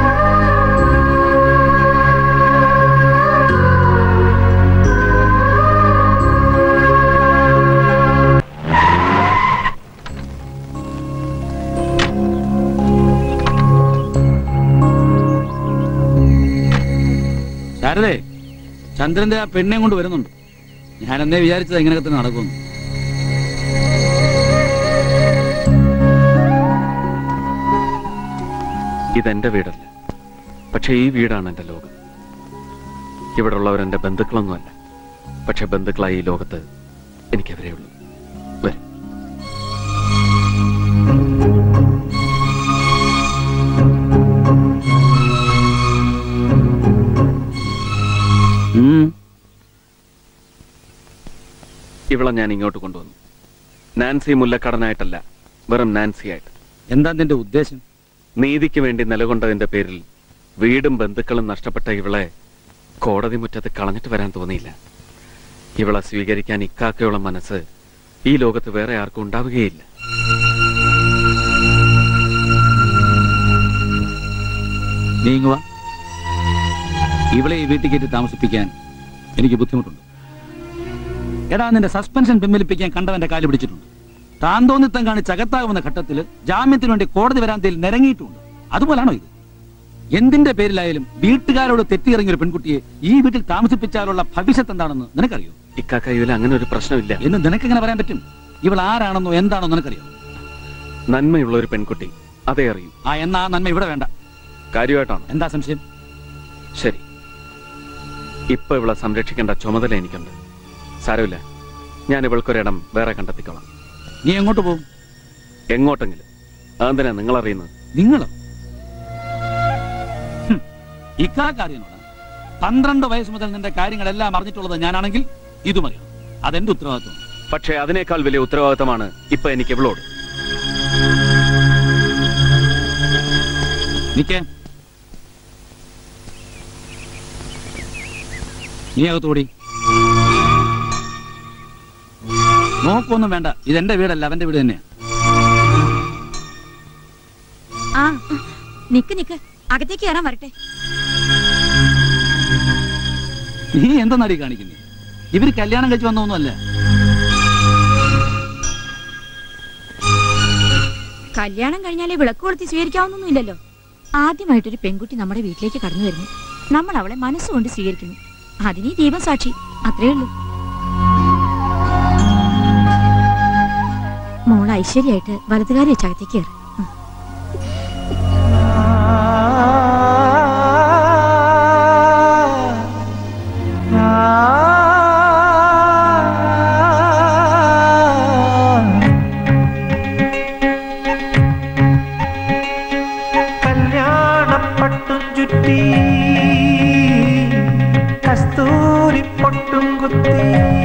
ശാരദേ ചന്ദ്രന്റെ ആ പെണ്ണെ കൊണ്ട് വരുന്നുണ്ട് ഞാൻ എന്നേ വിചാരിച്ചത് ഇങ്ങനെയൊക്കെ തന്നെ നടക്കുമെന്ന് ഇതെന്റെ വീടല്ല പക്ഷെ ഈ വീടാണ് എന്റെ ലോകം ഇവിടെ ഉള്ളവർ എന്റെ ബന്ധുക്കളൊന്നുമല്ല പക്ഷെ ബന്ധുക്കളായി ഈ ലോകത്ത് എനിക്കവരേ ഉള്ളൂ വരും ഇവളെ ഞാൻ ഇങ്ങോട്ട് കൊണ്ടുവന്നു നാൻസി മുല്ലക്കടനായിട്ടല്ല വെറും നാൻസി ആയിട്ട് എന്താ നിന്റെ ഉദ്ദേശം നീതിക്ക് വേണ്ടി നിലകൊണ്ടതിന്റെ പേരിൽ വീടും ബന്ധുക്കളും നഷ്ടപ്പെട്ട ഇവളെ കോടതി മുറ്റത്ത് കളഞ്ഞിട്ട് വരാൻ തോന്നിയില്ല ഇവളെ സ്വീകരിക്കാൻ ഇക്കാക്കയുള്ള മനസ്സ് ഈ ലോകത്ത് വേറെ ആർക്കും ഉണ്ടാവുകയില്ല നീങ്ങുക ഇവളെ ഈ വീട്ടിൽ കയറ്റി താമസിപ്പിക്കാൻ എനിക്ക് ബുദ്ധിമുട്ടുണ്ട് എടാ നിന്റെ സസ്പെൻഷൻ പിൻവലിപ്പിക്കാൻ കണ്ടവന്റെ കാല് പിടിച്ചിട്ടുണ്ട് താന്തോന്നിത്തം കാണിച്ച് അകത്താകുന്ന ഘട്ടത്തിൽ ജാമ്യത്തിന് വേണ്ടി കോടതി വരാന്തയിൽ നിരങ്ങിയിട്ടുണ്ട് അതുപോലാണോ ഇത് എന്തിന്റെ പേരിലായാലും വീട്ടുകാരോട് തെറ്റിയിറങ്ങിയ ഒരു പെൺകുട്ടിയെ ഈ വീട്ടിൽ താമസിപ്പിച്ചാലുള്ള ഭവിഷ്യത്ത് എന്താണെന്ന് നിനക്കറിയോ ഇക്കാക്ക ഇതിൽ അങ്ങനെ ഒരു പ്രശ്നമില്ല എന്ന് നിനക്കെങ്ങനെ പറയാൻ പറ്റും ഇവൾ ആരാണെന്നോ എന്താണോ നിനക്കറിയോ നന്മയുള്ള ഒരു പെൺകുട്ടി അതേ അറിയും ആ എന്നാ ആ നന്മ ഇവിടെ വേണ്ട കാര്യമായിട്ടാണ് എന്താ സംശയം ശരി ഇപ്പൊ ഇവളെ സംരക്ഷിക്കേണ്ട ചുമതല എനിക്കുണ്ട് സാരമില്ല ഞാൻ ഇവൾക്കൊരിടം വേറെ കണ്ടെത്തിക്കോളാം നീ എങ്ങോട്ട് പോകും എങ്ങോട്ടെങ്കിലും അതെന്തിനാ നിങ്ങൾ അറിയുന്നത് നിങ്ങളോ ഹും, ഇക്കാക്കറിയണോടാ പന്ത്രണ്ട് വയസ്സ് മുതൽ നിന്റെ കാര്യങ്ങളെല്ലാം അറിഞ്ഞിട്ടുള്ളത് ഞാനാണെങ്കിൽ ഇതും അറിയാം അതെന്റെ ഉത്തരവാദിത്വം പക്ഷേ അതിനേക്കാൾ വലിയ ഉത്തരവാദിത്തമാണ് ഇപ്പൊ എനിക്ക് ഇവളോട് നിക്കേ നീ അകത്തോടി നോക്കൊന്നും വേണ്ട ഇതെന്റെ വീടല്ല അവന്റെ വീട് തന്നെയാ ആ നിക്ക് നിക്ക് അകത്തേക്ക് കയറാൻ വരട്ടെ നീ എന്താ നടി കാണിക്കുന്നേ ഇവര് കല്യാണം കഴിച്ചു വന്നൊന്നുമല്ല കല്യാണം കഴിഞ്ഞാലേ വിളക്ക് കൊളുത്തി സ്വീകരിക്കാവുന്നൊന്നുമില്ലല്ലോ ആദ്യമായിട്ടൊരു പെൺകുട്ടി നമ്മുടെ വീട്ടിലേക്ക് കടന്നു വരുന്നു നമ്മൾ അവളെ മനസ്സുകൊണ്ട് സ്വീകരിക്കുന്നു അതിനീ ദീപം സാക്ഷി അത്രേ ഉള്ളൂ മോൾ ഐശ്വര്യായിട്ട് വലതുകാരി വെച്ച് അകത്തേക്ക് കയറി കല്യാണപ്പട്ടും ചുറ്റി കസ്തൂരി പൊട്ടും കുത്തി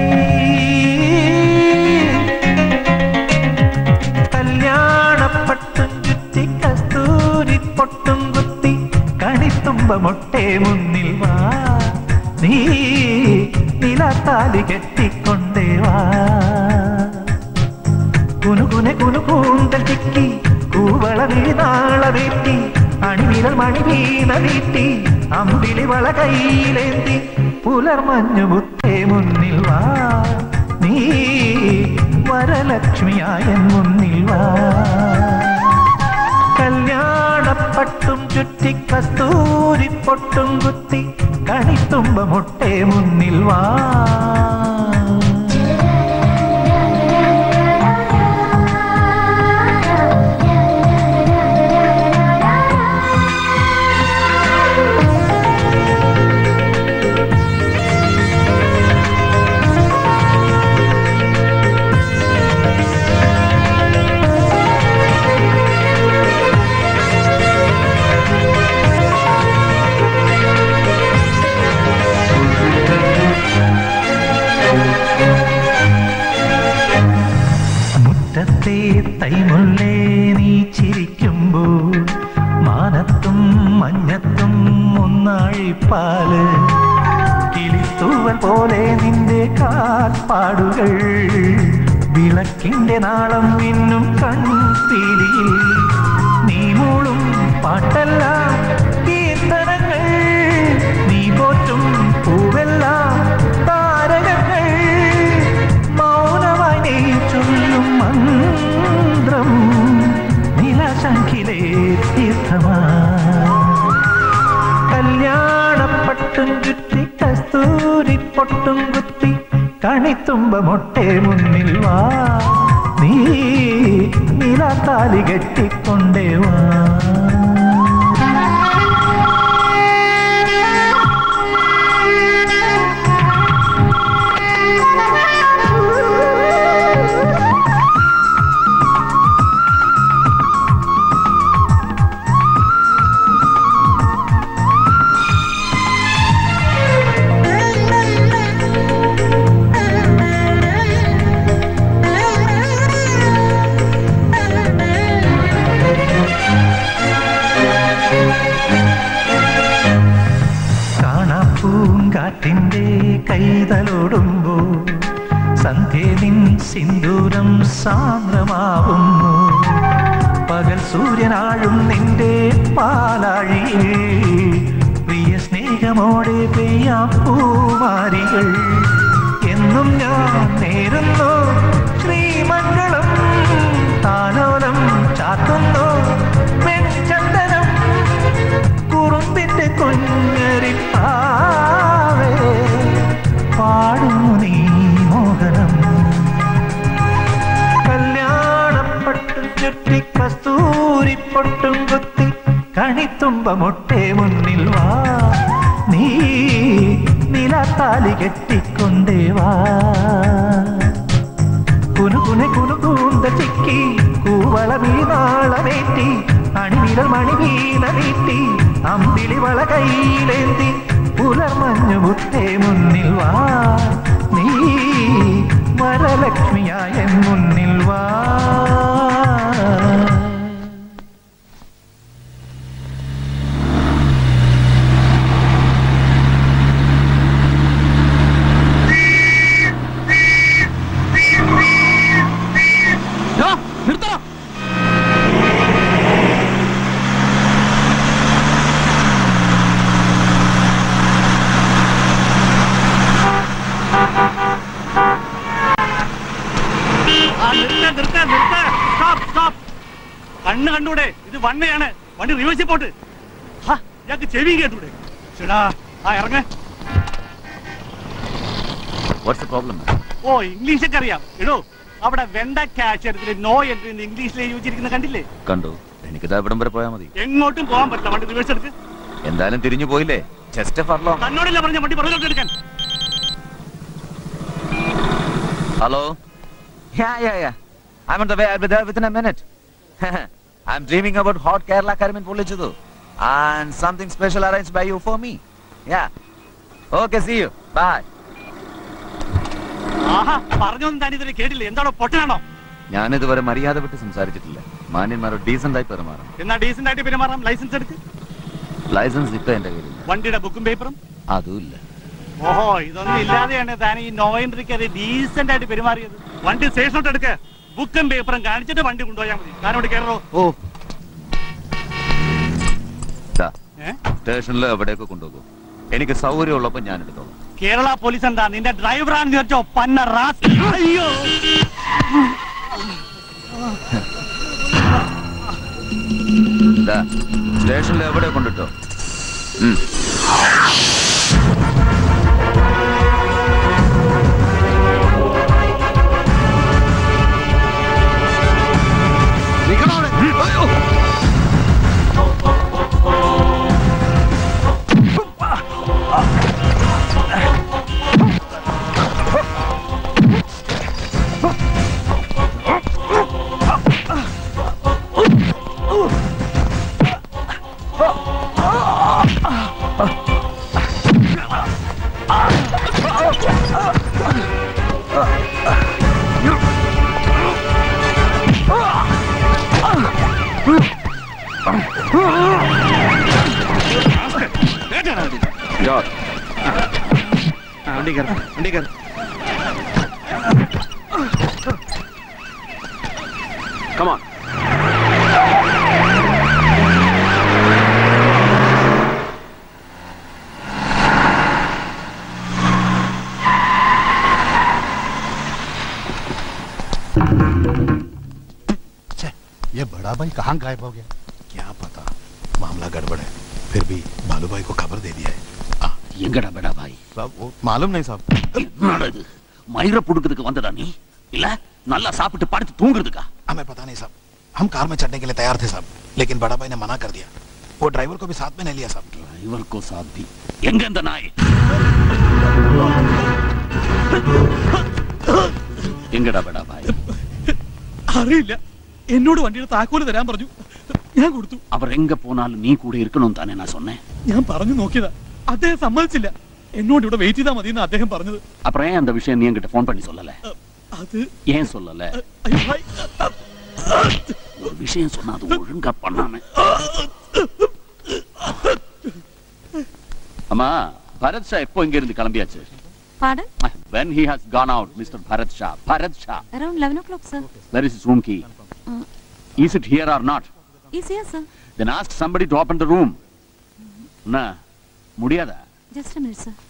കല്യാണപ്പട്ടും ചുറ്റി കസ്തൂരി പൊട്ടും കുത്തി കണിത്തുമ്പ മൊട്ടെ മുന്നിൽ വാ നീ നിലത്താലി കെട്ടിക്കൊണ്ടേ വാ കുനുകുനെ കുനുകൂന്തൽ ചിക്കി കൂവള വീണാള വീട്ടി അണിവിരൽ മണി വീണ വീട്ടി അമ്പിളി വള കയ്യിലേന്തി പുലർമഞ്ഞു മുത്തേ മുന്നിൽ വാ നീ വരലക്ഷ്മിയായ മുന്നിൽ വാ കല്യാണപ്പട്ടും ചുറ്റി കസ്തൂരി പൊട്ടും കുത്തി കണിത്തുമ്പ മുട്ടേ മുന്നിൽ വാ മുറ്റത്തെ തൈമുള്ളേ നീ ചിരിക്കുമ്പോൾ മാനത്തും മഞ്ഞത്തും ഒന്നാഴിപ്പാല് കിളിത്തൂവൽ പോലെ നിന്റെ കാൽപ്പാടുകൾ വിളക്കിന്റെ നാളം മിന്നും കൺപീലിയിൽ നീ മൂളും പാട്ടെല്ലാം കീർത്തനങ്ങൾ നീ പോറ്റും പൂവെല്ലാം താരകങ്ങൾ മൗനമായി നീ ചൊല്ലും മന്ത്രം നിലശങ്കിലെ തീർത്ഥമാ കല്യാണപ്പട്ടും ചുറ്റി കസ്തൂരി പൊട്ടും കുത്തി കണിത്തുമ്പ മൊട്ടെ മുന്നിൽ വാ നീ നിലത്താലി കെട്ടിക്കൊണ്ടേ വാ കാണാപ്പൂങ്കാറ്റിന്റെ കൈതലോടുമ്പോൾ സന്ധ്യ നിൻ സിന്ദൂരം സാന്ദ്രമാവുന്നു പകൽ സൂര്യനാഴും നിന്റെ പാലാഴിയിൽ പ്രിയ സ്നേഹ വേഗമോടെ പെയ്യാം പൂമാരികൾ എന്നും ഞാൻ നേരുന്നു ശ്രീമംഗളം താലോലം ചാത്തുന്നു വെൺചന്ദനം കുറുമ്പിന്റെ കുഞ്ഞരിപ്പാവേ പാടുന്നു നീ മോഹനം കല്യാണപ്പട്ടും ചുറ്റി കസ്തൂരി പൊട്ടും കുത്തി കണിത്തുമ്പ മൊട്ടെ മുന്നിൽ വാ നീ നിലത്താലി കെട്ടിക്കൊണ്ടേ വാ കുനുകുനെ കുനുകൂന്ത ചിക്കി കൂവള വീണാളമേറ്റി അണിവിരൽ മണിവീണ നീട്ടി അമ്പിളി വള കയ്യിലേന്തി പുലർമഞ്ഞു മുത്തേ മുന്നിൽ വാ നീ വരലക്ഷ്മിയായ മുന്നിൽ വാ നിർത്തണം ആ, നിർത്ത്, നിർത്ത്, നിർത്ത്. Stop, stop. കണ്ണ് കണ്ടൂടെ ഇത് വണ്ണയാണ് വണ്ടി റിവേഴ്സിൽ പോട്ട് ഹാ, ഇയാൾക്ക് ചെവി കേട്ടൂടെ ചേടാ ആ ഇറങ്ങ വാട്ട്സ് ദ പ്രോബ്ലം ഓ ഇംഗ്ലീഷൊക്കെ അറിയാം എടോ അവിടെ വെണ്ട കാശരത്തിൽ നോ എൻട്രി എന്ന് ഇംഗ്ലീഷിൽ യോജിച്ചിരിക്കുന്ന കണ്ടില്ലേ കണ്ടു എനിക്കിത് ഇവിടം വരെ പോയാൽ മതി എങ്ങോട്ടും പോകാൻ പറ്റില്ല വണ്ടി റിവേഴ്സ് എടുക്ക് എന്തായാലും തിരിഞ്ഞു പോയില്ലേ ജസ്റ്റ് ഫർലോ തന്നോടല്ല പറഞ്ഞ വണ്ടി പുറകോട്ട് എടുക്കാൻ hello Yeah, yeah, yeah. I'm on the way. I'll be there within a minute. I'm dreaming about hot Kerala Karimin Pulichudu. And something special arranged by you for me. Yeah. Okay, see you. Bye. ആഹാ പറഞ്ഞൊന്നും താൻ ഇതിന് കേട്ടില്ല എന്താണോ പൊട്ടനാണോ ഞാനിതുവരെ മര്യാദ വിട്ട് സംസാരിച്ചിട്ടില്ല മാന്യന്മാരോട് ഡീസന്റ് ആയി പെരുമാറണം എന്നാ ഡീസന്റ് ആയിട്ട് പെരുമാറാം ലൈസൻസ് എടുക്ക് ലൈസൻസ് ഇപ്പൊ എന്റെ കയ്യിലില്ല വണ്ടിയുടെ ബുക്കും പേപ്പറും അതുമില്ല ഓഹോ ഇതൊന്നും ഇല്ലാതെയാണ് താൻ ഈ നോ എൻട്രിക്ക് അത് ഡീസന്റ് ആയിട്ട് പെരുമാറിയത് വണ്ടി സ്റ്റേഷനോട്ട് എടുക്ക ബുക്കും പേപ്പറും കാണിച്ചിട്ട് വണ്ടി കൊണ്ടുപോയാൽ മതി താനോട് കയറോ ഓ ദാ, ഏ? സ്റ്റേഷനിൽ എവിടെയൊക്കെ കൊണ്ടുപോകും എനിക്ക് സൗകര്യമുള്ളപ്പോ ഞാൻ എടുത്തോളാം കേരള പോലീസ് എന്താ നിന്റെ ഡ്രൈവറാന്ന് ചോദിച്ചോ പന്ന റാസ് അയ്യോ ദാ, സ്റ്റേഷനിൽ എവിടെ കൊണ്ടിട്ടോ ഉം. വണ്ടി കയറി വണ്ടി കയറി Come on. ये बड़ा भाई कहाँ गायब हो गया क्या पता मामला गड़बड़ है फिर भी बालू भाई को खबर दे दिया है எங்கடா பெடா பாய் साहब वो मालूम नहीं साहब என்னடா இது மயிர புடுக்கிறதுக்கு வந்தடா நீ இல்ல நல்லா சாப்பிட்டு படுத்து தூங்குறதுக்கா हमें पता नहीं साहब हम कार में चढ़ने के लिए तैयार थे साहब लेकिन बड़ा भाई ने मना कर दिया वो ड्राइवर को भी साथ में नहीं लिया साहब ड्राइवर को साथ भी எங்க இந்த நாய் എങ്കടാ ബെടാ ഭായ് അറിയില്ല എന്നോട് വണ്ടിയുടെ താക്കോല് തരാൻ പറഞ്ഞു ഞാൻ കൊടുത്തു അവർ എങ്ക പോനാലും നീ കൂടെ ഇരിക്കണം താനേ ഞാൻ சொன்னேன் ഞാൻ പറഞ്ഞു നോക്കിയതാ അദ്ദേഹം സമ്മതിച്ചില്ല എന്നോട് ഇവിടെ വെയിറ്റ് ചെയ്താൽ മതി എന്ന് അദ്ദേഹം പറഞ്ഞത് அப்புறம் ஏன் அந்த விஷயம் நீ என்கிட்ட ஃபோன் பண்ணி சொல்லல അത് ஏன் சொல்லல അയ്യോ, ഭായ്. ஒரு விஷயம் சொன்னா அது ஒழுங்கா பண்ணாம அம்மா பரத் ஷா எப்போ இங்க இருந்து கிளம்பியாச்சு Pardon? when he has gone out mr bharat shah bharat shah Around 11 o'clock, sir. where is his room key Uh, is it here or not is here, sir. then ask somebody to open the room என்ன முடியாதா just minute sir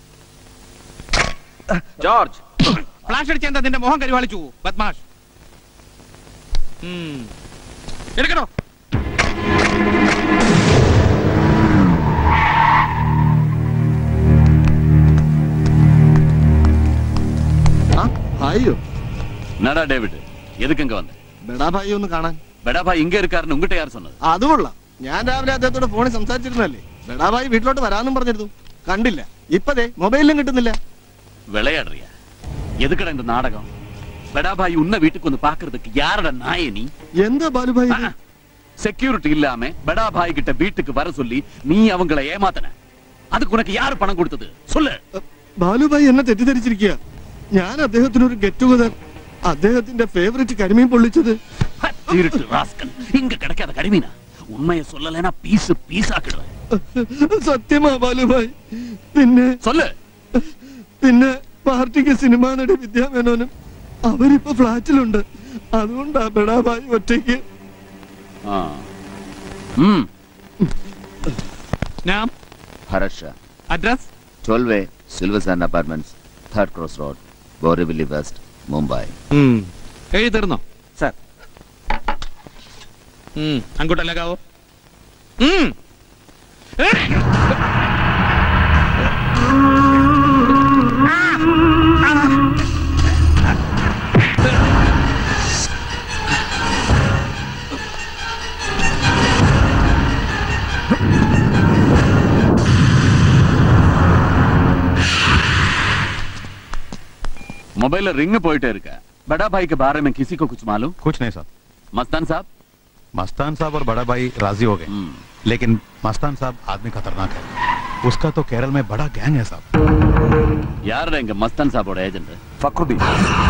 George flash അടിച്ച എന്താ നിന്റെ മോഹം കരുവാളിച്ചു ബദ്മാഷ് ഉം. എടുക്കണോ ஐயோ என்னடா டேவிட் எதுக்கு இங்க வந்த ബെടാ ഭായി ഒന്ന് കാണാൻ பெடா பாய் இங்க இருக்காருன்னு உங்ககிட்ட யார் சொன்னது അത് കൊള്ളാം ഞാൻ രാവിലെ അദ്ദേഹത്തോട് ഫോണിൽ സംസാരിച്ചിരുന്നല്ലേ ബെടാ ഭായി വീട്ടിലോട്ട് വരാന്നും പറഞ്ഞിരുന്നു കണ്ടില്ല ഇപ്പതേ മൊബൈലിലും കിട്ടുന്നില്ല விளையாடுறியா எதுக்குடா இந்த நாடகம் பெடா பாய் உன்ன வீட்டுக்கு வந்து பாக்குறதுக்கு யாரோட நாய நீ എന്താ ബാലുഭായി செக்யூரிட்டி இல்லாம பெடா பாய் கிட்ட வீட்டுக்கு வர சொல்லி நீ அவங்கள ஏமாத்தன அதுக்கு உனக்கு யாரு பணம் கொடுத்தது சொல்லு ബാലുഭായി എന്നെ തെറ്റിദ്ധരിച്ചിരിക്കുക ഞാൻ അദ്ദേഹത്തിന് ഒരു ഗെറ്റ് ടുഗദർ അദ്ദേഹത്തിന്റെ ഫേവറേറ്റ് കരിമീൻ പൊള്ളിച്ചത് திருட்டு ராஸ்கல் இங்க கிடைக்காத கடிமீனா உண்மையை சொல்லலைன்னா பீஸ் பீஸ் ஆக்கிடுவேன் സത്യമാ ബാലുഭായി പിന്നെ சொல்லு പിന്നെ പാർട്ടിക്ക് സിനിമാ നടി വിദ്യാമേനോനും അവരിപ്പോ ഫ്ലാറ്റിലുണ്ട് അതുകൊണ്ടാ ബെടാഭായി ഒറ്റയ്ക്ക് ஆ. ம் നാം Bharat Shah. Address? 12 A, Silver Sand Apartments, Third Cross Road, Borivali West, Mumbai. എഴുതി തീർന്നോ സാർ അങ്ങോട്ടല്ലാകാവോ मोबाइल रिंग போயிட்டே இருக்க बड़ा भाई के बारे में किसी को कुछ मालूम कुछ नहीं साहब मस्तान साहब मस्तान साहब और बड़ा भाई राजी हो गए लेकिन मस्तान साहब आदमी खतरनाक है उसका तो केरल में बड़ा गैंग है साहब யாருடா இங்க மஸ்தான் சாபோட ஏஜென்ட் फखरुद्दीन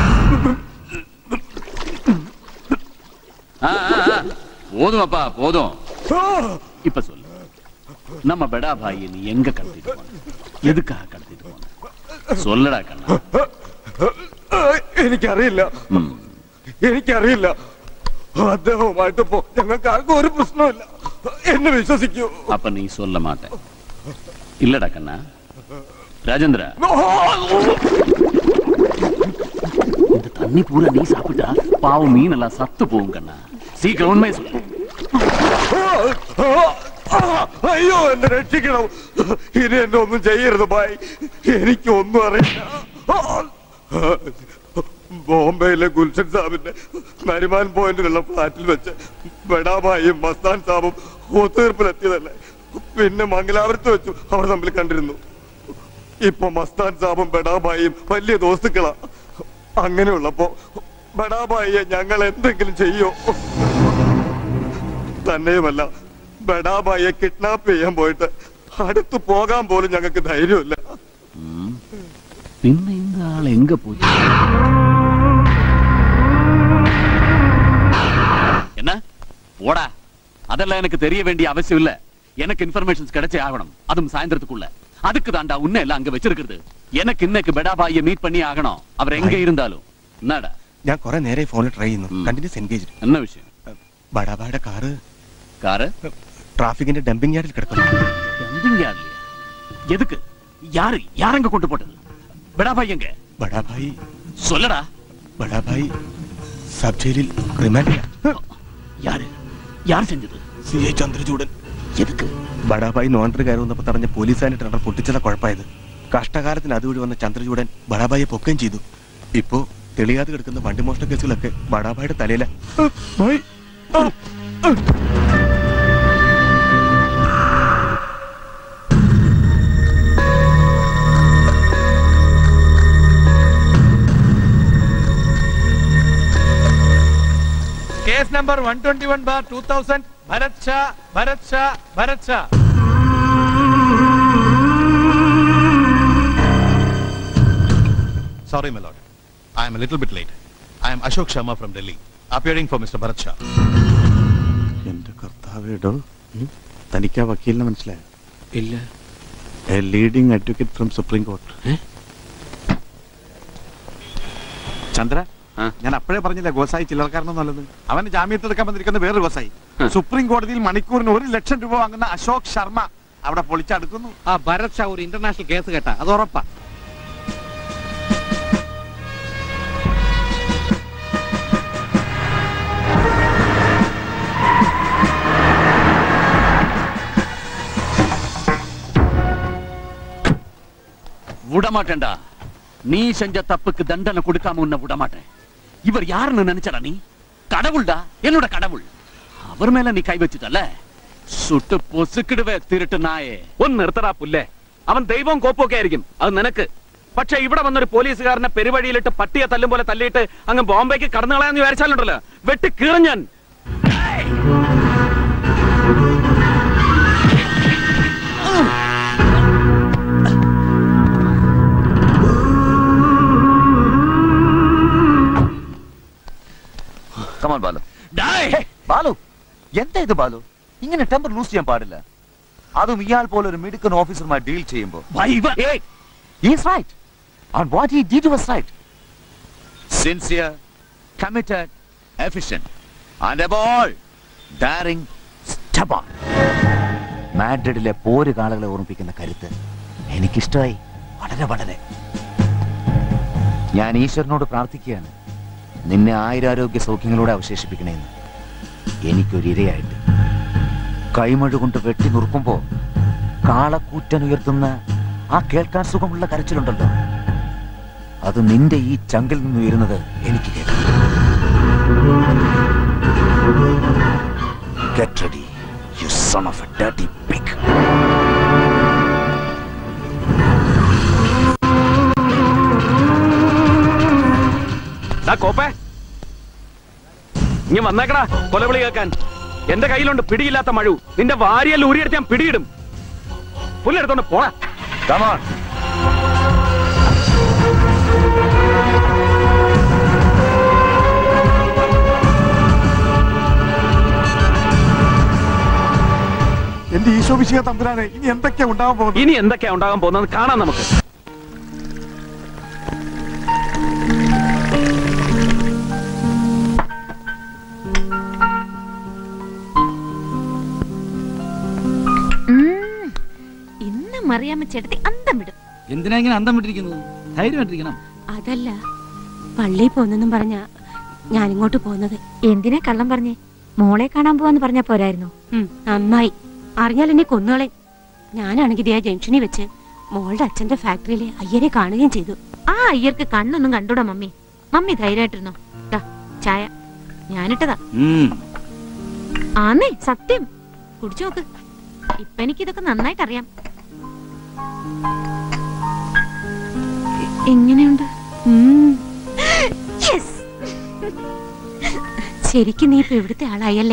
ஆ, ஆ, ஆ. போதும் அப்பா போதும் இப்ப சொல்லு நம்ம பெடா பாய் நீ எங்க கடத்திட்டு போன எதுக்காக கடத்திட்டு போன சொல்லடா கண்ணா എനിക്കറിയില്ല എനിക്കറിയില്ല അദ്ദേഹവുമായിട്ട് പോ ഞങ്ങൾക്ക് ആർക്കും ഒരു പ്രശ്നമില്ല എന്നെ വിശ്വസിക്കൂ அப்ப நீ சொல்ல மாட்ட இல்லடா கண்ணா ராஜேந்திரா இந்த தண்ணி பூரா நீ சாப்பிட்டா பாவம் மீன் எல்லாம் சத்து போகும் கண்ணா சீக்கிரம் உண்மையை சொல்லு അയ്യോ എന്നെ രക്ഷിക്കണം ഇനി എന്നെ ഒന്നും ചെയ്യരുത് ബായ് എനിക്ക് ഒന്നും അറിയില്ല ബോംബെയിലെ ഗുൽഷൻ സാബിന്റെ നരിമാൻ പോയിന്റിലുള്ള ഫ്ലാറ്റിൽ വെച്ച് ബഡാബായും മസ്താൻ സാബും ഒത്തീർപ്പിലെത്തിയതല്ലേ പിന്നെ മംഗലാപുരത്ത് വെച്ചു അവർ തമ്മിൽ കണ്ടിരുന്നു ഇപ്പൊ മസ്താൻ സാബും ബഡാബായും വലിയ ദോസ്തുക്കളാ അങ്ങനെയുള്ളപ്പോ ബഡാബായിയെ ഞങ്ങൾ എന്തെങ്കിലും ചെയ്യോ തന്നെയുമല്ല ബഡാബായിയെ കിഡ്നാപ്പ് ചെയ്യാൻ പോയിട്ട് അടുത്ത് പോകാൻ പോലും ഞങ്ങൾക്ക് ധൈര്യമില്ല பின்ன இந்த ஆள் எங்க போச்சு என்ன போடா அதெல்லாம் எனக்கு தெரிய வேண்டிய அவசியம் இல்ல எனக்கு இன்ஃபர்மேஷன்ஸ் கிடைச்சே ஆகணும் அதுவும் சாயந்தரத்துக்குள்ள அதுக்கு தாண்டா உன்னை எல்லாம் அங்க வச்சிருக்கிறது எனக்கு இன்னைக்கு பெடாபாயை மீட் பண்ணி ஆகணும் அவர் எங்க இருந்தாலும் என்னடா ഞാൻ കുറെ നേരെ ഫോണിൽ ട്രൈ ചെയ്യുന്നു കണ്ടിന്യൂസ് എൻഗേജ് என்ன விஷயம் ബടാബായുടെ കാറ് കാറ് ട്രാഫിക്കിന്റെ ഡംപിംഗ് യാർഡിൽ കിടക്കുന്നു டம்பிங் யார்லையா எதுக்கு யாரு யாரங்க கொண்டு போட்டது பெடாபாய் எங்க ബടാഭായി சொல்லடா ബടാഭായി സബ് ജയിലിൽ റിമാൻഡില്ല யாரு யார் செஞ்சது സി ഐ ചന്ദ്രചൂഡൻ എതുക്ക് ബടാഭായി നോണ്ടർ കയറി വന്നപ്പോ തടഞ്ഞ പോലീസുകാരുടെ ടെണ്ടർ പൊട്ടിച്ചതാ കുഴപ്പമായത് കഷ്ടകാലത്തിന് അതുവഴി വന്ന ചന്ദ്രചൂഡൻ ബടാഭായിയെ പൊക്കുകയും ചെയ്തു ഇപ്പോ തെളിയാതെ കിടക്കുന്ന വണ്ടി മോഷണ കേസുകളൊക്കെ ബടാഭായിയുടെ തലയില case number one twenty one bar two thousand Bharat Shah Bharat Shah Bharat Shah Sorry, my lord. I am a little bit late. I am Ashok Sharma from Delhi, appearing for Mr. Bharat Shah. എന്റെ കർത്താവേടോ തനിക്ക് ആ വക്കീലിനെ മനസ്സിലായോ ഇല്ല a leading advocate from supreme court Chandra ഞാൻ അപ്പോഴേ പറഞ്ഞില്ല ഗോസായി ചില്ലറക്കാരനൊന്നുമല്ലെന്ന് അവന് ജാമ്യത്തെടുക്കാൻ വന്നിരിക്കുന്ന വേറൊരു ഗോസായി സുപ്രീം കോടതിയിൽ മണിക്കൂറിന് ഒരു ലക്ഷം രൂപ വാങ്ങുന്ന അശോക് ശർമ്മ അവിടെ പൊളിച്ചടുക്കുന്നു ആ ഭരത് ഷാ ഒരു ഇന്റർനാഷണൽ കേസ് കേട്ടാ അത് ഉറപ്പാ விடமாட்டேன்டா நீ செஞ்ச தப்புக்கு தண்டனை கொடுக்காம உன்னை விடமாட்டேன் இவர் யாருன்னு நினைச்சடா நீ கடவுள்டா என்னோட கடவுள் அவர் மேல நீ கை வச்சுட்டல സുട്ട് പൊസുക്കിടുവേ തിരുട്ട് നായേ ഒന്ന് നിർത്തടാ പുല്ലേ അവൻ ദൈവവും കോപ്പൊക്കെ ആയിരിക്കും അത് നിനക്ക് പക്ഷെ ഇവിടെ വന്നൊരു പോലീസുകാരനെ പെരുവഴിയിലിട്ട് പട്ടിയെ തല്ലും പോലെ തല്ലിയിട്ട് അങ്ങ് ബോംബെക്ക് കടന്നു കളയാന്ന് വിചാരിച്ചാലുണ്ടല്ലോ വെട്ടി കീറും ഞാൻ കമാൻ ബാലു ഹേ, ബാലു എന്താ ഇത് ബാലു ഇങ്ങനെ ടെമ്പർ ലൂസ് ചെയ്യാൻ പാടില്ല അതും ഇയാൾ പോലെ ഒരു മിടുക്കൻ ഓഫീസറുമായി ഡീൽ ചെയ്യുമ്പോൾ right and what he did was right sincere committed efficient and above all daring stubborn മാഡ്രിഡിലെ പോര് കാളുകളെ ഓർമ്മിപ്പിക്കുന്ന കരുത്ത് എനിക്കിഷ്ടമായി വളരെ വളരെ ഞാൻ ഈശ്വരനോട് പ്രാർത്ഥിക്കുകയാണ് നിന്നെ ആയിരാരോഗ്യ സൗഖ്യങ്ങളോടെ അവശേഷിപ്പിക്കണേന്ന് എനിക്കൊരിരയായിട്ട് കൈമഴ കൊണ്ട് വെട്ടി നുറുക്കുമ്പോ കാളക്കൂറ്റൻ ഉയർത്തുന്ന ആ കേൾക്കാൻ സുഖമുള്ള കരച്ചിലുണ്ടല്ലോ അത് നിന്റെ ഈ ചങ്കിൽ നിന്ന് ഉയരുന്നത് എനിക്ക് കേൾക്കാം get ready you son of a dirty pig ദാ കോപ്പേ ഇനി വന്നേക്കടാ കൊലവിളി കേൾക്കാൻ എന്റെ കയ്യിലുണ്ട് പിടിയില്ലാത്ത മഴു നിന്റെ വാരിയെല്ലാം ഊരിയെടുത്ത് ഞാൻ പിടിയിടും പുല്ലെടുത്തോണ്ട് പോടാ എന്റെ ഈശോഭിഷിക തമ്പുരാനെ ഇനി എന്തൊക്കെയാ ഉണ്ടാവാൻ പോകുന്നത് ഇനി എന്തൊക്കെയാ ഉണ്ടാകാൻ പോകുന്നത് കാണാം നമുക്ക് ഇന്ന് മറിയാമ്മ ചേട്ടത്തി അന്തം വിടും എന്തിനാ ഇങ്ങനെ അന്തം വിട്ടിരിക്കുന്നത് ധൈര്യമായിട്ടിരിക്കണം അതല്ല പള്ളിയിൽ പോന്നെന്നും പറഞ്ഞ ഞാനിങ്ങോട്ട് പോകുന്നത് എന്തിനാ കള്ളം പറഞ്ഞേ മോളെ കാണാൻ പോവാന്ന് പറഞ്ഞ പോരായിരുന്നു നന്നായി അറിഞ്ഞാൽ എന്നെ കൊന്നുകളെ ഞാനാണെങ്കിൽ ദേ ആ ജംഗ്ഷനിൽ വെച്ച് മോളുടെ അച്ഛന്റെ ഫാക്ടറിയിലെ അയ്യരെ കാണുകയും ചെയ്തു ആ അയ്യർക്ക് കണ്ണൊന്നും കണ്ടൂടാ മമ്മി മമ്മി ധൈര്യമായിട്ടിരുന്നോ ദാ, ചായ ഞാനിട്ടതാ ആന്നേ സത്യം കുടിച്ചു നോക്ക് ഇപ്പൊ എനിക്കിതൊക്കെ നന്നായിട്ട് അറിയാം എ- എങ്ങനെയുണ്ട് ഉം. Yes. ശരിക്കും നീ ഇപ്പൊ ഇവിടുത്തെ ആളായല്ലേ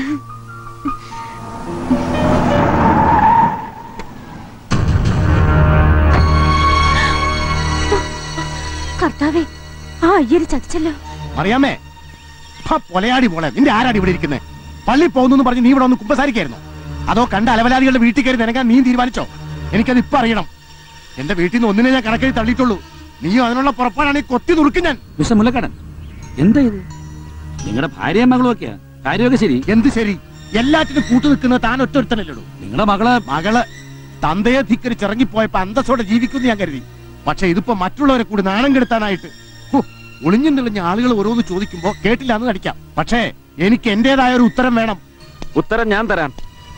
കർത്താവേ ആ അയ്യര് ചതിച്ചല്ലോ അറിയാമേ പൊലയാടി മോളെ നിന്റെ ആരാടി ഇവിടെ ഇരിക്കുന്നത് പള്ളി പോകുന്നു പറഞ്ഞ് നീ ഇവിടെ ഒന്ന് കുമ്പസാരിക്കായിരുന്നു അതോ കണ്ട അലവലാദികളുടെ വീട്ടിൽ കയറി നിനക്കാൻ നീ തീരുമാനിച്ചോ എനിക്കത് ഇപ്പൊ അറിയണം എന്റെ വീട്ടിൽ നിന്ന് ഒന്നിനെ ഞാൻ കണക്കിൽ തള്ളിയിട്ടുള്ളൂ നീയും അതിനുള്ള പുറപ്പാടാണെങ്കിൽ കൊത്തി നുറുക്കും ഞാൻ മിസ്റ്റർ മുല്ലക്കടൻ എന്താ ഇത് നിങ്ങളുടെ ഭാര്യയും മകളും ഒക്കെയാ കാര്യമൊക്കെ ശരി എന്ത് ശരി എല്ലാറ്റിനും കൂട്ടു നിൽക്കുന്നത് താൻ ഒറ്റൊരുത്തനല്ലോ നിങ്ങളുടെ മകള് മകള് തന്തയെ ധിക്കരിച്ച് ഇറങ്ങിപ്പോയപ്പോ അന്തസ്സോടെ ജീവിക്കുന്നു ഞാൻ കരുതി പക്ഷെ ഇതിപ്പോ മറ്റുള്ളവരെ കൂടി നാണം കെടുത്താനായിട്ട് ഹോ, ഒളിഞ്ഞും തെളിഞ്ഞ ആളുകൾ ഓരോന്ന് ചോദിക്കുമ്പോ കേട്ടില്ല എന്ന് നടിക്കാം പക്ഷേ എനിക്ക് എന്റേതായ ഒരു ഉത്തരം വേണം ഉത്തരം ഞാൻ തരാം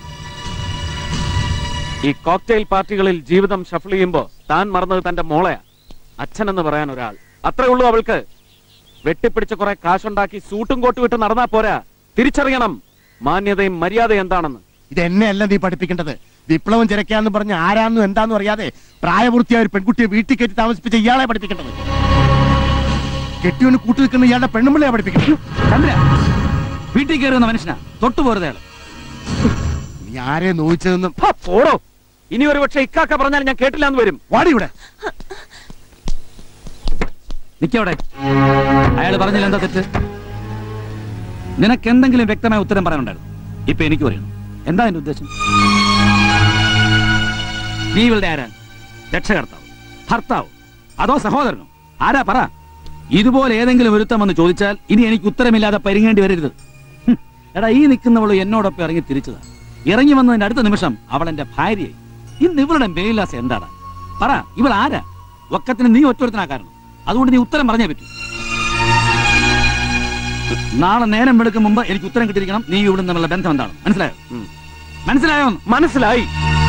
ഈ കോക്ടെയിൽ പാർട്ടികളിൽ ജീവിതം ഷഫിൾ ചെയ്യുമ്പോ താൻ മറന്നത് തന്റെ മോളെയാ അച്ഛൻ എന്ന് പറയാൻ ഒരാൾ അത്രേ ഉള്ളൂ അവൾക്ക് വെട്ടിപ്പിടിച്ച് കുറെ കാശുണ്ടാക്കി സൂട്ടും കോട്ടും ഇട്ട് നടന്നാ പോരാ തിരിച്ചറിയണം മാന്യതയും മര്യാദയും എന്താണെന്ന് ഇത് എന്നെയല്ല നീ പഠിപ്പിക്കേണ്ടത് വിപ്ലവം ചിരക്കാന്ന് പറഞ്ഞ് ആരാന്നും എന്താന്നും അറിയാതെ പ്രായപൂർത്തിയായ ഒരു പെൺകുട്ടിയെ വീട്ടിൽ കയറ്റി താമസിപ്പിച്ച ഇയാളെ പഠിപ്പിക്കേണ്ടത് കെട്ടിയോന് കൂട്ടു നിൽക്കുന്ന ഇയാളുടെ പെണ്ണുമ്പിള്ളയെ പഠിപ്പിക്കണം ചന്ദ്ര വീട്ടിൽ കയറുന്ന മനുഷ്യനാ തൊട്ടു പോരുതേ ആള് നീ ആരെ നോവിച്ചതെന്നും പോടോ ഇനി ഒരു പക്ഷെ ഇക്കാക്ക പറഞ്ഞാൽ ഞാൻ കേട്ടില്ല എന്ന് വരും വാടി ഇവിടെ നിക്കവിടെ അയാൾ പറഞ്ഞില്ല എന്താ തെറ്റ് നിനക്ക് എന്തെങ്കിലും വ്യക്തമായ ഉത്തരം പറയാനുണ്ടായിരുന്നു ഇപ്പൊ എനിക്ക് പറയണം എന്താ എന്റെ ഉദ്ദേശം നീ ഇവളുടെ ആരാൻ രക്ഷകർത്താവ് ഭർത്താവ് അതോ സഹോദരനോ ആരാ പറ ഇതുപോലെ ഏതെങ്കിലും ഒരുത്തം വന്ന് ചോദിച്ചാൽ ഇനി എനിക്ക് ഉത്തരമില്ലാതെ പരിങ്ങേണ്ടി വരരുത് ഹും, എടാ ഈ നിൽക്കുന്നവള് എന്നോടൊപ്പം ഇറങ്ങി തിരിച്ചതാ ഇറങ്ങി വന്നതിന്റെ അടുത്ത നിമിഷം അവൾ എന്റെ ഭാര്യയായി ഇന്ന് ഇവളുടെ മേലാസം എന്താണ് പറ ഇവൾ ആരാ ഒക്കത്തിന് നീ ഒറ്റൊരുത്തനാ കാരണം അതുകൊണ്ട് നീ ഉത്തരം പറഞ്ഞേ പറ്റൂ നാളെ നേരം വെളുക്കും മുമ്പ് എനിക്ക് ഉത്തരം കിട്ടിയിരിക്കണം നീ ഇവിടെ നിന്നുള്ള ബന്ധം എന്താണ് മനസ്സിലായോ മനസ്സിലായോ മനസ്സിലായി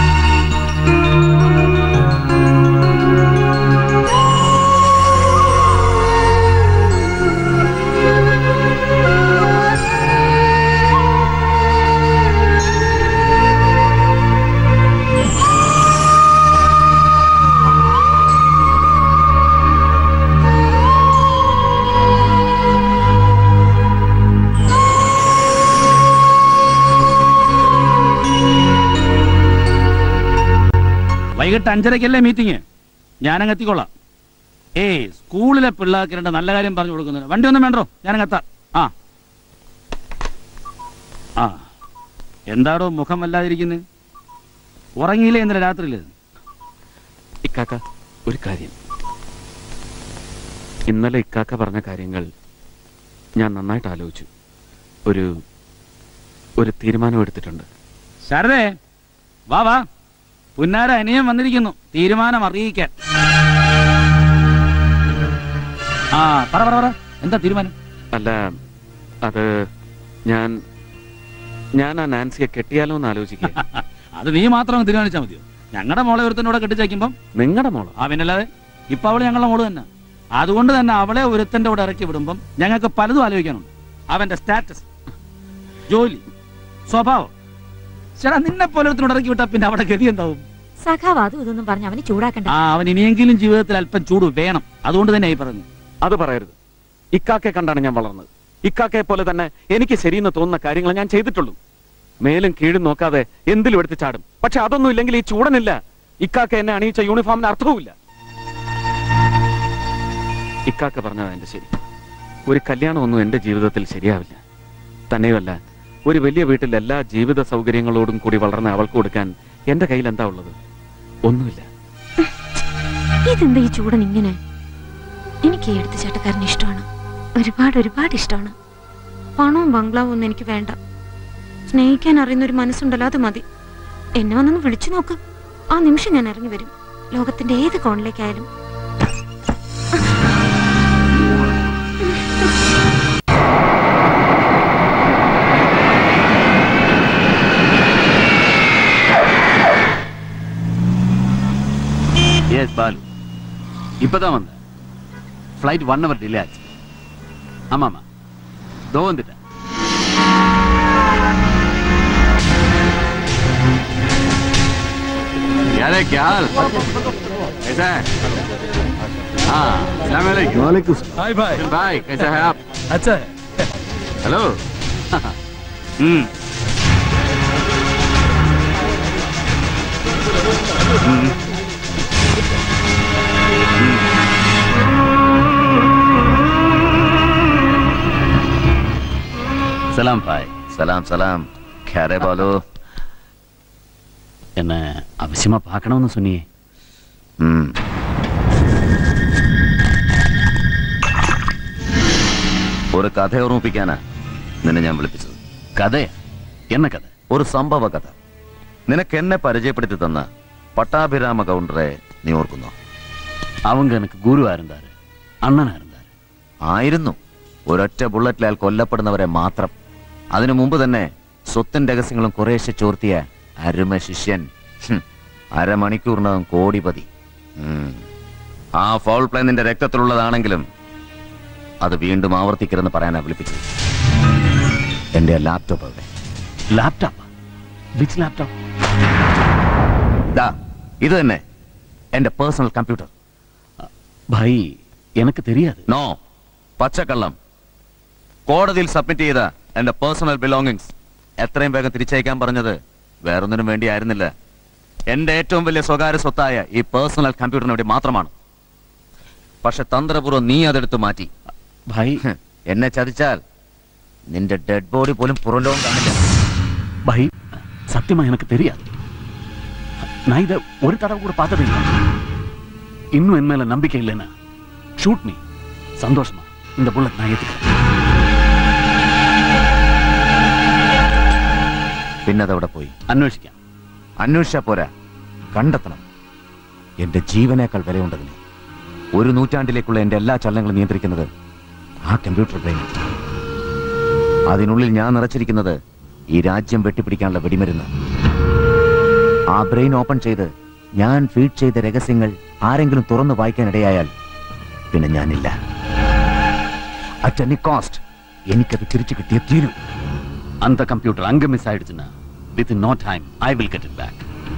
വൈകിട്ട് അഞ്ചരക്കല്ലേ മീറ്റിംഗ് ഞാനങ്ങ് എത്തിക്കൊള്ളാം ഏയ് സ്കൂളിലെ പിള്ളേർക്ക് രണ്ട് നല്ല കാര്യം പറഞ്ഞു കൊടുക്കുന്നുണ്ട് വണ്ടി ഒന്നും വേണ്ടോ ഞാനങ്ങ് എത്താം ആ ആ എന്താടോ മുഖം വല്ലാതിരിക്കുന്നത് ഉറങ്ങിയില്ലേ ഇന്നലെ രാത്രിയില് ഇക്കാക്ക ഒരു കാര്യം ഇന്നലെ ഇക്കാക്ക പറഞ്ഞ കാര്യങ്ങൾ ഞാൻ നന്നായിട്ട് ആലോചിച്ചു ഒരു ഒരു തീരുമാനം എടുത്തിട്ടുണ്ട് ശാരദേ വാ വാ പുന്നാര അനിയൻ വന്നിരിക്കുന്നു തീരുമാനം അറിയിക്കാൻ ആ പറ പറ പറ എന്താ തീരുമാനം അല്ല അത് ഞാൻ ഞാൻ ആ നാൻസിയെ കെട്ടിയാലോ എന്ന് ആലോചിക്കുക അത് നീ മാത്രം അങ്ങ് തീരുമാനിച്ചാൽ മതിയോ ഞങ്ങളുടെ മോളെ ഒരുത്തനോടെ കെട്ടിച്ചേക്കുമ്പം നിങ്ങളുടെ മോളോ ആ പിന്നല്ലാതെ ഇപ്പൊ അവള് ഞങ്ങളുടെ മോള് തന്നെ അതുകൊണ്ട് തന്നെ അവളെ ഒരുത്തന്റെ കൂടെ ഇറക്കി വിടുമ്പം ഞങ്ങൾക്ക് പലതും ആലോചിക്കാനുണ്ട് അവന്റെ സ്റ്റാറ്റസ് ജോലി സ്വഭാവം ചേട്ടാ നിന്നെ പോലെ ഒരുത്തനോട് ഇറക്കി വിട്ടാ പിന്നെ അവിടെ ഗതി എന്താവും സഖാവ് അതും ഇതൊന്നും പറഞ്ഞ് അവന് ചൂടാക്കണ്ട ആ അവൻ ഇനിയെങ്കിലും ജീവിതത്തിൽ അല്പം ചൂട് വേണം അതുകൊണ്ട് തന്നെ ഈ പറഞ്ഞു അത് പറയരുത് ഇക്കാക്കെ കണ്ടാണ് ഞാൻ വളർന്നത് ഇക്കാക്കയെ പോലെ തന്നെ എനിക്ക് ശരിയെന്ന് തോന്നുന്ന കാര്യങ്ങൾ ഞാൻ ചെയ്തിട്ടുള്ളൂ മേലും കീഴും നോക്കാതെ എന്തിലും എടുത്ത് ചാടും പക്ഷെ അതൊന്നും ഇല്ലെങ്കിൽ ഈ ചൂടനില്ല ഇക്കാക്ക എന്നെ അണിയിച്ച യൂണിഫോമിന് അർത്ഥവുമില്ല ഇക്കാക്ക പറഞ്ഞതാ എന്റെ ശരി ഒരു കല്യാണമൊന്നും എന്റെ ജീവിതത്തിൽ ശരിയാവില്ല തന്നെയുമല്ല ഒരു വലിയ വീട്ടിൽ എല്ലാ ജീവിത സൗകര്യങ്ങളോടും കൂടി വളർന്ന അവൾക്ക് കൊടുക്കാൻ എന്റെ കയ്യിൽ എന്താ ഉള്ളത് ഒന്നുമില്ല ഇതെന്താ ഈ ചൂടൻ ഇങ്ങനെ എനിക്ക് ഈ എടുത്ത ചേട്ടക്കാരന് ഇഷ്ടമാണ് ഒരുപാട് ഒരുപാട് ഇഷ്ടമാണ് പണവും ബംഗ്ലാവും ഒന്നും എനിക്ക് വേണ്ട സ്നേഹിക്കാൻ അറിയുന്ന ഒരു മനസ്സുണ്ടല്ലോ അത് മതി എന്നെ വന്നൊന്ന് വിളിച്ചു നോക്ക് ആ നിമിഷം ഞാൻ ഇറങ്ങി വരും ലോകത്തിന്റെ ഏത് കോണിലേക്കായാലും எஸ் பாலு இப்பதான் வந்தேன் ஃப்ளைட் ஒன் ஹவர் டிலே ஆச்சு ஆமாமா தோ வந்துட்டேன் यार है क्या हाल कैसा है हाँ सलाम अलैकुम वालेकुम हाय भाई भाई कैसा है आप अच्छा है हेलो हम्म हम्म സലാം ഭായ് സലാം സലാം ഖ്യാരെ ബാലു என்ன அவசியமா பார்க்கணும்னு சொன்னியே ഉം. ഒരു കഥ ഓർമ്മിപ്പിക്കാനാ നിന്നെ ഞാൻ വിളിപ്പിച്ചത് കഥ എന്ന കഥ ഒരു സംഭവ കഥ നിനക്ക് എന്നെ പരിചയപ്പെടുത്തി തന്ന പട്ടാഭിരാമ കൗണ്ടറെ നീ ഓർക്കുന്നോ அவங்க எனக்கு குருவா இருந்தாரு அண்ணனா இருந்தாரு ആയിരുന്നു ഒരൊറ്റ ബുള്ളറ്റിൽ അയാൾ കൊല്ലപ്പെടുന്നവരെ മാത്രം അതിനു മുമ്പ് തന്നെ സ്വത്തും രഹസ്യങ്ങളും കുറേശ്ശെ ചോർത്തിയ അരുമ ശിഷ്യൻ ഹും, അരമണിക്കൂറിനകം കോടിപതി ഉം. ആ ഫൗൾ പ്ലേ നിന്റെ രക്തത്തിലുള്ളതാണെങ്കിലും അത് വീണ്ടും ആവർത്തിക്കരുതെന്ന് പറയാനാ വിളിപ്പിച്ചത് എന്റെ ലാപ്ടോപ്പ് അവിടെ ലാപ്ടോപ്പ് വിച്ച് ലാപ്ടോപ്പ് ദാ ഇത് തന്നെ എന്റെ പേഴ്സണൽ കമ്പ്യൂട്ടർ ഭായി എനിക്ക് தெரியாது നോ പച്ചക്കള്ളം കോടതിയിൽ സബ്മിറ്റ് ചെയ്ത എന്റെ പേഴ്സണൽ ബിലോങ്ങിങ്സ് എത്രയും വേഗം തിരിച്ചയക്കാൻ പറഞ്ഞത് വേറൊന്നിനും വേണ്ടി ആയിരുന്നില്ല എന്റെ ഏറ്റവും വലിയ സ്വകാര്യ സ്വത്തായ ഈ പേഴ്സണൽ കമ്പ്യൂട്ടറിന് വേണ്ടി മാത്രമാണ് പക്ഷെ തന്ത്രപൂർവ്വം നീ അതെടുത്ത് മാറ്റി ഭായി എന്നെ ചതിച്ചാൽ നിന്റെ ഡെഡ് ബോഡി പോലും പുറലോകം കാണില്ല ഭായി சத்தியமா எனக்கு தெரியாது நான் இதை ஒரு தடவை கூட பார்த்தது இல்லை இன்னும் என் மேல நம்பிக்கை இல்லைன்னா ஷூட் மீ சந்தோஷமா இந்த புல்லட் நான் ஏத்துக்கிறேன் പിന്നെ അതവിടെ പോയി അന്വേഷിക്കാം അന്വേഷിച്ചാ പോരാ കണ്ടെത്തണം എന്റെ ജീവനേക്കാൾ വിലയുണ്ടതിന് ഒരു നൂറ്റാണ്ടിലേക്കുള്ള എന്റെ എല്ലാ ചലനങ്ങളും നിയന്ത്രിക്കുന്നത് ആ കമ്പ്യൂട്ടർ ബ്രെയിൻ അതിനുള്ളിൽ ഞാൻ നിറച്ചിരിക്കുന്നത് ഈ രാജ്യം വെട്ടിപ്പിടിക്കാനുള്ള വെടിമരുന്ന് ആ ബ്രെയിൻ ഓപ്പൺ ചെയ്ത് ഞാൻ ഫീഡ് ചെയ്ത രഹസ്യങ്ങൾ ആരെങ്കിലും തുറന്നു വായിക്കാനിടയായാൽ പിന്നെ ഞാനില്ല അറ്റ് എനി കോസ്റ്റ് എനിക്കത് തിരിച്ചു കിട്ടിയേ തീരൂ அந்த கம்ப்யூட்டர் அங்க மிஸ் ஆயிடுச்சுன்னா with no time I will get it back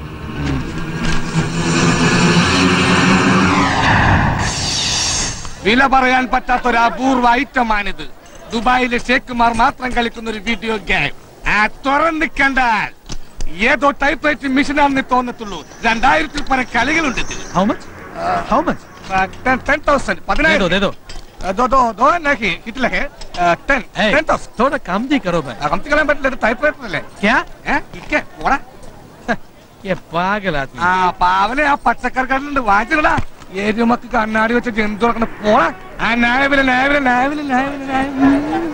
വില പറയാൻ പറ്റാത്ത ഒരു അപൂർവ ഐറ്റമാണിത് ദുബായിലെ ഷേഖുമാർ മാത്രം കളിക്കുന്ന ഒരു വീഡിയോ ഗെയിം ആ തുറന്ന് കണ്ടാൽ ഏതോ ടൈപ്പ് റൈറ്റിംഗ് മെഷീനാണെന്ന് തോന്നത്തുള്ളൂ രണ്ടായിരത്തിൽ പല കളികളുണ്ട് ഇതിൽ how much how much ten thousand दे दो, दे दो। दो दो दो नहीं कितने है टेन टेन थाउजेंड थोड़ा कम भी करो भाई कम से कम पറ്റില്ല ടൈപ്പ് റൈറ്റർ അല്ലേ क्या ഏ ഇക്കെ പോടാ ये पागल आदमी ആ പാവലെ ആ പച്ചക്കറിക്കാരനുണ്ട് വാങ്ങിച്ചിടാ എരുമക്ക് കണ്ണാടി വെച്ച ജന്തു തുറക്കണ പോടാ ആ നായവില് നായവില് നായവില് നായവില് നായവില്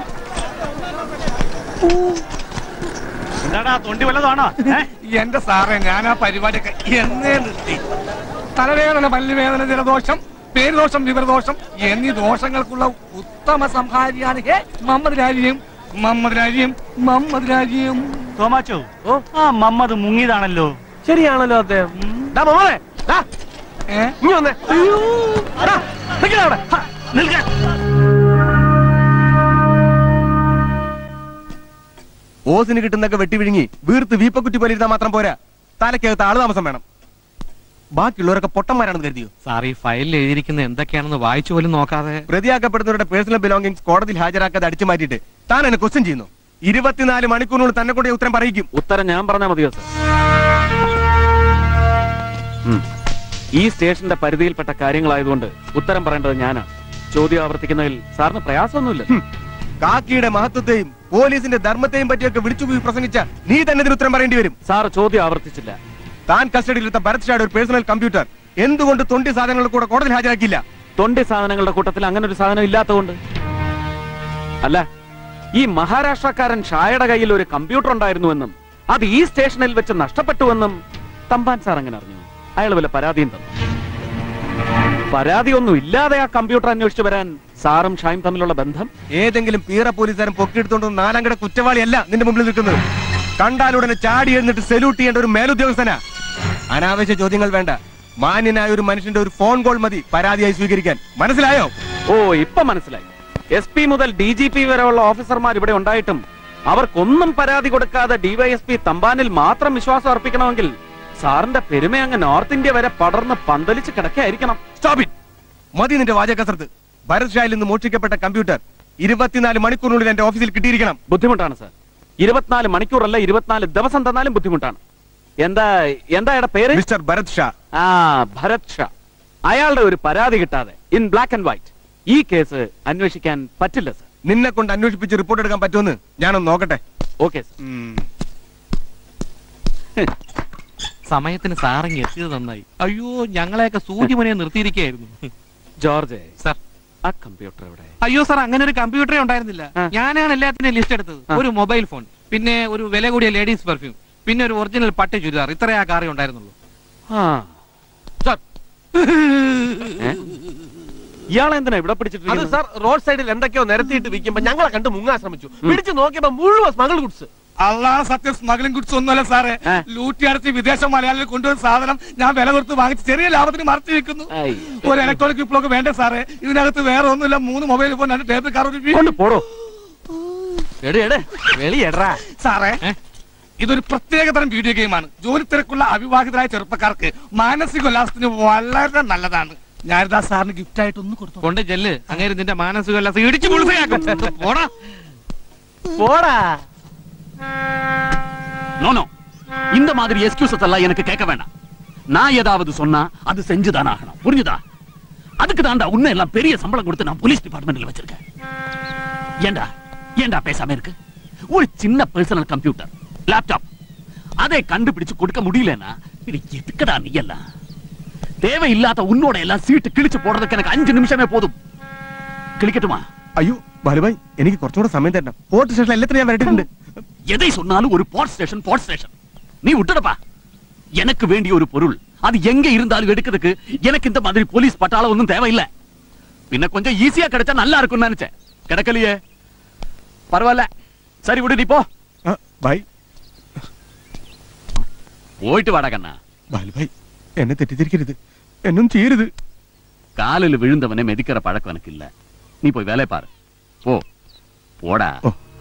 എന്താടാ തൊണ്ടി വല്ലതാണോ എന്റെ സാറേ ഞാൻ ആ പരിപാടിയൊക്കെ എന്നേ നിർത്തി തലവേദന പല്ലുവേദന ജലദോഷം പേരുദോഷം വിവരദോഷം എന്നീ ദോഷങ്ങൾക്കുള്ള ഉത്തമ സംഹാരിയാണ് ഹേ മമ്മദ് രാജിയും മമ്മദ് രാജിയും മമ്മദ് രാജിയും തോമാച്ചോ ആ മമ്മത് മുങ്ങിയതാണല്ലോ ശരിയാണല്ലോ അദ്ദേഹം ഡാ മോളെ ഡാ ഇനി വന്നേ ഡാ, നിക്കടാ അവിടെ. ഹ, നിൽക്കാൻ ഓസിന് കിട്ടുന്നൊക്കെ വെട്ടി വിഴുങ്ങി വീർത്ത് വീപ്പക്കുറ്റി പോലെ ഇരുന്നാൽ മാത്രം പോരാ തലക്കകത്ത് ആള് താമസം വേണം ബാക്കിയുള്ളവരൊക്കെ പൊട്ടന്മാരാണെന്ന് കരുതിയോ സാർ ഈ ഫയലിൽ എഴുതിയിരിക്കുന്നത് എന്തൊക്കെയാണെന്ന് വായിച്ചു പോലും നോക്കാതെ പ്രതിയാക്കപ്പെടുന്നവരുടെ പേഴ്സണൽ ബിലോങ്ങിങ്സ് കോടതിയിൽ ഹാജരാക്കാതെ അടിച്ചു മാറ്റിയിട്ട് താൻ എന്നെ ക്വസ്റ്റ്യൻ ചെയ്യുന്നു ഇരുപത്തിനാല് മണിക്കൂറിനുള്ളിൽ തന്നെ കൊണ്ട് ഉത്തരം പറയിക്കും ഉത്തരം ഞാൻ പറഞ്ഞാൽ മതിയോ സർ ഉം. ഈ സ്റ്റേഷന്റെ പരിധിയിൽപ്പെട്ട കാര്യങ്ങളായതുകൊണ്ട് ഉത്തരം പറയേണ്ടത് ഞാനാണ് ചോദ്യം ആവർത്തിക്കുന്നതിൽ സാറിന് പ്രയാസമൊന്നുമില്ല കാക്കിയുടെ മഹത്വത്തെയും പോലീസിന്റെ ധർമ്മത്തെയും പറ്റിയൊക്കെ വിളിച്ചു പോയി പ്രസംഗിച്ച നീ തന്നെ ഇതിന് ഉത്തരം പറയേണ്ടി വരും സാർ ചോദ്യം ആവർത്തിച്ചില്ല താൻ കസ്റ്റഡിയിലെടുത്ത ഭരത് ഷായുടെ ഒരു പേഴ്സണൽ കമ്പ്യൂട്ടർ എന്തുകൊണ്ട് തൊണ്ടി സാധനങ്ങൾ കൂടെ കോടതിയിൽ ഹാജരാക്കിയില്ല തൊണ്ടി സാധനങ്ങളുടെ കൂട്ടത്തിൽ അങ്ങനെ ഒരു സാധനം ഇല്ലാത്തതുകൊണ്ട് അല്ല ഈ മഹാരാഷ്ട്രക്കാരൻ ഷായുടെ കയ്യിൽ ഒരു കമ്പ്യൂട്ടർ ഉണ്ടായിരുന്നുവെന്നും അത് ഈ സ്റ്റേഷനിൽ വെച്ച് നഷ്ടപ്പെട്ടുവെന്നും തമ്പാൻ സാർ അങ്ങനെ അറിഞ്ഞു അയാൾ വല്ല പരാതിയും തന്നു പരാതിയൊന്നും ഇല്ലാതെ ആ കമ്പ്യൂട്ടർ അന്വേഷിച്ചു വരാൻ സാറും ഷായും തമ്മിലുള്ള ബന്ധം ഏതെങ്കിലും പീറ പോലീസുകാരൻ പൊക്കിയെടുത്തോണ്ട് വന്ന നാലാംകട കുറ്റവാളിയല്ല നിന്റെ മുമ്പിൽ നിൽക്കുന്നത് കണ്ടാലുടനെ ചാടി എഴുന്നിട്ട് സല്യൂട്ട് ചെയ്യേണ്ട ഒരു മേലുദ്യോഗസ്ഥനാ അനാവശ്യ ചോദ്യങ്ങൾ വേണ്ട മാന്യനായ ഒരു മനുഷ്യന്റെ ഒരു ഫോൺ കോൾ മതി പരാതിയായി സ്വീകരിക്കാൻ മനസ്സിലായോ ഓ ഇപ്പൊ മനസ്സിലായി എസ് പി മുതൽ ഡി ജി പി വരെയുള്ള ഓഫീസർമാർ ഇവിടെ ഉണ്ടായിട്ടും അവർക്കൊന്നും പരാതി കൊടുക്കാതെ ഡിവൈഎസ്പി തമ്പാനിൽ മാത്രം വിശ്വാസം അർപ്പിക്കണമെങ്കിൽ സാറിന്റെ പെരുമ അങ്ങ് നോർത്ത് ഇന്ത്യ വരെ പടർന്ന് പന്തലിച്ച് കിടക്കായിരിക്കണം സ്റ്റോപ്പ് ഇറ്റ് മതി നിന്റെ വാചകസരത്ത് ഭരത് ഷായിൽ നിന്ന് മോഷ്ടിക്കപ്പെട്ട കമ്പ്യൂട്ടർ ഇരുപത്തിനാല് മണിക്കൂറിനുള്ളിൽ എന്റെ ഓഫീസിൽ കിട്ടിയിരിക്കണം ബുദ്ധിമുട്ടാണ് സാർ ഇരുപത്തിനാല് മണിക്കൂറല്ല ഇരുപത്തിനാല് ദിവസം തന്നാലും ബുദ്ധിമുട്ടാണ് എന്താ എന്താ അയാളുടെ പേര് മിസ്റ്റർ ഭരത് ഷാ ആ ഭരത് ഷാ അയാളുടെ ഒരു പരാതി കിട്ടാതെ ഇൻ ബ്ലാക്ക് ആൻഡ് വൈറ്റ് ഈ കേസ് അന്വേഷിക്കാൻ പറ്റില്ല സാർ നിന്നെ കൊണ്ട് അന്വേഷിപ്പിച്ച് റിപ്പോർട്ട് എടുക്കാൻ പറ്റുമെന്ന് ഞാനൊന്ന് നോക്കട്ടെ ഓക്കെ സാർ സമയത്തിന് സാറിങ് എത്തിയത് നന്നായി അയ്യോ ഞങ്ങളെയൊക്കെ സൂചിമുനയെ നിർത്തിയിരിക്കുകയായിരുന്നു ജോർജ് സാർ ആ കമ്പ്യൂട്ടർ എവിടെ അയ്യോ സാർ അങ്ങനെ ഒരു കമ്പ്യൂട്ടറേ ഉണ്ടായിരുന്നില്ല ഞാനാണ് എല്ലാത്തിന്റെയും ലിസ്റ്റ് എടുത്തത് ഒരു മൊബൈൽ ഫോൺ പിന്നെ ഒരു വില കൂടിയ ലേഡീസ് പെർഫ്യൂം പിന്നെ ഒരു ഒറിജിനൽ പട്ട് ചുരിദാർ ഇത്രേ ആ കാറേ ഉണ്ടായിരുന്നുള്ളൂ ആ സാർ ഇയാളെ എന്തിനാ ഇവിടെ അത് പിടിച്ചിട്ട് സാർ റോഡ് സൈഡിൽ എന്തൊക്കെയോ നിരത്തിയിട്ട് വിൽക്കുമ്പോ ഞങ്ങളെ കണ്ട് മുങ്ങാൻ ശ്രമിച്ചു പിടിച്ചു നോക്കിയപ്പോ മുഴുവൻ സ്മഗിൾ ഗുഡ്സ് അള്ളാ സത്യം സ്മഗ്ലിംഗ് ഗുഡ്സ് ഒന്നുമല്ല സാറേ ലൂട്ടി അടച്ച് വിദേശ മലയാളികൾ കൊണ്ടുവന്ന സാധനം ഞാൻ വില കൊടുത്ത് വാങ്ങിച്ച് ചെറിയ ലാഭത്തിന് മറച്ചു വിൽക്കുന്നു ഒരു ഇലക്ട്രോണിക് വിപ്ലവൊക്കെ വേണ്ടേ സാറേ ഇതിനകത്ത് വേറെ ഒന്നുമില്ല മൂന്ന് മൊബൈൽ ഫോൺ രണ്ട് ടേബിൾ കാർ ഒരു പോടോ വെളിയെടാ സാറേ ഇതൊരു പ്രത്യേക തരം വീഡിയോ ഗെയിമാണ് ജോലി തിരക്കുള്ള അവിവാഹിതരായ ചെറുപ്പക്കാർക്ക് മാനസികോല്ലാസത്തിന് വളരെ നല്ലതാണ് ഞാനിതാ സാറിന് ഗിഫ്റ്റ് ആയിട്ട് ഒന്ന് കൊടുത്തു കൊണ്ട് ചെല്ല് അങ്ങനെ നിന്റെ മാനസികമല്ല ഇടിച്ചു പുളിസയാക്കും പോടാ போடா நோ நோ இந்த மாதிரி எக்ஸ்கியூசஸ் எல்லாம் எனக்கு கேட்க வேண்டாம் நான் ஏதாவது சொன்னா அது செஞ்சுதான் ஆகணும் புரிஞ்சுதா அதுக்கு தாண்டா உன்னை எல்லாம் பெரிய சம்பளம் கொடுத்து நான் போலீஸ் டிபார்ட்மெண்ட்ல வச்சிருக்கேன் ஏண்டா ஏண்டா பேசாம இருக்கு ஒரு சின்ன பர்சனல் கம்ப்யூட்டர் லேப்டாப் அதை கண்டுபிடிச்சு கொடுக்க முடியலன்னா இது எதுக்குடா நீ எல்லாம் தேவையில்லாத உன்னோட எல்லாம் சீட்டு கிழிச்சு போடுறதுக்கு எனக்கு அஞ்சு நிமிஷமே போதும் கிழிக்கட்டுமா അയ്യോ ബാലുഭായ് എനിക്ക് കുറച്ചുകൂടെ സമയം തരണം പോർട്ട് സ്റ്റേഷൻ എല്ലാത്തിനും ഞാൻ വരട്ടിട്ടുണ്ട് எதை சொன்னாலும் ஒரு போர்ட் ஸ்டேஷன் போர்ட் ஸ்டேஷன் நீ விட்டுடப்பா எனக்கு வேண்டிய ஒரு பொருள் அது எங்க இருந்தாலும் எடுக்கிறதுக்கு எனக்கு இந்த மாதிரி போலீஸ் பட்டாளம் ஒன்றும் தேவையில்லை பின்ன கொஞ்சம் ஈஸியா கிடைச்சா நல்லா இருக்கும்னு நினைச்சேன் கிடைக்கலையே பரவாயில்ல சரி விடு நீ போ பாய் പോയിട്ട് വാടാ കണ്ണ ബാലുഭായ് എന്നെ തെറ്റിദ്ധരിക്കരുത് എന്നും ചെയ്യരുത് കാലിൽ വിഴുന്നവനെ മെതിക്കറ പഴക്കം എനക്കില്ല നീ പോയി വേലയെ പാറ് പോ പോടാ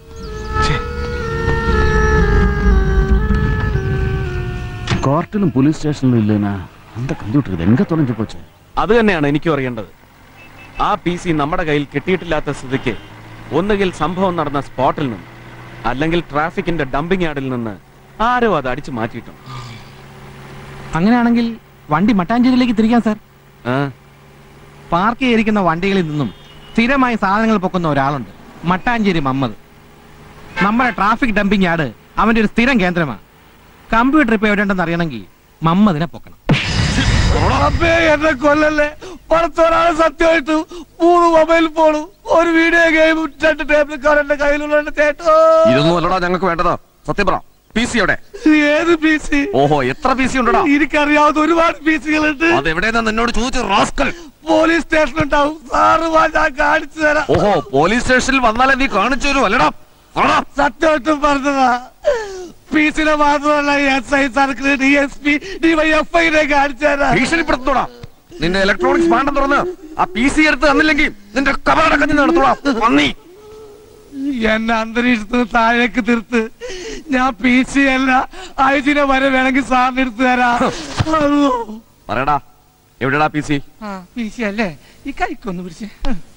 കോർട്ടിലും പോലീസ് സ്റ്റേഷനിലും ഇല്ലേനാ அந்த കമ്പ്യൂട്ടർ ഇത് എങ്ക തുറഞ്ഞു പോச்சு അത് തന്നെയാണ് എനിക്കും അറിയേണ്ടത് ആ പി സി നമ്മുടെ കയ്യിൽ കിട്ടിയിട്ടില്ലാത്ത സ്ഥിതിക്ക് ഒന്നുകിൽ സംഭവം നടന്ന സ്പോട്ടിൽ നിന്ന് അല്ലെങ്കിൽ ട്രാഫിക്കിന്റെ ഡംപിംഗ് യാർഡിൽ നിന്ന് ആരോ അത് അടിച്ചു മാറ്റിയിട്ടുണ്ട് അങ്ങനെയാണെങ്കിൽ വണ്ടി മട്ടാഞ്ചേരിയിലേക്ക് തിരിക്കാൻ സാർ ആ, പാർക്ക് ചെയ്തിരിക്കുന്ന വണ്ടികളിൽ നിന്നും സ്ഥിരമായി സാധനങ്ങൾ പൊക്കുന്ന ഒരാളുണ്ട് മട്ടാഞ്ചേരി മമ്മദ് നമ്മുടെ ട്രാഫിക് ഡംപിംഗ് യാർഡ് അവന്റെ ഒരു സ്ഥിരം കേന്ദ്രമാണ് കമ്പ്യൂട്ടർ ഇപ്പൊ എവിടെയുണ്ടെന്ന് അറിയണമെങ്കിൽ മമ്മദിനെ പൊക്കണം അപ്പേ എന്നെ കൊല്ലല്ലേ പടത്തോരാള് സത്യമായിട്ട് മൂന്ന് മൊബൈൽ ഫോണും ഒരു വീഡിയോ ഗെയിമും രണ്ട് ടേബിൾ കാർ എന്റെ കയ്യിലുള്ള ചേട്ടോ ഇതൊന്നും അല്ലടാ ഞങ്ങൾക്ക് വേണ്ടതോ സത്യം പറ പി സി എവിടെ ഏത് പി സി ഓഹോ എത്ര പി സി ഉണ്ടടാ എനിക്കറിയാവുന്ന ഒരുപാട് പി സികളുണ്ട് അതെവിടെയെന്നാ നിന്നോട് ചോദിച്ചു റാസ്കൽ പോലീസ് സ്റ്റേഷൻ ഉണ്ടാവും സാറ് വാ ഞാൻ കാണിച്ചു തരാം ഓഹോ പോലീസ് സ്റ്റേഷനിൽ വന്നാലേ നീ കാണിച്ചു തരൂ അല്ലടാ സത്യമായിട്ടും പറഞ്ഞതാ പി സിനെ മാത്രമല്ല S I circle D S P D Y F ഐനെ കാണിച്ചു തരാം ഭീഷണിപ്പെടുത്തോടാ നിന്റെ ഇലക്ട്രോണിക്സ് പാണ്ഡം തുറന്ന് ആ പി സി എടുത്ത് തന്നില്ലെങ്കിൽ നിന്റെ കബറടക്കം നീ നടത്തോടാ പന്നി എന്നെ അന്തരീക്ഷത്തിന് താഴേക്ക് തീർത്ത് ഞാൻ പി സി അല്ല ഐജിനെ വരെ വേണമെങ്കിൽ സാറിന് എടുത്തു തരാം അയ്യോ. പറയടാ എവിടെടാ പി സി ആ പി സി അല്ലേ ഈ കൈക്കൊന്ന് പിടിച്ച്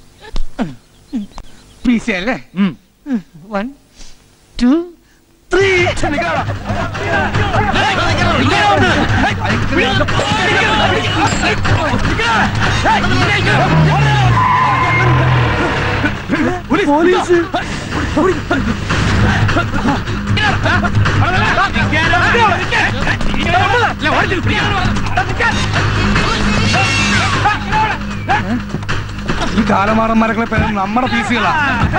പി സി അല്ലേ വൺ ടു ത്രീ പോലീസ് ഈ കാലമാറന്മാരൊക്കെ പേര് നമ്മുടെ പി സികളാ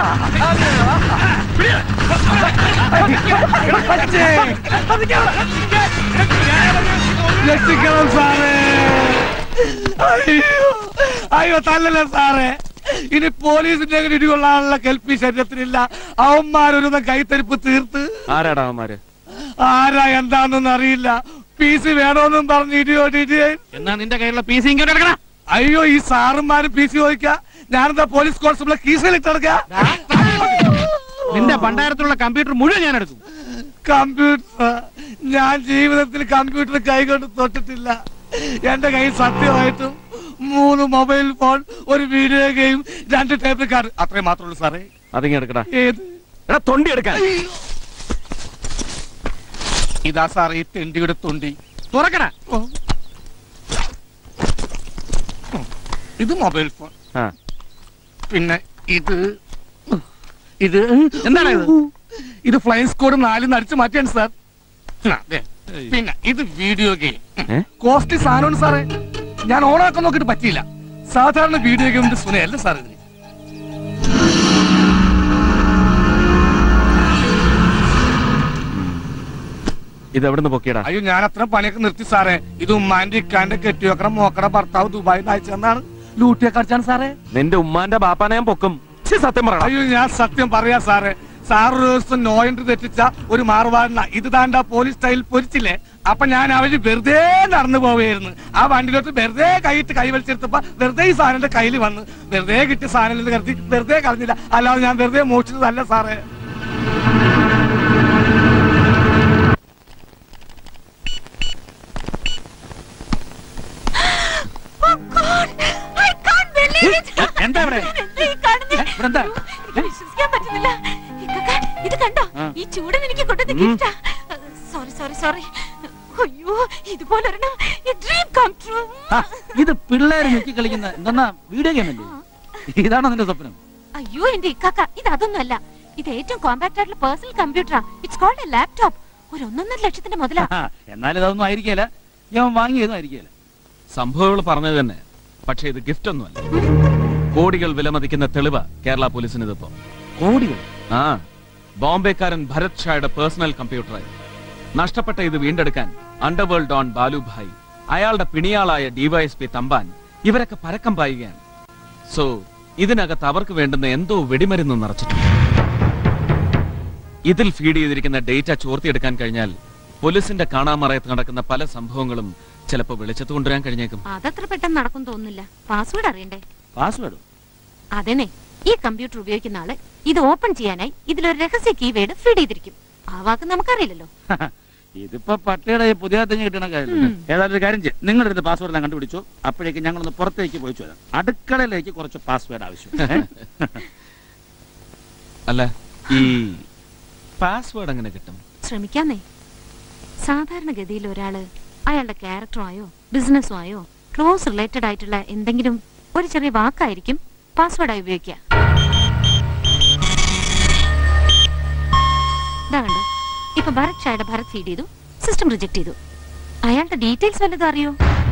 രക്ഷിക്കണം സാറേ അയ്യോ അയ്യോ തല്ലല്ലേ സാറേ ഇനി പോലീസിന്റെ അങ്ങനെ ഇടികൊള്ളാനുള്ള കെൽപ്പി ശരീരത്തിനില്ല അവന്മാരൊരു കൈത്തരിപ്പ് തീർത്ത് ആരാടാ അവന്മാര് ആരാ എന്താണെന്നൊന്നും അറിയില്ല പി സി വേണോന്നും പറഞ്ഞു ഇടിയോ ഇടിയേ എന്നാ നിന്റെ കയ്യിലുള്ള പി സി ഇങ്ങോട്ട് എടുക്കണം അയ്യോ ഈ സാറുമാരും പി സി ചോദിക്ക ഞാനെന്താ പോലീസ് കോൺസ്റ്റബിളെ കീസയിലിട്ട് നടക്കുക നിന്റെ ഭണ്ഡാരത്തിലുള്ള കമ്പ്യൂട്ടർ മുഴുവൻ ഞാൻ എടുക്കും കമ്പ്യൂട്ടർ ഞാൻ ജീവിതത്തിൽ കമ്പ്യൂട്ടർ കൈകൊണ്ട് തൊട്ടിട്ടില്ല എന്റെ കയ്യിൽ സത്യമായിട്ടും മൂന്ന് മൊബൈൽ ഫോൺ ഒരു വീഡിയോ ഗെയിം രണ്ട് ടേബിൾ കാർഡ് അത്രയും മാത്രമേ ഉള്ളൂ സാറേ അതിങ്ങ് എടുക്കടാ ഏത് എടാ തൊണ്ടി എടുക്കാൻ ഇതാ സാറേ ഈ തെണ്ടിയുടെ തൊണ്ടി തുറക്കണ ഇത് മൊബൈൽ ഫോൺ ആ. പിന്നെ ഇത് ഇത് എന്താണ് ഇത് ഇത് ഫ്ലൈൻ സ്കോഡ് നാലിന്ന് അടിച്ചു മാറ്റിയാണ് സാർ ആ, ദേ. പിന്നെ ഇത് വീഡിയോ ഗെയിം കോസ്റ്റ്ലി സാധനമാണ് സാറേ ഞാൻ ഓണാക്കാൻ നോക്കിയിട്ട് പറ്റിയില്ല സാധാരണ വീഡിയോ ഗെയിമിന്റെ സുനയല്ല സാർ ഇതിന് ഇത് എവിടുന്ന് പൊക്കിയടാ അയ്യോ ഞാൻ അത്ര പണിയൊക്കെ നിർത്തി സാറേ ഇത് ഉമ്മാന്റെ ഇക്കാന്റെ കെട്ടിയോക്കറ മോക്കറ ഭർത്താവ് ദുബായിൽ അയച്ചെന്നാണ് ലൂട്ടിയൊക്കെ അടിച്ചാണ് സാറേ നിന്റെ ഉമ്മാന്റെ ബാപ്പാനെ ഞാൻ പൊക്കും ഛി, സത്യം പറയടാ അയ്യോ ഞാൻ സത്യം പറയാ സാറേ സാർ ഒരു ദിവസം നോ എൻട്രി തെറ്റിച്ച ഒരു മാറുവാടിന ഇത് താണ്ട പോലീസ് സ്റ്റൈൽ പൊരിച്ചില്ലേ അപ്പൊ ഞാൻ അവര് വെറുതെ നടന്നു പോവുകയായിരുന്നു ആ വണ്ടിയിലോട്ട് വെറുതെ കൈയിട്ട് കൈ വലിച്ചെടുത്തപ്പോ വെറുതെ ഈ സാധനം എന്റെ കയ്യിൽ വന്ന് വെറുതെ കിട്ടിയ സാധനം എന്ന് കരുതി വെറുതെ കളഞ്ഞില്ല അല്ലാതെ ഞാൻ വെറുതെ മോഷിച്ചതല്ല സാറേ എന്താ ഇവിടെ ഇവിടെ എന്താ വിശ്വസിക്കാൻ പറ്റുന്നില്ല ഇക്കക്ക, ഇത് കണ്ടോ ഈ ചൂടൻ എനിക്ക് കൊണ്ടുവന്ന ഗിഫ്റ്റാ സോറി സോറി സോറി അയ്യോ ഇതുപോലൊരെണ്ണം ഡ്രീം കം ട്രൂ ആ, ഇത് പിള്ളേര് ഞെക്കി കളിക്കുന്ന എന്താ വീഡിയോ ഗെയിം അല്ലേ ഇതാണോ നിന്റെ സ്വപ്നം അയ്യോ എന്റെ ഇക്കാക്ക ഇത് അതൊന്നുമല്ല ഇത് ഏറ്റവും കോമ്പാക്ട് ആയിട്ടുള്ള പേഴ്സണൽ കമ്പ്യൂട്ടറാ ഇറ്റ്സ് കോൾഡ് എ ലാപ്ടോപ്പ് ഒരു ഒന്നൊന്നര ലക്ഷത്തിന്റെ മുതലാ ആ, എന്നാലും ഇതൊന്നും ആയിരിക്കില്ല ഞാൻ വാങ്ങിയതും ആയിരിക്കില്ല സംഭവങ്ങൾ പറഞ്ഞത് തന്നെ പക്ഷേ ഇത് ഗിഫ്റ്റ് ഒന്നുമല്ല കോടികൾ വിലമതിക്കുന്ന തെളിവ് കേരള പോലീസിന് ഇതിപ്പോ കോടികൾ ആ ബോംബെക്കാരൻ ഭരത് ഷായുടെ പേഴ്സണൽ കമ്പ്യൂട്ടറായി നഷ്ടപ്പെട്ട ഇത് വീണ്ടെടുക്കാൻ അണ്ടർവേൾഡ് ഡോൺ ബാലുഭായ് അയാളുടെ പിണിയാളായ ഡിവൈഎസ്പി തമ്പാൻ ഇവരൊക്കെ പരക്കം പായുകയാണ് സോ ഇതിനകത്ത് അവർക്ക് വേണ്ടുന്ന എന്തോ വെടിമരുന്ന് നിറച്ചിട്ടുണ്ട് ഇതിൽ ഫീഡ് ചെയ്തിരിക്കുന്ന ഡേറ്റ ചോർത്തിയെടുക്കാൻ കഴിഞ്ഞാൽ പോലീസിന്റെ കാണാമറയത്ത് നടക്കുന്ന പല സംഭവങ്ങളും ചിലപ്പോൾ വെളിച്ചത്ത് കൊണ്ടുവരാൻ കഴിഞ്ഞേക്കും അതത്ര പെട്ടെന്ന് നടക്കും തോന്നുന്നില്ല പാസ്വേഡ് അറിയണ്ടേ പാസ്വേഡ് അതെന്നെ ഈ കമ്പ്യൂട്ടർ ഉപയോഗിക്കുന്ന ആള് ഇത് ഓപ്പൺ ചെയ്യാനായി ഇതിലൊരു രഹസ്യ കീവേഡ് ഫീഡ് ചെയ്തിരിക്കും ആ വാക്ക് നമുക്കറിയില്ലല്ലോ ഇതിപ്പോ പട്ടിയുടെ ഈ പുതിയ തെഞ്ഞ് കിട്ടണ കാര്യം ഏതായാലും ഒരു കാര്യം ചെയ്യും നിങ്ങളുടെ അടുത്ത് പാസ്വേഡ് ഞാൻ കണ്ടുപിടിച്ചു അപ്പോഴേക്ക് ഞങ്ങളൊന്ന് പുറത്തേക്ക് പോയിച്ചു വരാം അടുക്കളയിലേക്ക് കുറച്ച് പാസ്വേഡ് ആവശ്യം ഏ? അല്ല ഈ പാസ്വേഡ് എങ്ങനെ കിട്ടും ശ്രമിക്കാന്നേ സാധാരണഗതിയിൽ ഒരാള് അയാളുടെ ക്യാരക്ടറോ ആയോ ബിസിനസ്സോ ആയോ ക്ലോസ് റിലേറ്റഡ് ആയിട്ടുള്ള എന്തെങ്കിലും ഒരു ചെറിയ വാക്കായിരിക്കും പാസ്വേഡായി ഉപയോഗിക്കുക ഇതാ കണ്ടോ ഇപ്പൊ ഭരത് ഷായുടെ ഭരത് ഫീഡ് ചെയ്തു സിസ്റ്റം റിജക്ട് ചെയ്തു അയാളുടെ ഡീറ്റെയിൽസ് വല്ലതും അറിയോ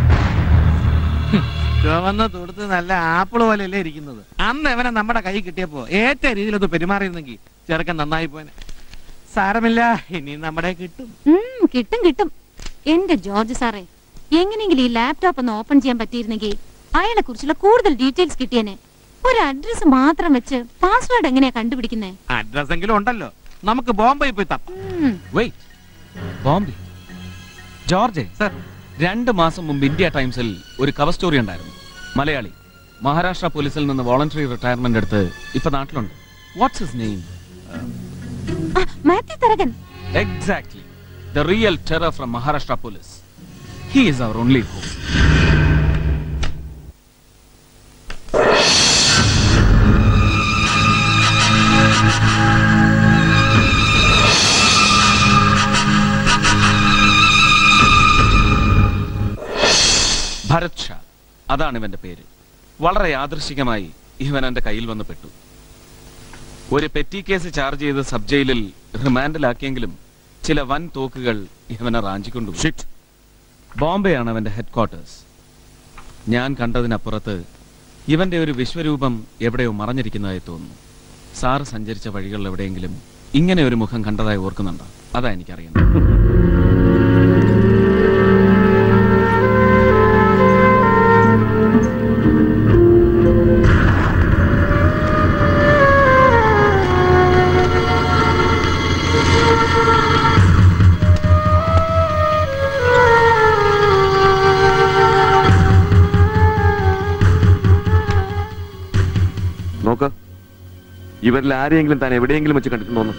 ചുവന്ന തൊടുത്ത് നല്ല ആപ്പിൾ പോലെയല്ലേ ഇരിക്കുന്നത് അന്ന് അവനെ നമ്മുടെ കൈ കിട്ടിയപ്പോ ഏറ്റ രീതിയിലൊന്ന് പെരുമാറിയിരുന്നെങ്കിൽ ചെറുക്കൻ നന്നായി പോനെ സാരമില്ല ഇനി നമ്മുടെ കിട്ടും ഉം, കിട്ടും കിട്ടും എന്റെ ജോർജ് സാറേ എങ്ങനെയെങ്കിലും ഈ ലാപ്ടോപ്പ് ഒന്ന് ഓപ്പൺ ചെയ്യാൻ പറ്റിയിരുന്നെങ്കിൽ അയാളെ കുറിച്ചുള്ള കൂടുതൽ ഡീറ്റെയിൽസ് കിട്ടിയേനെ ഒരു അഡ്രസ് മാത്രം വെച്ച് പാസ്വേഡ് എങ്ങനെയാ കണ്ടുപിടിക്കുന്നേ അഡ്രസ് എങ്കിലും ഉണ്ടല്ലോ നമുക്ക് ബോംബെ പോയി തപ്പാം വെയിറ്റ് ബോംബെ ജോർജ് സർ രണ്ട് മാസം മുമ്പ് ഇന്ത്യ ടൈംസിൽ ഒരു കവർ സ്റ്റോറി ഉണ്ടായിരുന്നു മലയാളി മഹാരാഷ്ട്ര പോലീസിൽ നിന്ന് വോളണ്ടറി റിട്ടയർമെന്റ് എടുത്ത് ഇപ്പൊ നാട്ടിലുണ്ട് what's his name Mathew Tharakan exactly the real terror from Maharashtra police he is our only hope Bharat Shah അതാണ് ഇവന്റെ പേര് വളരെ യാദൃശികമായി ഇവൻ എന്റെ കയ്യിൽ വന്ന് പെട്ടു ഒരു പെറ്റി കേസ് ചാർജ് ചെയ്ത് സബ് ജയിലിൽ റിമാൻഡിലാക്കിയെങ്കിലും ചില വൻ തോക്കുകൾ ഇവനെ റാഞ്ചിക്കൊണ്ടു ബോംബെയാണ് അവന്റെ ഹെഡ് ക്വാർട്ടേഴ്സ് ഞാൻ കണ്ടതിനപ്പുറത്ത് ഇവന്റെ ഒരു വിശ്വരൂപം എവിടെയോ മറഞ്ഞിരിക്കുന്നതായി തോന്നുന്നു സാറ് സഞ്ചരിച്ച വഴികളിൽ എവിടെയെങ്കിലും ഇങ്ങനെ ഒരു മുഖം കണ്ടതായി ഓർക്കുന്നുണ്ടോ അതാ എനിക്കറിയുന്നത് നോക്ക് ഇവരിൽ ആരെയെങ്കിലും താൻ എവിടെയെങ്കിലും വെച്ച് കണ്ടിട്ടുണ്ടോന്ന്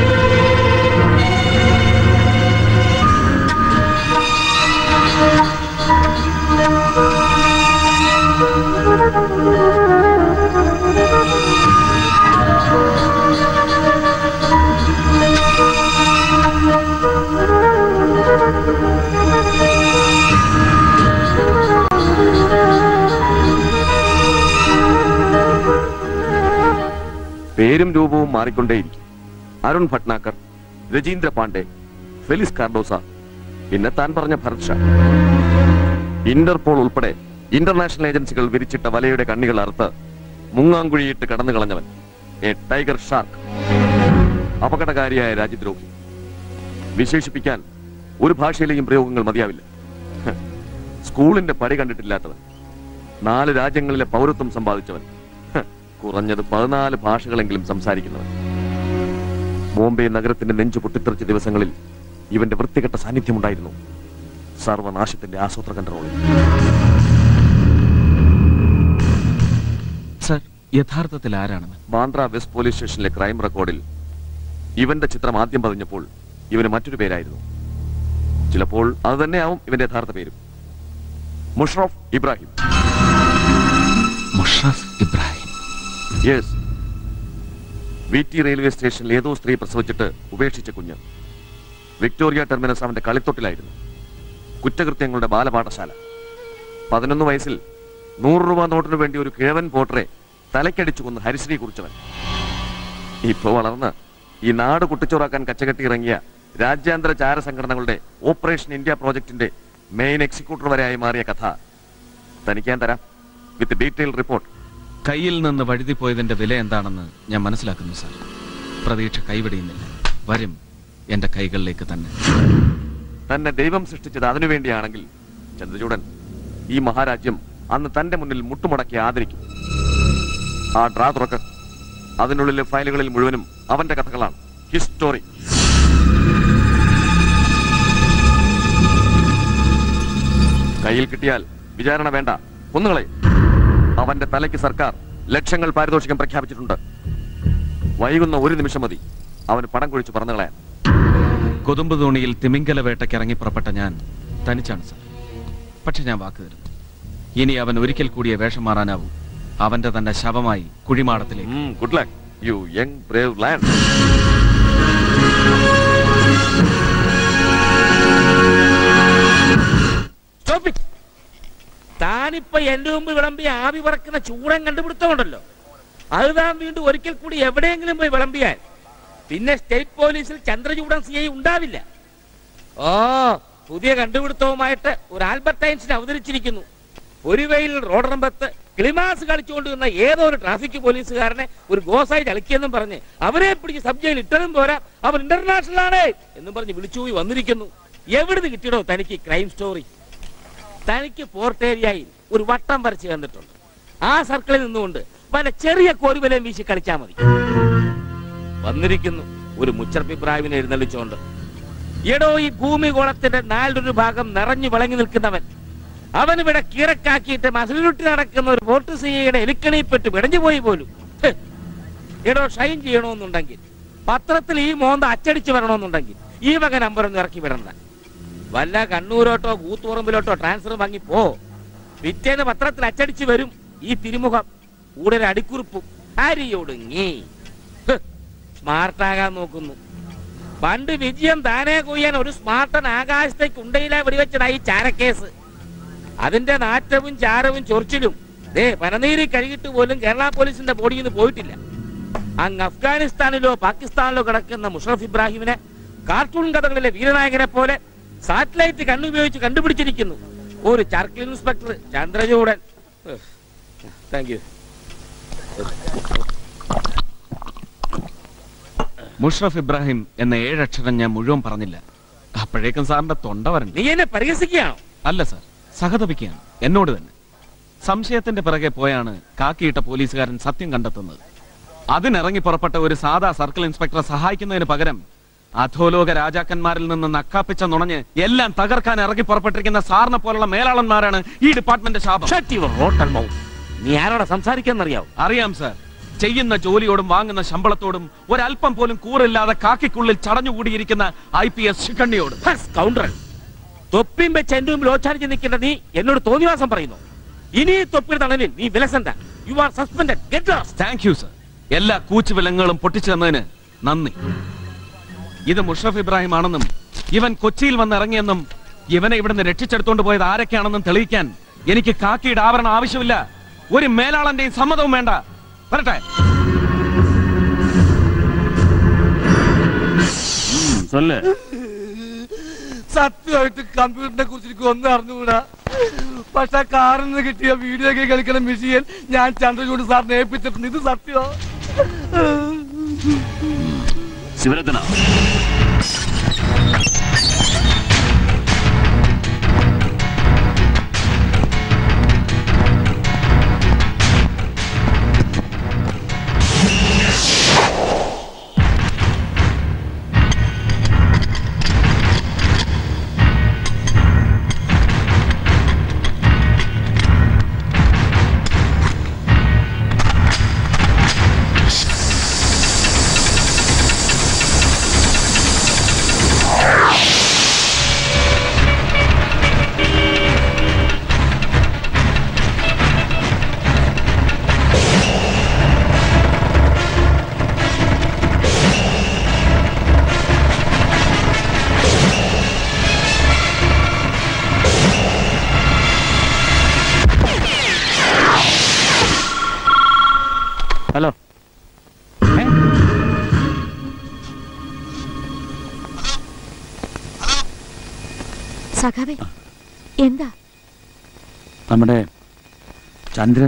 പേരും രൂപവും മാറിക്കൊണ്ടേയിരിക്കും അരുൺ ഭട്നാക്കർ രജീന്ദ്ര പാണ്ഡെ ഫെലിസ് കാർഡോസ പിന്നെ താൻ പറഞ്ഞ ഭരത് ഷാ ഇന്റർപോൾ ഉൾപ്പെടെ ഇന്റർനാഷണൽ ഏജൻസികൾ വിരിച്ചിട്ട വലയുടെ കണ്ണികൾ അറുത്ത് മുങ്ങാങ്കുഴിയിട്ട് കടന്നു കളഞ്ഞവൻ എ ടൈഗർ ഷാർക്ക് അപകടകാരിയായ രാജ്യദ്രോഹി വിശേഷിപ്പിക്കാൻ ഒരു ഭാഷയിലെയും പ്രയോഗങ്ങൾ മതിയാവില്ല ഹ്. സ്കൂളിന്റെ പടി കണ്ടിട്ടില്ലാത്തവൻ നാല് രാജ്യങ്ങളിലെ പൗരത്വം സമ്പാദിച്ചവൻ ഹ്. കുറഞ്ഞത് പതിനാല് ഭാഷകളെങ്കിലും സംസാരിക്കുന്നവൻ ബോംബെ നഗരത്തിന്റെ നെഞ്ചു പൊട്ടിത്തെറിച്ച ദിവസങ്ങളിൽ ഇവന്റെ വൃത്തികെട്ട സാന്നിധ്യമുണ്ടായിരുന്നു സർവനാശത്തിന്റെ ആസൂത്ര കൺട്രോളിൽ സർ യഥാർത്ഥത്തിൽ ആരാണെന്ന് ബാന്ദ്ര വെസ്റ്റ് പോലീസ് സ്റ്റേഷനിലെ ക്രൈം റെക്കോർഡിൽ ഇവന്റെ ചിത്രം ആദ്യം പതിഞ്ഞപ്പോൾ ഇവന് മറ്റൊരു പേരായിരുന്നു ചിലപ്പോൾ അത് തന്നെയാവും ഇവന്റെ യഥാർത്ഥ പേരും Musharraf Ibrahim Musharraf Ibrahim yes V T railway സ്റ്റേഷനിൽ ഏതോ സ്ത്രീ പ്രസവിച്ചിട്ട് ഉപേക്ഷിച്ച കുഞ്ഞ് വിക്ടോറിയ ടെർമിനസ് അവന്റെ കളിത്തൊട്ടിലായിരുന്നു കുറ്റകൃത്യങ്ങളുടെ ബാലപാഠശാല പതിനൊന്ന് വയസ്സിൽ നൂറ് രൂപ നോട്ടിന് വേണ്ടി ഒരു കിഴവൻ പോട്ടറെ തലക്കടിച്ചു കൊന്ന് ഹരിശ്രീ കുറിച്ചവൻ ഇപ്പൊ വളർന്ന് ഈ നാട് കുട്ടിച്ചോറാക്കാൻ കച്ചകെട്ടി ഇറങ്ങിയ രാജ്യാന്തര ചാര സംഘടനകളുടെ ഓപ്പറേഷൻ ഇന്ത്യ പ്രോജക്ടിന്റെ മെയിൻ എക്സിക്യൂട്ടർ വരെയായി മാറിയ കഥ തനിക്ക് ഞാൻ തരാം വിത്ത് ഡീറ്റെയിൽ റിപ്പോർട്ട് കയ്യിൽ നിന്ന് വഴുതിപ്പോയതിന്റെ വില എന്താണെന്ന് ഞാൻ മനസ്സിലാക്കുന്നു സാർ പ്രതീക്ഷ കൈവിടിയുന്നില്ല വരും എന്റെ കൈകളിലേക്ക് തന്നെ തന്നെ ദൈവം സൃഷ്ടിച്ചത് അതിനുവേണ്ടിയാണെങ്കിൽ ചന്ദ്രചൂടൻ ഈ മഹാരാജ്യം അന്ന് തന്റെ മുന്നിൽ മുട്ടുമടക്കി ആദരിക്കും ആ ഡ്രാ തുറക്ക് അതിനുള്ളിലെ ഫയലുകളിൽ മുഴുവനും അവന്റെ കഥകളാണ് ഹിസ്റ്റോറി കയ്യിൽ കിട്ടിയാൽ വിചാരണ വേണ്ട കൊന്നുകളെ അവന്റെ തലയ്ക്ക് സർക്കാർ ലക്ഷങ്ങൾ പാരിതോഷികം പ്രഖ്യാപിച്ചിട്ടുണ്ട് വൈകുന്ന ഒരു നിമിഷം മതി അവന് പണം കുഴിച്ച് പറന്നു കളയാൻ കൊതുമ്പ് തോണിയിൽ തിമിംഗല വേട്ടയ്ക്ക് ഇറങ്ങി പുറപ്പെട്ട ഞാൻ തനിച്ചാണ് സർ പക്ഷെ ഞാൻ വാക്ക് തരുന്നു ഇനി അവൻ ഒരിക്കൽ കൂടിയ വേഷം മാറാനാവൂ അവന്റെ തന്നെ ശവമായി കുഴിമാടത്തിലേക്ക് good luck you young brave land Stop it. താനിപ്പോ എന്റെ മുമ്പ് വിളമ്പി ആവി പറക്കുന്ന ചൂടൻ കണ്ടുപിടുത്തമുണ്ടല്ലോ അത് താൻ വീണ്ടും ഒരിക്കൽ കൂടി എവിടെയെങ്കിലും പോയി വിളമ്പിയാൽ പിന്നെ സ്റ്റേറ്റ് പോലീസിൽ ചന്ദ്രചൂടൻ സി ഐ ഉണ്ടാവില്ല ഓ പുതിയ കണ്ടുപിടുത്തവുമായിട്ട് ഒരു ആൽബർട്ട് ഐൻസ്റ്റീൻ അവതരിച്ചിരിക്കുന്നു ഒരു വെയിൽ റോഡറമ്പത്ത് ക്ലിമാസ് കളിച്ചുകൊണ്ടിരുന്ന ഏതോ ഒരു ട്രാഫിക് പോലീസുകാരനെ ഒരു ഗോസായി ചളിക്കിയെന്നും പറഞ്ഞ് അവരെ പിടിച്ച് സബ് ജയിൽ ഇട്ടതും പോരാ അവൻ ഇന്റർനാഷണൽ ആണ് എന്നും പറഞ്ഞ് വിളിച്ചുപോയി വന്നിരിക്കുന്നു എവിടുന്ന് കിട്ടിയടോ തനിക്ക് ക്രൈം സ്റ്റോറി തനിക്ക് പോർട്ട് ഏരിയയിൽ ഒരു വട്ടം വരച്ച് കണ്ടിട്ടുണ്ട് ആ സർക്കിളിൽ നിന്നുകൊണ്ട് വല്ല ചെറിയ കോരുവലയും വീശി കളിച്ചാൽ മതി വന്നിരിക്കുന്നു ഒരു മുച്ചർപ്പി പ്രാവിനെ എഴുന്നള്ളിച്ചുകൊണ്ട് എടോ ഈ ഭൂമിഗോളത്തിന്റെ നാലൊരു ഭാഗം നിറഞ്ഞു വിളങ്ങി നിൽക്കുന്നവൻ അവനിവിടെ കീറക്കാക്കിയിട്ട് മസിലുരുട്ടി നടക്കുന്ന ഒരു വോട്ട് സിയുടെ എലിക്കണിപ്പെട്ട് വിടഞ്ഞു പോയി പോലും ഹ്. എടോ ഷൈൻ ചെയ്യണമെന്നുണ്ടെങ്കിൽ പത്രത്തിൽ ഈ മോന്ത അച്ചടിച്ചു വരണമെന്നുണ്ടെങ്കിൽ ഈ വക നമ്പറൊന്നും ഇറക്കി വിടണ്ട വല്ല കണ്ണൂരോട്ടോ കൂത്തുപറമ്പിലോട്ടോ ട്രാൻസ്ഫർ വാങ്ങി പോ പിറ്റേന്ന് പത്രത്തിൽ അച്ചടിച്ചു വരും ഈ തിരുമുഖം കൂടെ ഒരു അടിക്കുറിപ്പും അരിയൊടുങ്ങി ഹ്. സ്മാർട്ടാകാൻ നോക്കുന്നു പണ്ട് വിജയം താനേ കൊയ്യാൻ ഒരു സ്മാർട്ടൻ ആകാശത്തേക്ക് ഉണ്ടയിലെ വെടിവെച്ചതാ ഈ ചാരക്കേസ് അതിന്റെ നാറ്റവും ചാരവും ചൊറിച്ചിലും ദേ പനനീരി കഴുകിട്ട് പോലും കേരള പോലീസിന്റെ ബോഡിയിൽ നിന്ന് പോയിട്ടില്ല അങ്ങ് അഫ്ഗാനിസ്ഥാനിലോ പാകിസ്ഥാനിലോ കിടക്കുന്ന മുഷറഫ് ഇബ്രാഹിമിനെ കാർട്ടൂൺ കഥകളിലെ വീരനായകനെ പോലെ സാറ്റലൈറ്റ് കണ്ണുപയോഗിച്ച് കണ്ടുപിടിച്ചിരിക്കുന്നു ഒരു circle inspector Chandrachoodan thank you Musharraf Ibrahim എന്ന ഏഴക്ഷരം ഞാൻ മുഴുവൻ പറഞ്ഞില്ല അപ്പോഴേക്കും സാറിന്റെ തൊണ്ട വരണ്ട നീ എന്നെ പരിഹസിക്കുകയാണോ അല്ല സാർ സഹതപിക്കുകയാണ് എന്നോട് തന്നെ സംശയത്തിന്റെ പിറകെ പോയാണ് കാക്കിയിട്ട പോലീസുകാരൻ സത്യം കണ്ടെത്തുന്നത് അതിനിറങ്ങി പുറപ്പെട്ട ഒരു സാധാ സർക്കിൾ ഇൻസ്പെക്ടറെ സഹായിക്കുന്നതിന് പകരം അധോലോക രാജാക്കന്മാരിൽ നിന്ന് നക്കാപ്പിച്ച നുണഞ്ഞ് എല്ലാം തകർക്കാൻ ഇറങ്ങി പുറപ്പെട്ടിരിക്കുന്ന സാറിനെ പോലുള്ള മേലാളന്മാരാണ് ഈ ഡിപ്പാർട്ട്മെന്റ് ശാപം നീ ആരോടെ സംസാരിക്കാന്നറിയാവോ അറിയാം സാർ ചെയ്യുന്ന ജോലിയോടും വാങ്ങുന്ന ശമ്പളത്തോടും ഒരല്പം പോലും കൂറില്ലാതെ കാക്കിക്കുള്ളിൽ ചടഞ്ഞുകൂടിയിരിക്കുന്ന ഐ പി എസ് ശിഖണ്ണിയോട് കൗണ്ടർ തൊപ്പിയും വെച്ച് എന്റെ മുമ്പിൽ ഓച്ചാരിച്ച് നിൽക്കേണ്ട നീ എന്നോട് തോന്നിവാസം പറയുന്നു ഇനി ഈ തൊപ്പിയുടെ തണലിൽ നീ വിലസണ്ട you are suspended get lost thank you sir എല്ലാ കൂച്ചുവിലങ്ങളും പൊട്ടിച്ചു തന്നതിന് നന്ദി ഇത് മുഷറഫ് ഇബ്രാഹിം ആണെന്നും ഇവൻ കൊച്ചിയിൽ വന്ന് ഇറങ്ങിയെന്നും ഇവനെ ഇവിടുന്ന് രക്ഷിച്ചെടുത്തോണ്ട് പോയത് ആരൊക്കെയാണെന്നും തെളിയിക്കാൻ എനിക്ക് കാക്കിയുടെ ആവരണം ആവശ്യമില്ല ഒരു മേലാളന്റെയും സമ്മതവും വേണ്ട വരട്ടെ சொல்லு സത്യമായിട്ട് കമ്പ്യൂട്ടറിനെ കുറിച്ച് എനിക്ക് ഒന്നും അറിഞ്ഞുകൂടാ പക്ഷെ കാറിൽ നിന്ന് കിട്ടിയ വീഡിയോ ഗെയിം കളിക്കുന്ന മെഷീൻ ഞാൻ ചന്ദ്രചൂട് സാറിനെ ഏൽപ്പിച്ചിട്ടുണ്ട് ഇത് സത്യമോ ശിവരത്ന ഹലോ സഖാവേ എന്താ നമ്മുടെ ചന്ദ്രൻ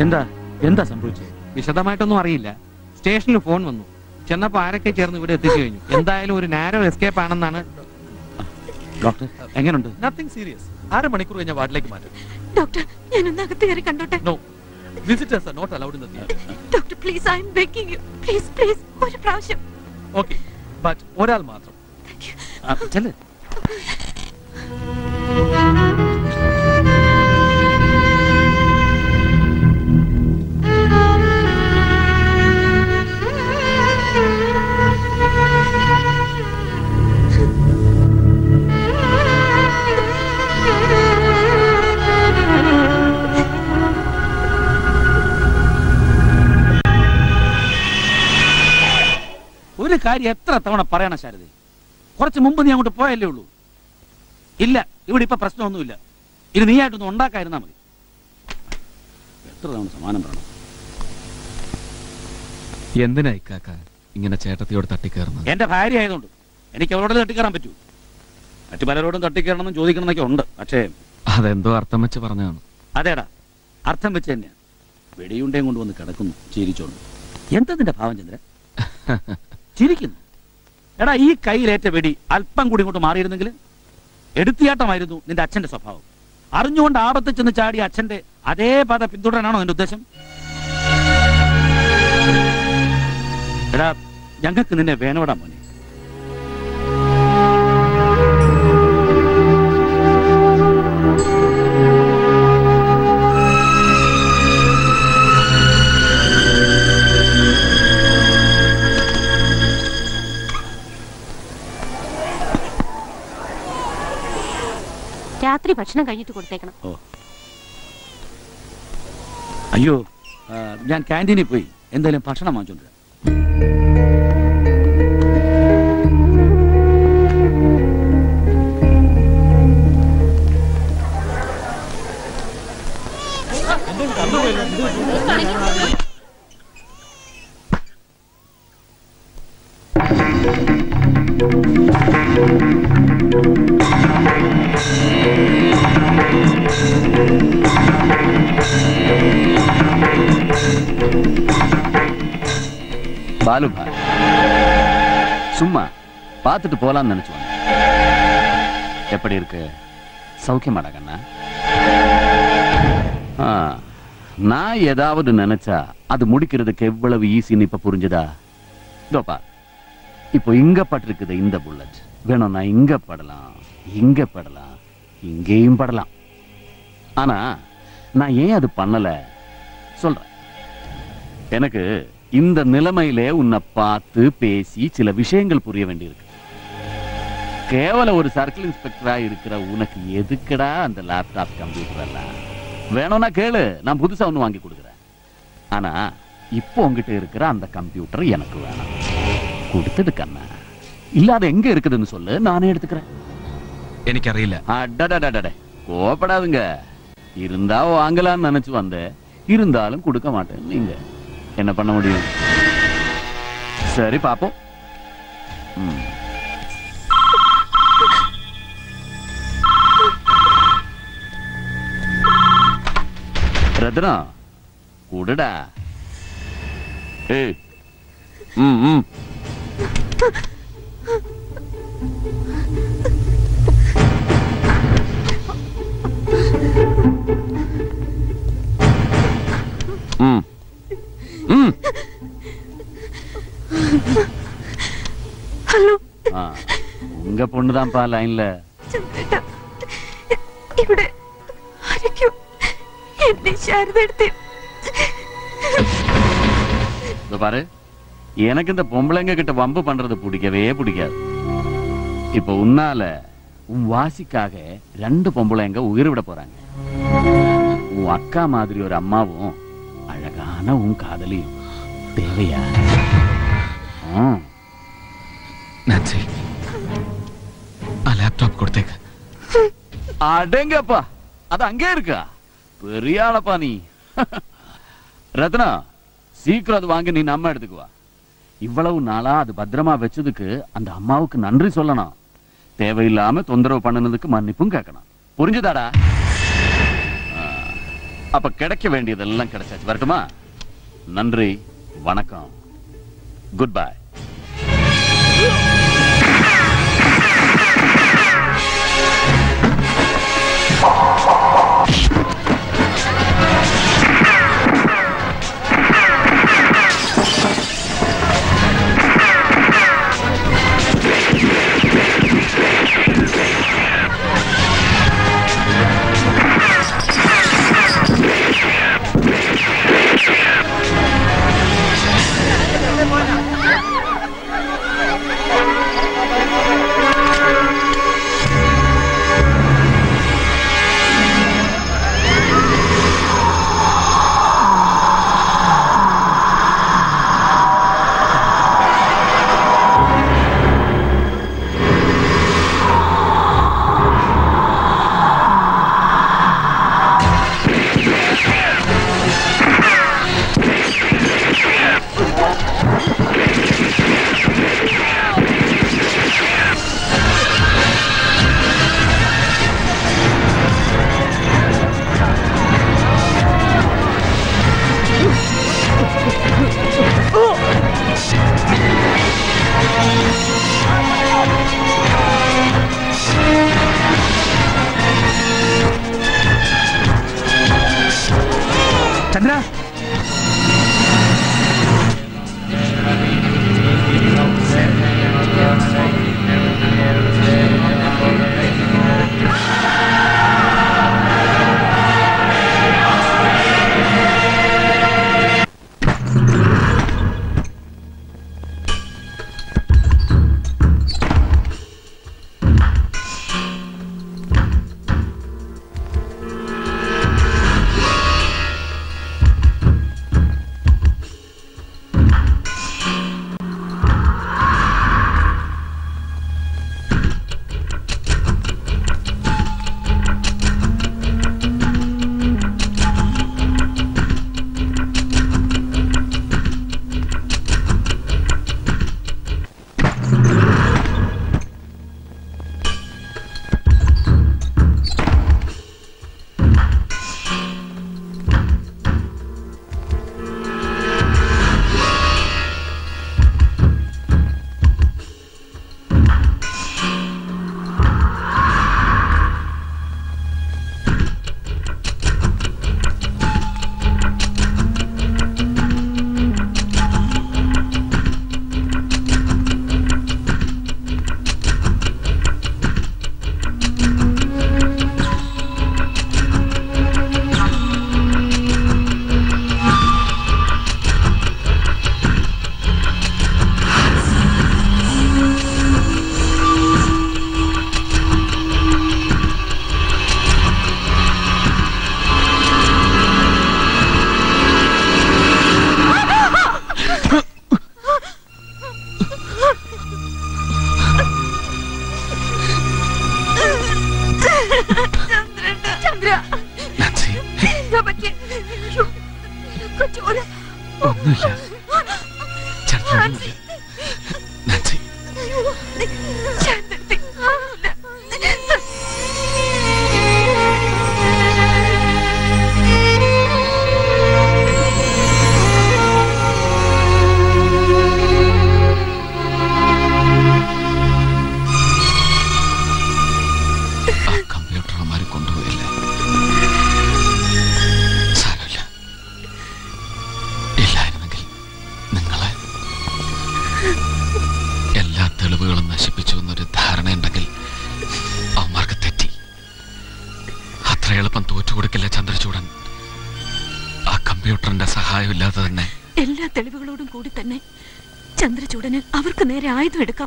എന്താ എന്താ സംഭവിച്ചത് വിശദമായിട്ടൊന്നും അറിയില്ല സ്റ്റേഷനിൽ ഫോൺ വന്നു ചെന്നപ്പോ ആരൊക്കെ ചേർന്ന് ഇവിടെ എത്തിച്ചു കഴിഞ്ഞു എന്തായാലും ഒരു നാരോ എസ്കേപ്പ് ആണെന്നാണ് ഡോക്ടർ എങ്ങനെയുണ്ട് നത്തിങ് സീരിയസ് അര മണിക്കൂർ കഴിഞ്ഞ വാർഡിലേക്ക് മാറ്റും ഡോക്ടർ ഞാനൊന്ന് അകത്ത് കയറി കണ്ടോട്ടെ no visitors are not allowed in the theatre doctor please I'm begging you please please ഒരു പ്രാവശ്യം ഓക്കെ ബട്ട് ഒരാൾ മാത്രം ചെല്ല് ഒരു കാര്യം എത്ര തവണ പറയണം ശാരദ കുറച്ച് മുമ്പ് നീ അങ്ങോട്ട് പോയല്ലേ ഉള്ളൂ ഇല്ല ഇവിടെ ഇപ്പൊ പ്രശ്നമൊന്നുമില്ല ഇത് നീയായിട്ടൊന്ന് ഉണ്ടാക്കാതിരുന്നാ മതി എത്ര തവണ സമാനം പറയണം എന്തിനാ ഇക്കാക്ക ഇങ്ങനെ ചേട്ടത്തിയോട് തട്ടിക്കയറുന്നത് എന്റെ ഭാര്യ ആയതുകൊണ്ട് എനിക്ക് അവരോട് തട്ടിക്കയറാൻ പറ്റൂ മറ്റു പലരോടും തട്ടിക്കയറണമെന്നും ചോദിക്കണം എന്നൊക്കെ ഉണ്ട് പക്ഷേ അതെന്തോ അർത്ഥം വെച്ച് പറഞ്ഞതാണ് അതേടാ അർത്ഥം വെച്ച് തന്നെയാ വെടിയുണ്ടയും കൊണ്ടുവന്ന് കിടക്കുന്നു ചിരിച്ചോണ്ട് എന്താ നിന്റെ ഭാവം ചന്ദ്രൻ ചിരിക്കുന്നു എടാ ഈ കയ്യിലേറ്റ വെടി അല്പം കൂടി ഇങ്ങോട്ട് മാറിയിരുന്നെങ്കിൽ എടുത്തിയാട്ടമായിരുന്നു നിന്റെ അച്ഛന്റെ സ്വഭാവം അറിഞ്ഞുകൊണ്ട് ആപത്ത് ചെന്ന് ചാടിയ അച്ഛന്റെ അതേ പാത പിന്തുടരാനാണോ നിന്റെ ഉദ്ദേശം എടാ ഞങ്ങൾക്ക് നിന്നെ വേനോടാ മോനെ രാത്രി ഭക്ഷണം കഴിഞ്ഞിട്ട് കൊടുത്തേക്കണം അയ്യോ ആ, ഞാൻ ക്യാൻറ്റീനിൽ പോയി എന്തായാലും ഭക്ഷണം വാങ്ങിച്ചോണ്ട് വരാം. பாலு பாய் சும்மா பார்த்துட்டு போலாம்னு நினைச்சு வந்தேன் எப்படி இருக்கு சௌக்கியமாடா கண்ணா ஆ, நான் ஏதாவது நினைச்சா அது முடிக்கிறதுக்கு எவ்வளவு ஈஸின்னு இப்ப புரிஞ்சுதா இதோப்பா இப்போ இங்க பட்டிருக்குது இந்த புல்லட் வேணும்னா இங்க படலாம் இங்க படலாம் இங்கேயும் படலாம் ஆனா நான் ஏன் அது பண்ணல சொல்றேன் எனக்கு இந்த நிலைமையிலே உன்னை பார்த்து பேசி சில விஷயங்கள் புரிய வேண்டியிருக்கு கேவல ஒரு சர்க்கிள் இன்ஸ்பெக்டரா இருக்கிற உனக்கு எதுக்குடா அந்த லேப்டாப் கம்ப்யூட்டர் எல்லாம் வேணும்னா கேளு நான் புதுசா ஒண்ணு வாங்கி கொடுக்குறேன் ஆனா இப்போ உங்ககிட்ட இருக்கிற அந்த கம்ப்யூட்டர் எனக்கு வேணாம் கொடுத்துடு கண்ணா இல்ல அது எங்க இருக்குதுன்னு சொல்லு நானே எடுத்துக்கிறேன் എനിക്കറിയില്ല அடடடடட கோபப்படாதுங்க இருந்தா வாங்கலாம்னு நினைச்சு வந்தேன் இருந்தாலும் கொடுக்க மாட்டேன் நீங்க என்ன பண்ண முடியும் சரி பாப்போம் ம். ரத்னா குடுடா ஏய் ம் ம் ம் ம் ഹലോ ஆ உங்க பொண்ணுதான்ப்பா லைன்ல ചന്ദ്രേട്ടാ ഇവിടെ ആരൊക്കെയോ എന്നെ ശാരദ എടുത്ത് இதோ பாரு எனக்கு இந்த பொம்பளைங்க கிட்ட வம்பு பண்றது பிடிக்கவே பிடிக்காது இப்ப உன்னால உன் வாசிக்காக ரெண்டு பொம்பளைங்க உயிர் விட போறாங்க உன் அக்கா மாதிரி ஒரு அம்மாவும் அழகான உன் காதலியும் தேவையா ஆ. നാൻസി ആ ലാപ്ടോപ്പ് കൊടുത്തേക്ക് அடங்கப்பா அது அங்கே இருக்கா பெரிய ஆளப்பா நீ ரத்னா சீக்கிரம் அது வாங்கி நீ நம்ம எடுத்துக்கு வா இவ்வளவு நாளா அது பத்திரமா வச்சதுக்கு அந்த அம்மாவுக்கு நன்றி சொல்லணும் தேவையில்லாம தொந்தரவு பண்ணுனதுக்கு மன்னிப்பும் கேட்கணும் புரிஞ்சுதாடா ஆ. அப்ப கிடைக்க வேண்டியதெல்லாம் கிடைச்சாச்சு வரட்டுமா நன்றி வணக்கம் குட் பை ചന്ദ്ര ചന്ദ്ര എന്താ പറ്റിയ ചോര ഒന്നുമില്ല ചന്ദ്രനൊന്നുമില്ല നാൻസി ചന്ദ്രത്തി ആ കമ്പ്യൂട്ടർ അമാരും കൊണ്ടുപോയില്ല സാരമില്ല ഇല്ലായിരുന്നെങ്കിൽ നിങ്ങളെ എല്ലാ തെളിവുകളും നശിപ്പിച്ചു എന്നൊരു ധാരണയുണ്ടെങ്കിൽ അവന്മാർക്ക് തെറ്റി അത്ര എളുപ്പം തോറ്റുകൊടുക്കില്ല ചന്ദ്രചൂടൻ ആ കമ്പ്യൂട്ടറിന്റെ സഹായമില്ലാതെ തന്നെ എല്ലാ തെളിവുകളോടും കൂടി തന്നെ ചന്ദ്രചൂടന് അവർക്ക് നേരെ ആയുധം എടുക്കാം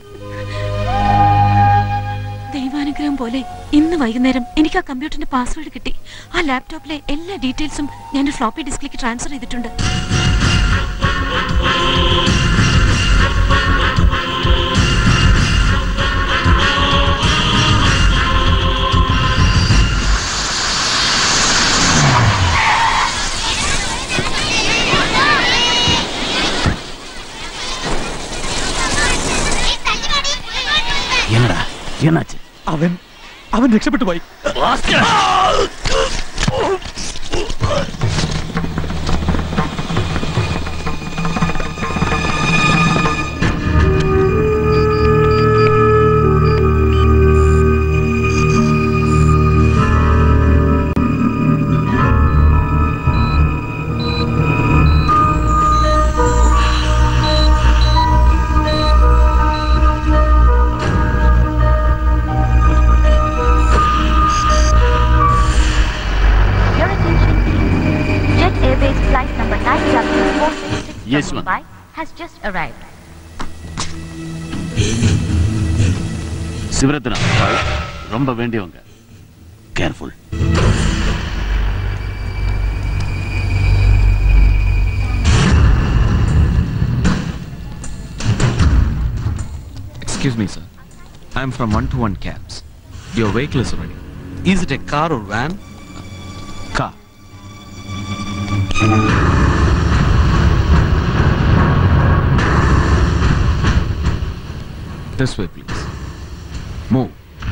ദൈവാനുഗ്രഹം പോലെ ഇന്ന് വൈകുന്നേരം എനിക്ക് ആ കമ്പ്യൂട്ടറിന്റെ പാസ്വേഡ് കിട്ടി ആ ലാപ്ടോപ്പിലെ എല്ലാ ഡീറ്റെയിൽസും ഞാൻ ഫ്ലോപ്പി ഡിസ്കിലേക്ക് ട്രാൻസ്ഫർ ചെയ്തിട്ടുണ്ട് என்னடா என்னாச்சு അവൻ അവൻ രക്ഷപ്പെട്ടു പോയി Bhaskar! Mumbai has just arrived. Sivaratna ரொம்ப வேண்டியவங்க careful Excuse me, sir. I'm from 121 Cabs. Your vehicle is ready. Is it a car or van? Car. This way, please. Move.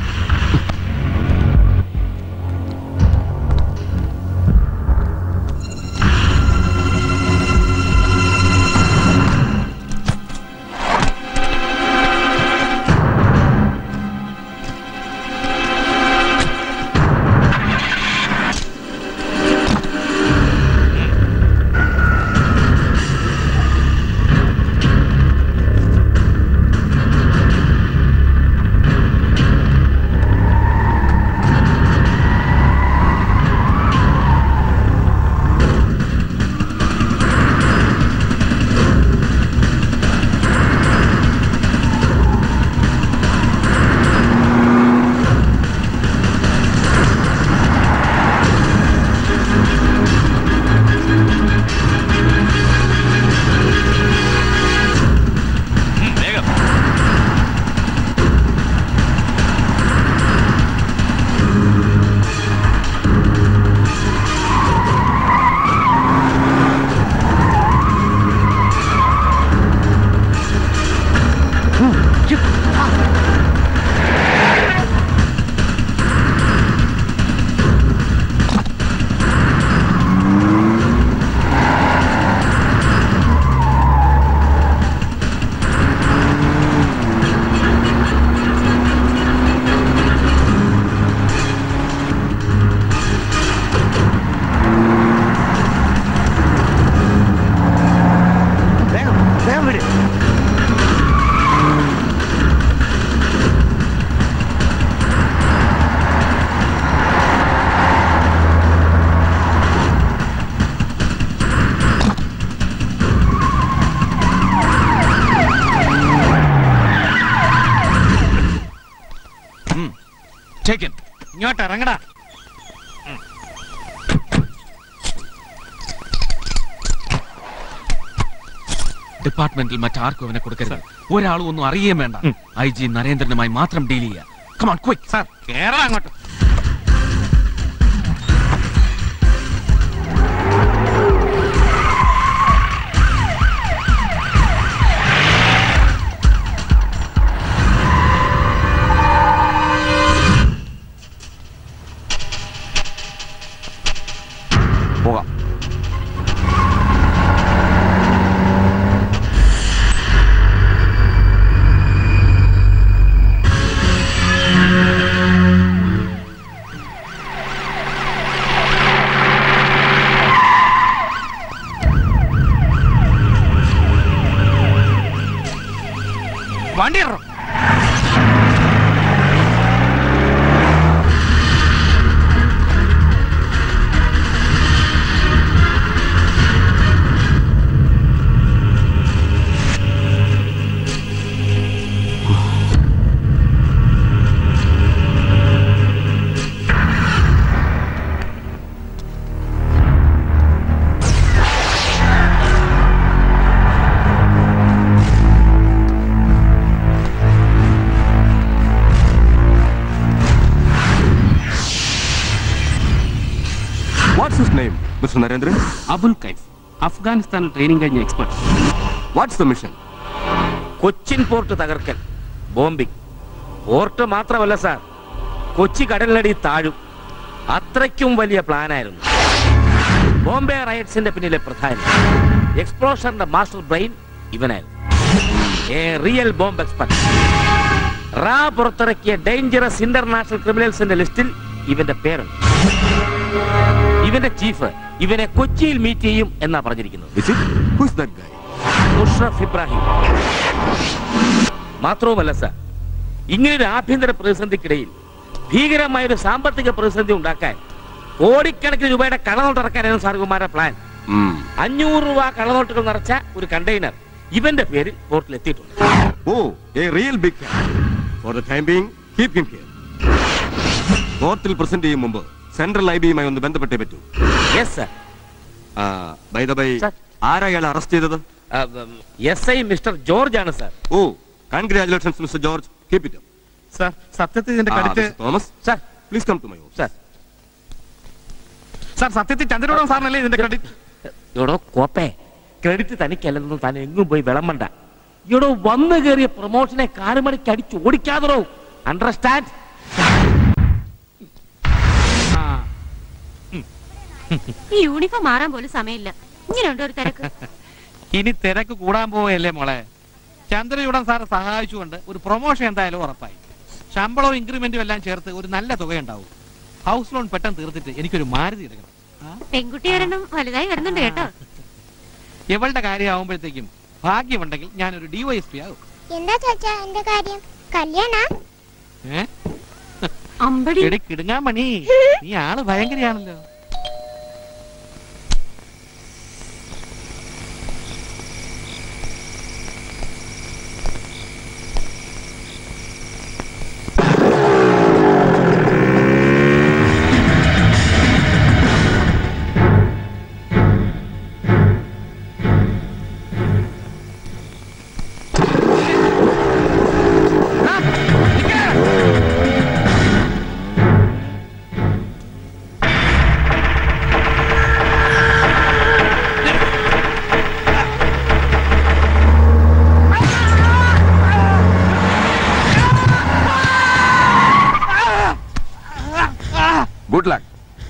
Taken ഇങ്ങോട്ട് ഇറങ്ങടാ ഡിപ്പാർട്ട്മെന്റിൽ മറ്റാർക്കും അവനെ കൊടുക്കരുത് ഒരാളും ഒന്നും അറിയുകയും വേണ്ട ഐ ജി നരേന്ദ്രനുമായി മാത്രം ഡീൽ ചെയ്യുക കമാൺ ക്വിക്ക് സാർ കേരള അങ്ങോട്ട് പോകാം വണ്ടി ഇറ what's his name mister Narendran Abul Kaif അഫ്ഗാനിസ്ഥാനിൽ ട്രെയിനിങ് കഴിഞ്ഞ expert what's the mission Cochin port തകർക്കൽ ബോംബിംഗ് പോർട്ട് മാത്രമല്ല സാർ കൊച്ചി കടലിനടി താഴും അത്രയ്ക്കും വലിയ പ്ലാനായിരുന്നു ബോംബെ റൈറ്റ്സിന്റെ പിന്നിലെ പ്രധാനി എക്സ്പ്ലോഷന്റെ മാസ്റ്റർ ബ്രെയിൻ ഇവനായിരുന്നു എ റിയൽ ബോംബ് എക്സ്പെർട്ട് റാ പുറത്തിറക്കിയ ഡേഞ്ചറസ് ഇന്റർനാഷണൽ ക്രിമിനൽസിന്റെ ലിസ്റ്റിൽ ഇവന്റെ പേരുണ്ട് ഇവന്റെ ചീഫ് ഇവനെ കൊച്ചിയിൽ മീറ്റ് ചെയ്യും എന്നാ പറഞ്ഞിരിക്കുന്നത് മുഷറഫ് ഇബ്രാഹിം മാത്രവുമല്ല സർ ഇങ്ങനൊരു ആഭ്യന്തര പ്രതിസന്ധിക്കിടയിൽ ഭീകരമായ ഒരു സാമ്പത്തിക പ്രതിസന്ധി ഉണ്ടാക്കാൻ കോടിക്കണക്കിന് രൂപയുടെ കടനോട്ടിറക്കാനായിരുന്നു സാർകുമാരുടെ പ്ലാൻ അഞ്ഞൂറ് രൂപ കള്ളനോട്ടുകൾ നിറച്ച ഒരു കണ്ടെയ്നർ ഇവന്റെ പേരിൽ പോർട്ടിൽ എത്തിയിട്ടുണ്ട് oh a real big for the time being keep him here കോർട്ടിൽ പ്രസന്റ് ചെയ്യും മുമ്പ് സെൻട്രൽ ഐ ബിയുമായി ഒന്ന് ബന്ധപ്പെട്ടേ പറ്റൂ yes sir by the by ആരാ അയാൾ അറസ്റ്റ് ചെയ്തത് എസ് ഐ മിസ്റ്റർ ജോർജ് ആണ് sir oh congratulations mister George keep it sir സത്യത്തിൽ ഇതിന്റെ credit Thomas sir please come to my sir sir സത്യത്തിൽ ചന്ദ്രനോടം സാറിനല്ലേ ഇതിന്റെ ക്രെഡിറ്റ് എടോ കോപ്പേ ക്രെഡിറ്റ് തനിക്കല്ലെന്നും താൻ എങ്ങും പോയി വിളമ്പണ്ട എടോ വന്നു കയറിയ പ്രൊമോഷനെ കാലുമണിക്ക് അടിച്ച് ഓടിക്കാതറോ അണ്ടർസ്റ്റാൻഡ് ഈ യൂണിഫോം മാറാൻ പോലും സമയമില്ല ഇങ്ങനെയുണ്ടോ ഒരു തിരക്ക് ഇനി തിരക്ക് കൂടാൻ പോവുകയല്ലേ മോളെ ചന്ദ്രചൂടൻ സാറ് സഹായിച്ചുകൊണ്ട് ഒരു പ്രൊമോഷൻ എന്തായാലും ഉറപ്പായി ശമ്പളവും ഇൻക്രിമെന്റും എല്ലാം ചേർത്ത് ഒരു നല്ല തുകയുണ്ടാവും ഹൗസ് ലോൺ പെട്ടെന്ന് തീർത്തിട്ട് എനിക്കൊരു മാരുതി എടുക്കണം പെൺകുട്ടി ഒരെണ്ണം വലുതായി വരുന്നുണ്ട് കേട്ടോ ഇവളുടെ കാര്യമാകുമ്പോഴത്തേക്കും ഭാഗ്യമുണ്ടെങ്കിൽ ഞാനൊരു ഡിവൈഎസ്പി ആകും എന്താ ചാച്ചാ എന്റെ കാര്യം കല്യാണ ഏ അമ്പടി എടി കിടുങ്ങാൻ മണി നീ ആള് ഭയങ്കരയാണല്ലോ ഗുഡ് ലക്ക്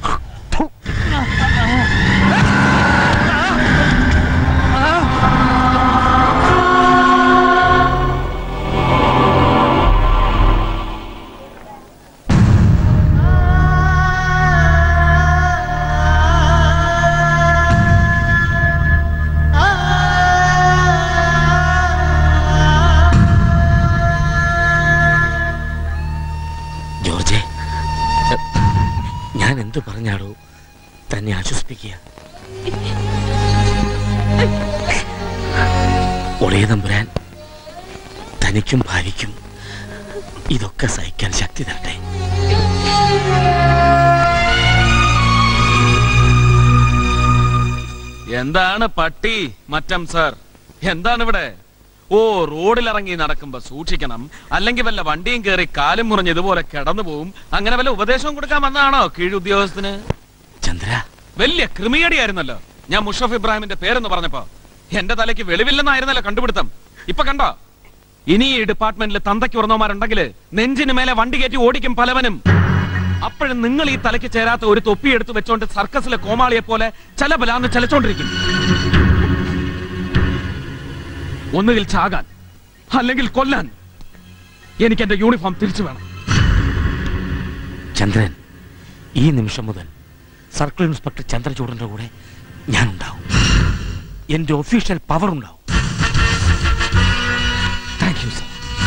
ജോർജെ ഞാൻ എന്ത് പറഞ്ഞാടോ തന്നെ ആശ്വസിപ്പിക്കുക ഒളേ തമ്പുരാൻ തനിക്കും ഭാര്യയ്ക്കും ഇതൊക്കെ സഹിക്കാൻ ശക്തി തരട്ടെ എന്താണ് പട്ടി മറ്റം സർ എന്താണ് ഇവിടെ ഓ റോഡിലിറങ്ങി നടക്കുമ്പോ സൂക്ഷിക്കണം അല്ലെങ്കിൽ വല്ല വണ്ടിയും കയറി കാലും മുറിഞ്ഞ് ഇതുപോലെ കിടന്നു പോവും അങ്ങനെ വല്ല ഉപദേശവും കൊടുക്കാൻ വന്നതാണോ കീഴുദ്യോഗസ്ഥന് ചന്ദ്ര വലിയ ക്രിമിയടിയായിരുന്നല്ലോ ഞാൻ മുഷഫ് ഇബ്രാഹിമിന്റെ പേരെന്ന് പറഞ്ഞപ്പോ എന്റെ തലയ്ക്ക് വെളിവില്ലെന്നായിരുന്നല്ലോ കണ്ടുപിടുത്തം ഇപ്പൊ കണ്ടോ ഇനി ഈ ഡിപ്പാർട്ട്മെന്റിൽ തന്തയ്ക്ക് ഉറന്നവന്മാരുണ്ടെങ്കിൽ നെഞ്ചിന് മേലെ വണ്ടി കയറ്റി ഓടിക്കും പലവനും അപ്പോഴും നിങ്ങൾ ഈ തലയ്ക്ക് ചേരാത്ത ഒരു തൊപ്പി എടുത്ത് വെച്ചോണ്ട് സർക്കസിലെ കോമാളിയെ പോലെ ചലബലാന്ന് ചലച്ചോണ്ടിരിക്കും ഒന്നുകിൽ ചാകാൻ അല്ലെങ്കിൽ കൊല്ലാൻ എനിക്ക് എന്റെ യൂണിഫോം തിരിച്ചു വേണം ചന്ദ്രൻ ഈ നിമിഷം മുതൽ സർക്കിൾ ഇൻസ്പെക്ടർ ചന്ദ്രചൂടന്റെ കൂടെ ഞാൻ ഉണ്ടാവും എന്റെ ഒഫീഷ്യൽ പവർ ഉണ്ടാവും thank you sir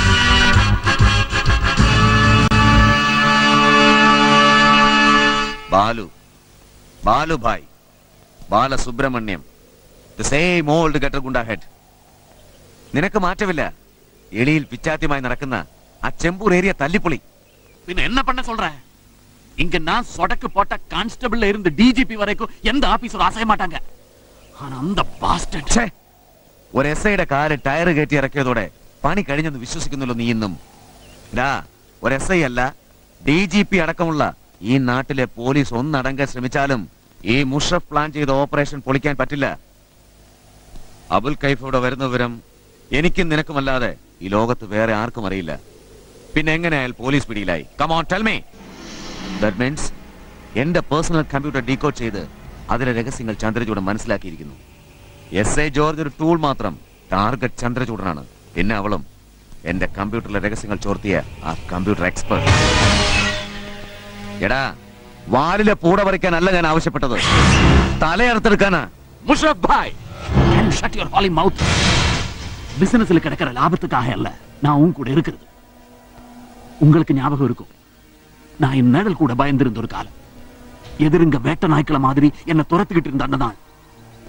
Balu Balu ഭായ് Balasubramaniam the same old gutter goonda head നിനക്ക് മാറ്റമില്ല എളിയിൽ പിച്ചാത്തിയുമായി നടക്കുന്ന ആ ചെമ്പൂർ ഏരിയ തല്ലിപ്പൊളി பின்ன என்ன பண்ண சொல்ற இங்க நான் சொடக்கு போட்ட கான்ஸ்டபிள்ல இருந்து டிஜிபி வரைக்கும் எந்த ஆபீசரும் அசைய மாட்டாங்க ஆனா அந்த பாஸ்டர்ட் ഒരു എസ് ഐയുടെ കാല് ടയർ കയറ്റി ഇറക്കിയതോടെ പണി കഴിഞ്ഞെന്ന് വിശ്വസിക്കുന്നുള്ളൂ നീ ഇന്നും ഡാ ഒരു എസ് ഐ അല്ല ഡി ജി പി അടക്കമുള്ള ഈ നാട്ടിലെ പോലീസ് ഒന്നടങ്കം ശ്രമിച്ചാലും ഈ മുഷഫ് പ്ലാൻ ചെയ്ത ഓപ്പറേഷൻ പൊളിക്കാൻ പറ്റില്ല അബുൽ കൈഫ് ഇവിടെ വരുന്ന വിവരം എനിക്കും നിനക്കുമല്ലാതെ ഈ ലോകത്ത് വേറെ ആർക്കും അറിയില്ല പിന്നെ എങ്ങനെ അയാൾ പോലീസ് പിടിയിലായി come on tell me that means എന്റെ പേഴ്സണൽ കമ്പ്യൂട്ടർ ഡീകോഡ് ചെയ്ത് അതിലെ രഹസ്യങ്ങൾ ചന്ദ്രചൂഡൻ മനസ്സിലാക്കിയിരിക്കുന്നു എസ് ഐ ജോർജ് ഒരു ടൂൾ മാത്രം ടാർഗറ്റ് ചന്ദ്രചൂഡനാണ് പിന്നെ അവളും എന്റെ കമ്പ്യൂട്ടറിലെ രഹസ്യങ്ങൾ ചോർത്തിയ ആ കമ്പ്യൂട്ടർ എക്സ്പെർട്ട് എടാ വാലിലെ പൂട പറിക്കാനല്ല ഞാൻ ആവശ്യപ്പെട്ടത് തലയറുത്തെടുക്കാനാ முஷரப் பாய் can shut your holy mouth பிசினஸ்ல கிடைக்கிற லாபத்துக்காக அல்ல நான் உன் கூட இருக்கிறது உங்களுக்கு ஞாபகம் இருக்கும் நான் என் நிழல் கூட பயந்திருந்த ஒரு காலம் எதிருங்க வேட்ட நாய்க்கள மாதிரி என்ன துரத்துக்கிட்டு இருந்த அந்த நாள்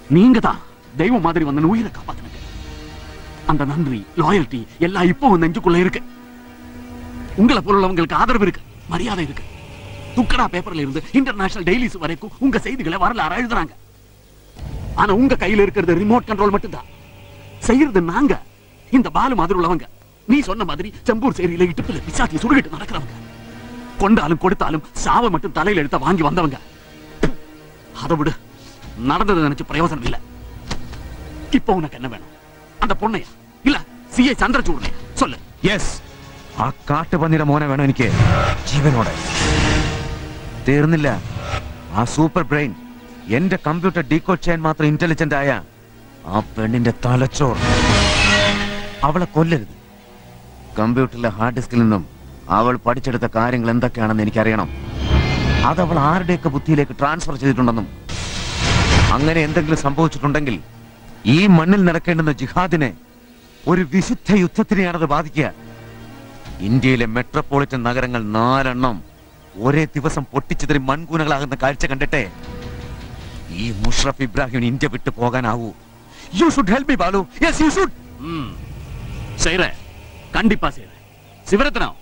நீங்க தான் தெய்வம் மாதிரி வந்து என் உயிரை காப்பாத்துனீங்க அந்த நன்றி லாயல்ட்டி எல்லாம் இப்போ உன் நெஞ்சுக்குள்ள இருக்கு உங்களை போல உள்ளவங்களுக்கு ஆதரவு இருக்கு மரியாதை இருக்கு துக்கடா பேப்பர்ல இருந்து இன்டர்நேஷனல் டெய்லிஸ் வரைக்கும் உங்க செய்திகளை வரலாறு எழுதுறாங்க ஆனா உங்க கையில இருக்கிறது ரிமோட் கண்ட்ரோல் மட்டும்தான் செய்யறது நாங்க இந்த பாலு மாதிரி உள்ளவங்க நீ சொன்ன மாதிரி செம்பூர் சேரியில இட்டுப்புல பிசாத்தி சுருகிட்டு நடக்கிறவங்க கொண்டாலும் கொடுத்தாலும் சாவை மட்டும் தலையில எடுத்த வாங்கி வந்தவங்க அதை விடு நடந்ததை நினைச்சு பிரயோஜனம் இல்ல இப்போ உனக்கு என்ன வேணும் அந்த பொண்ணையா இல்ல സിഐ ചന്ദ്രചൂടിനെ சொல்லு യെസ് ആ കാട്ടുപന്നിയുടെ മോനെ വേണം എനിക്ക് ജീവനോടെ തീർന്നില്ല ആ സൂപ്പർ ബ്രെയിൻ എന്റെ കമ്പ്യൂട്ടർ ഡീകോഡ് ചെയ്യാൻ മാത്രം ഇന്റലിജന്റ് ആയ ആ പെണ്ണിന്റെ തലച്ചോർ അവളെ കൊല്ലരുത് കമ്പ്യൂട്ടറിലെ ഹാർഡ് ഡിസ്കിൽ നിന്നും അവൾ പഠിച്ചെടുത്ത കാര്യങ്ങൾ എന്തൊക്കെയാണെന്ന് എനിക്കറിയണം അത് അവൾ ആരുടെയൊക്കെ ബുദ്ധിയിലേക്ക് ട്രാൻസ്ഫർ ചെയ്തിട്ടുണ്ടെന്നും അങ്ങനെ എന്തെങ്കിലും സംഭവിച്ചിട്ടുണ്ടെങ്കിൽ ഈ മണ്ണിൽ നടക്കേണ്ടുന്ന ജിഹാദിനെ ഒരു വിശുദ്ധ യുദ്ധത്തിനെയാണത് ബാധിക്കുക ഇന്ത്യയിലെ മെട്രോപൊളിറ്റൻ നഗരങ്ങൾ നാലെണ്ണം ഒരേ ദിവസം പൊട്ടിച്ചതിരി മൺകൂനകളാകുന്ന കാഴ്ച കണ്ടിട്ടേ ഈ മുഷറഫ് ഇബ്രാഹിം ഇന്ത്യ വിട്ടു പോകാനാവൂ you should help me Balu yes you should செய்யறேன் கண்டிப்பா செய்யறேன் சிவரத்னம்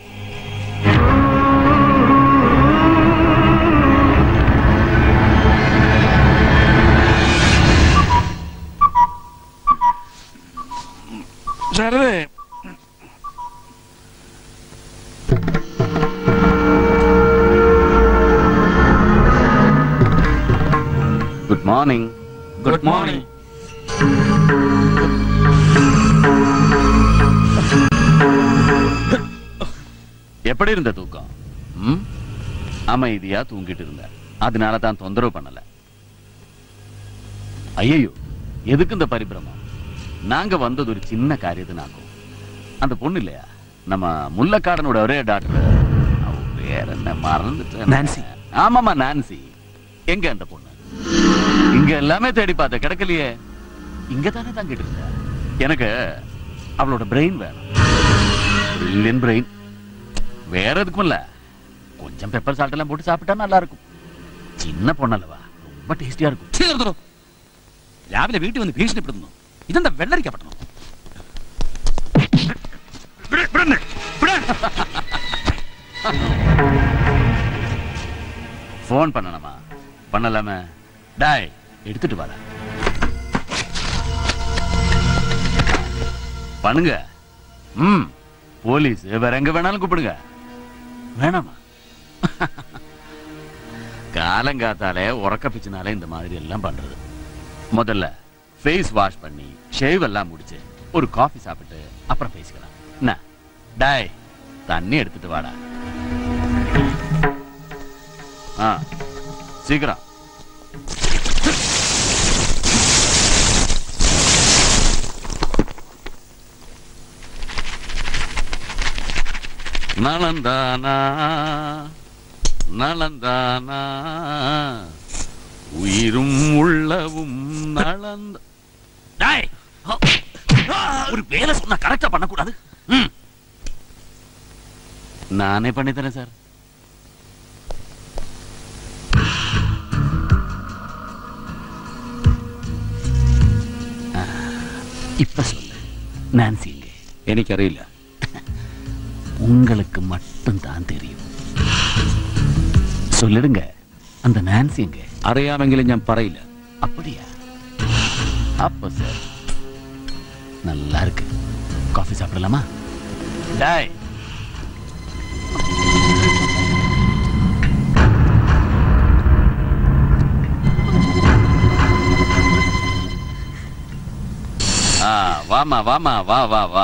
ശരതേ குட் மார்னிங் ഗുഡ് മോർണിംഗ് எப்படி இருந்த தூக்கம் ம்? அமைதியா தூங்கிட்டு இருந்த அதனால தான் தொந்தரவு பண்ணல ஐயோ எதுக்கு இந்த பரிபிரமம் நாங்க வந்தது ஒரு சின்ன காரியத்தினாக்கும் அந்த பொண்ணு இல்லையா நம்ம முல்லக்காடனோட ஒரே டாக்டர் அவ பேர் என்ன மறந்துட்டேன் நான்சி. ஆமாமா நான்சி எங்க அந்த பொண்ணு இங்க எல்லாமே தேடி பார்த்த கிடைக்கலையே இங்க தானே தங்கிட்டு இருந்த எனக்கு அவளோட பிரெயின் வேணும் பிரில்லியன் பிரெயின் வேற எதுக்கும் இல்ல கொஞ்சம் பெப்பர் சால்ட் எல்லாம் போட்டு சாப்பிட்டா நல்லா இருக்கும் சின்ன பொண்ணல்லவா ரொம்ப ടേസ്റ്റിയാ இருக்கும் ചേർത്തോ രാവിലെ വീട്ടിൽ വന്ന് ഭീഷണിപ്പെടുന്നു ഇതെന്താ വെള്ളരിക്കപ്പെട്ടണം ஃபோன் பண்ணணுமா பண்ணலாமே டாய் எடுத்துட்டு வர பண்ணுங்க ம் போலீஸ் வேற எங்க வேணாலும் கூப்பிடுங்க வேணாமா காலங்காத்தாலே உறக்க பிச்சுனாலே இந்த மாதிரி எல்லாம் பண்றது முதல்ல ஃபேஸ் வாஷ் பண்ணி ஷேவ் எல்லாம் முடிச்சு ஒரு காஃபி சாப்பிட்டு அப்புறம் பேசிக்கலாம் என்ன டாய் தண்ணி எடுத்துட்டு வாடா ஆ சீக்கிரம் நலந்தானா நலந்தானா உயிரும் உள்ளவும் நலந்த டேய் ஒரு வேலை சொன்னா கரெக்டா பண்ணக்கூடாது ம். நானே பண்ணித்தரேன் சார் ஆ, இப்ப சொல்லு நான்சி எங்கே എനിക്കറിയില്ല உங்களுக்கு மட்டும் தான் தெரியும் சொல்லிடுங்க அந்த நான்சி எங்க അറിയാമെങ്കിലും ഞാൻ പറയില്ല அப்படியா அப்ப சார் நல்லா இருக்கு காஃபி சாப்பிடலாமா டாய் ஆ வாமா வாமா வா வா வா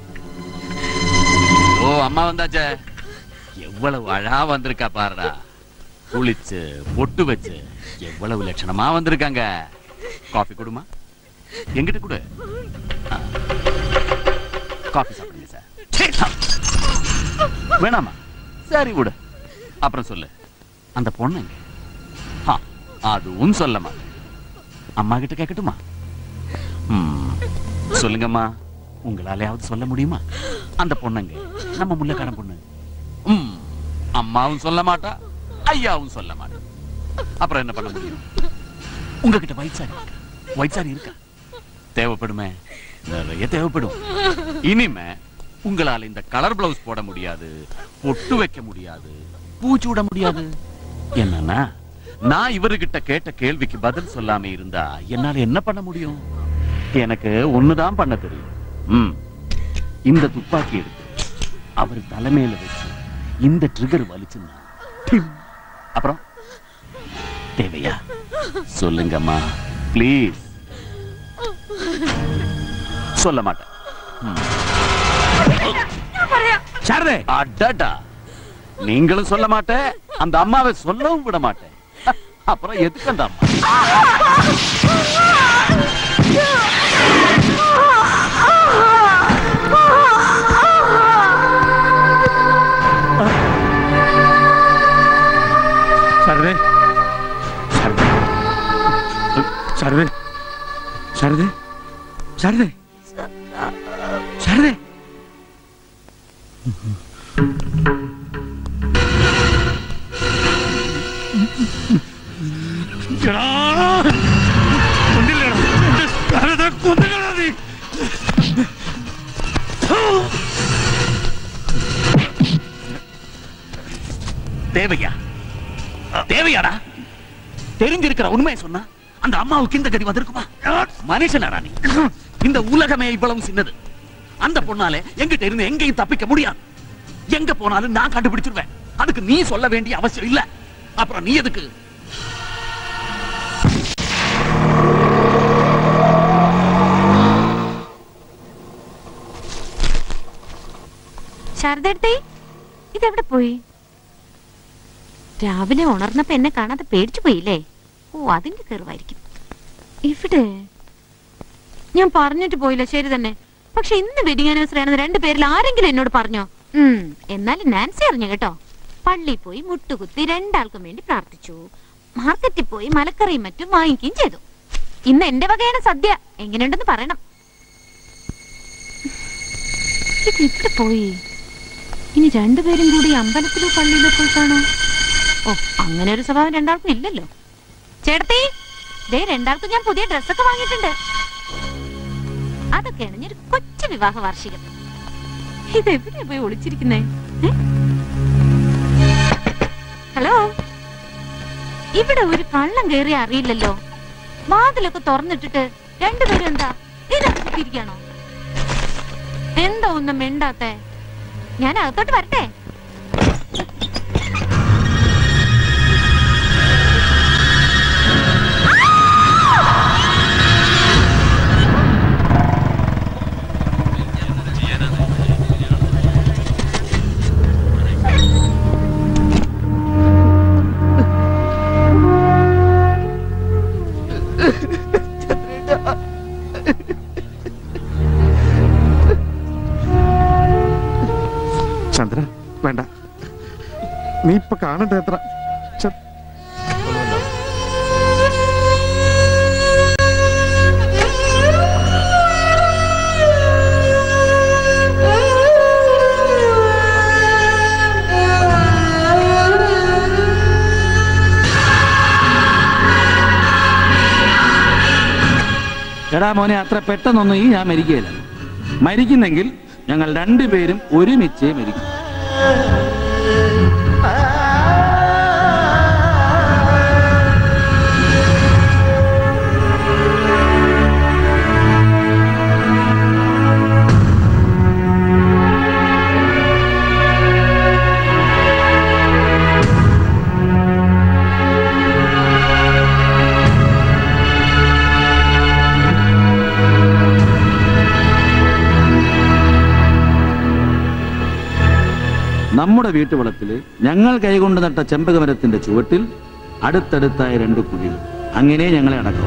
ஓ அம்மா வந்தாச்சே எவ்வளவு அழகா வந்திருக்கா பாருடா குளிச்சு பொட்டு வச்சு எவ்வளவு லட்சணமா வந்திருக்காங்க காஃபி கொடுமா எங்கிட்ட கொடு ஆ. காஃபி சாப்பிடுங்க சார் சீ, சாப். வேணாமா சரி விடு அப்புறம் சொல்லு அந்த பொண்ணு எங்க ஆ, அதுவும் சொல்ல மாட்டேன் அம்மா கிட்ட கேட்கட்டுமா ம், சொல்லுங்கம்மா உங்களாலையாவது சொல்ல முடியுமா அந்த பொண்ணுங்க நம்ம முல்லக்காரன் பொண்ணு ம், அம்மாவும் சொல்ல மாட்டா ஐயாவும் சொல்ல மாட்டா அப்புறம் என்ன பண்ண முடியும் உங்ககிட்ட வயசாக ஒயிட் சாரி இருக்கா தேவைப்படுமே நிறைய தேவைப்படும் இனிமே உங்களால இந்த கலர் பிளவுஸ் போட முடியாது பொட்டு வைக்க முடியாது பூச்சி விட முடியாது என்னன்னா நான் இவர்கிட்ட கேட்ட கேள்விக்கு பதில் சொல்லாம இருந்தா என்னால என்ன பண்ண முடியும் எனக்கு ஒண்ணுதான் பண்ண தெரியும் ம் இந்த துப்பாக்கி எடுத்து அவர் தலைமையில வச்சு இந்த ட்ரிகர் வலிச்சுன்னா டிம். அப்புறம் தேவையா சொல்லுங்கம்மா ப்ளீஸ் சொல்ல மாட்டேன் ம். சாரதே அடடா நீங்களும் சொல்ல மாட்டேன் அந்த அம்மாவை சொல்லவும் விட மாட்டேன் அப்புறம் எதுக்கு அந்த அம்மா ശാരദേ ശാരദേ ശാരദേ ശാരദേ ശാരദേ ശാരദേ എടാ, കൊന്നില്ലേടാ? എന്റെ ശാരദ കൊന്നില്ലേടാ നീ? தேவையா தேவையாடா தெரிஞ்சிருக்கிற உண்மையை சொன்னா அந்த அம்மாவுக்கு இந்த கதி வந்திருக்குமா மனுஷனாடா நீ இந்த உலகமே இவ்வளவு சின்னது அந்த பொண்ணால எங்கிட்ட இருந்து எங்கேயும் தப்பிக்க முடியாது எங்க போனாலும் நான் கண்டுபிடிச்சிருவேன் அதுக்கு நீ சொல்ல வேண்டிய அவசியம் இல்ல அப்புறம் நீ எதுக்கு ശാരദേട്ടേ ഇതെവിടെ പോയി രാവിലെ ഉണർന്നപ്പോ എന്നെ കാണാതെ പേടിച്ചു പോയില്ലേ ഓ അതിന്റെ കയറുമായിരിക്കും ഇവിടെ ഞാൻ പറഞ്ഞിട്ട് പോയില്ല ശരി തന്നെ പക്ഷെ ഇന്ന് വെഡിങ് ആനിവേഴ്സറി ആണെന്ന് രണ്ടുപേരിൽ ആരെങ്കിലും എന്നോട് പറഞ്ഞോ ഉം എന്നാലും നാൻസി അറിഞ്ഞു കേട്ടോ പള്ളിയിൽ പോയി മുട്ടുകുത്തി രണ്ടാൾക്കും വേണ്ടി പ്രാർത്ഥിച്ചു മാർക്കറ്റിൽ പോയി മലക്കറിയും മറ്റും വാങ്ങിക്കുകയും ചെയ്തു ഇന്ന് എന്റെ വകയാണ് സദ്യ എങ്ങനെയുണ്ടെന്ന് പറയണം ഇത് ഇവിടെ പോയി ഇനി രണ്ടുപേരും കൂടി അമ്പലത്തിലോ പള്ളിയിലോ പോയി കാണോ ഓ അങ്ങനെ ഒരു സ്വഭാവം രണ്ടാൾക്കും ഇല്ലല്ലോ ചേട്ടത്തി ദേ രണ്ടാൾക്കും ഞാൻ പുതിയ ഡ്രസ്സൊക്കെ വാങ്ങിയിട്ടുണ്ട് അതൊക്കെയാണ് ഞാൻ ഒരു കൊച്ചു വിവാഹ വാർഷികം ഇതെവിടെയാ പോയി ഒളിച്ചിരിക്കുന്നേ ഏ? ഹലോ ഇവിടെ ഒരു കള്ളം കയറി അറിയില്ലല്ലോ വാതിലൊക്കെ തുറന്നിട്ടിട്ട് രണ്ടുപേരും എന്താ ഇതിനകത്ത് കുത്തിയിരിക്കാണോ എന്താ ഒന്നും മിണ്ടാത്തെ ഞാൻ അകത്തോട്ട് വരട്ടെ ചന്ദ്ര വേണ്ട നീ ഇപ്പൊ കാണട്ടെ എത്ര ച- എടാ മോനെ അത്ര പെട്ടെന്നൊന്നും ഈ ഞാൻ മരിക്കുകയില്ല മരിക്കുന്നെങ്കിൽ ഞങ്ങൾ രണ്ടുപേരും ഒരുമിച്ചേ മരിക്കും നമ്മുടെ വീട്ടുവളപ്പില് ഞങ്ങൾ കൈകൊണ്ട് നട്ട ചെമ്പകമരത്തിന്റെ ചുവട്ടിൽ അടുത്തടുത്തായ രണ്ട് കുഴികൾ അങ്ങനെ ഞങ്ങളെ അടക്കം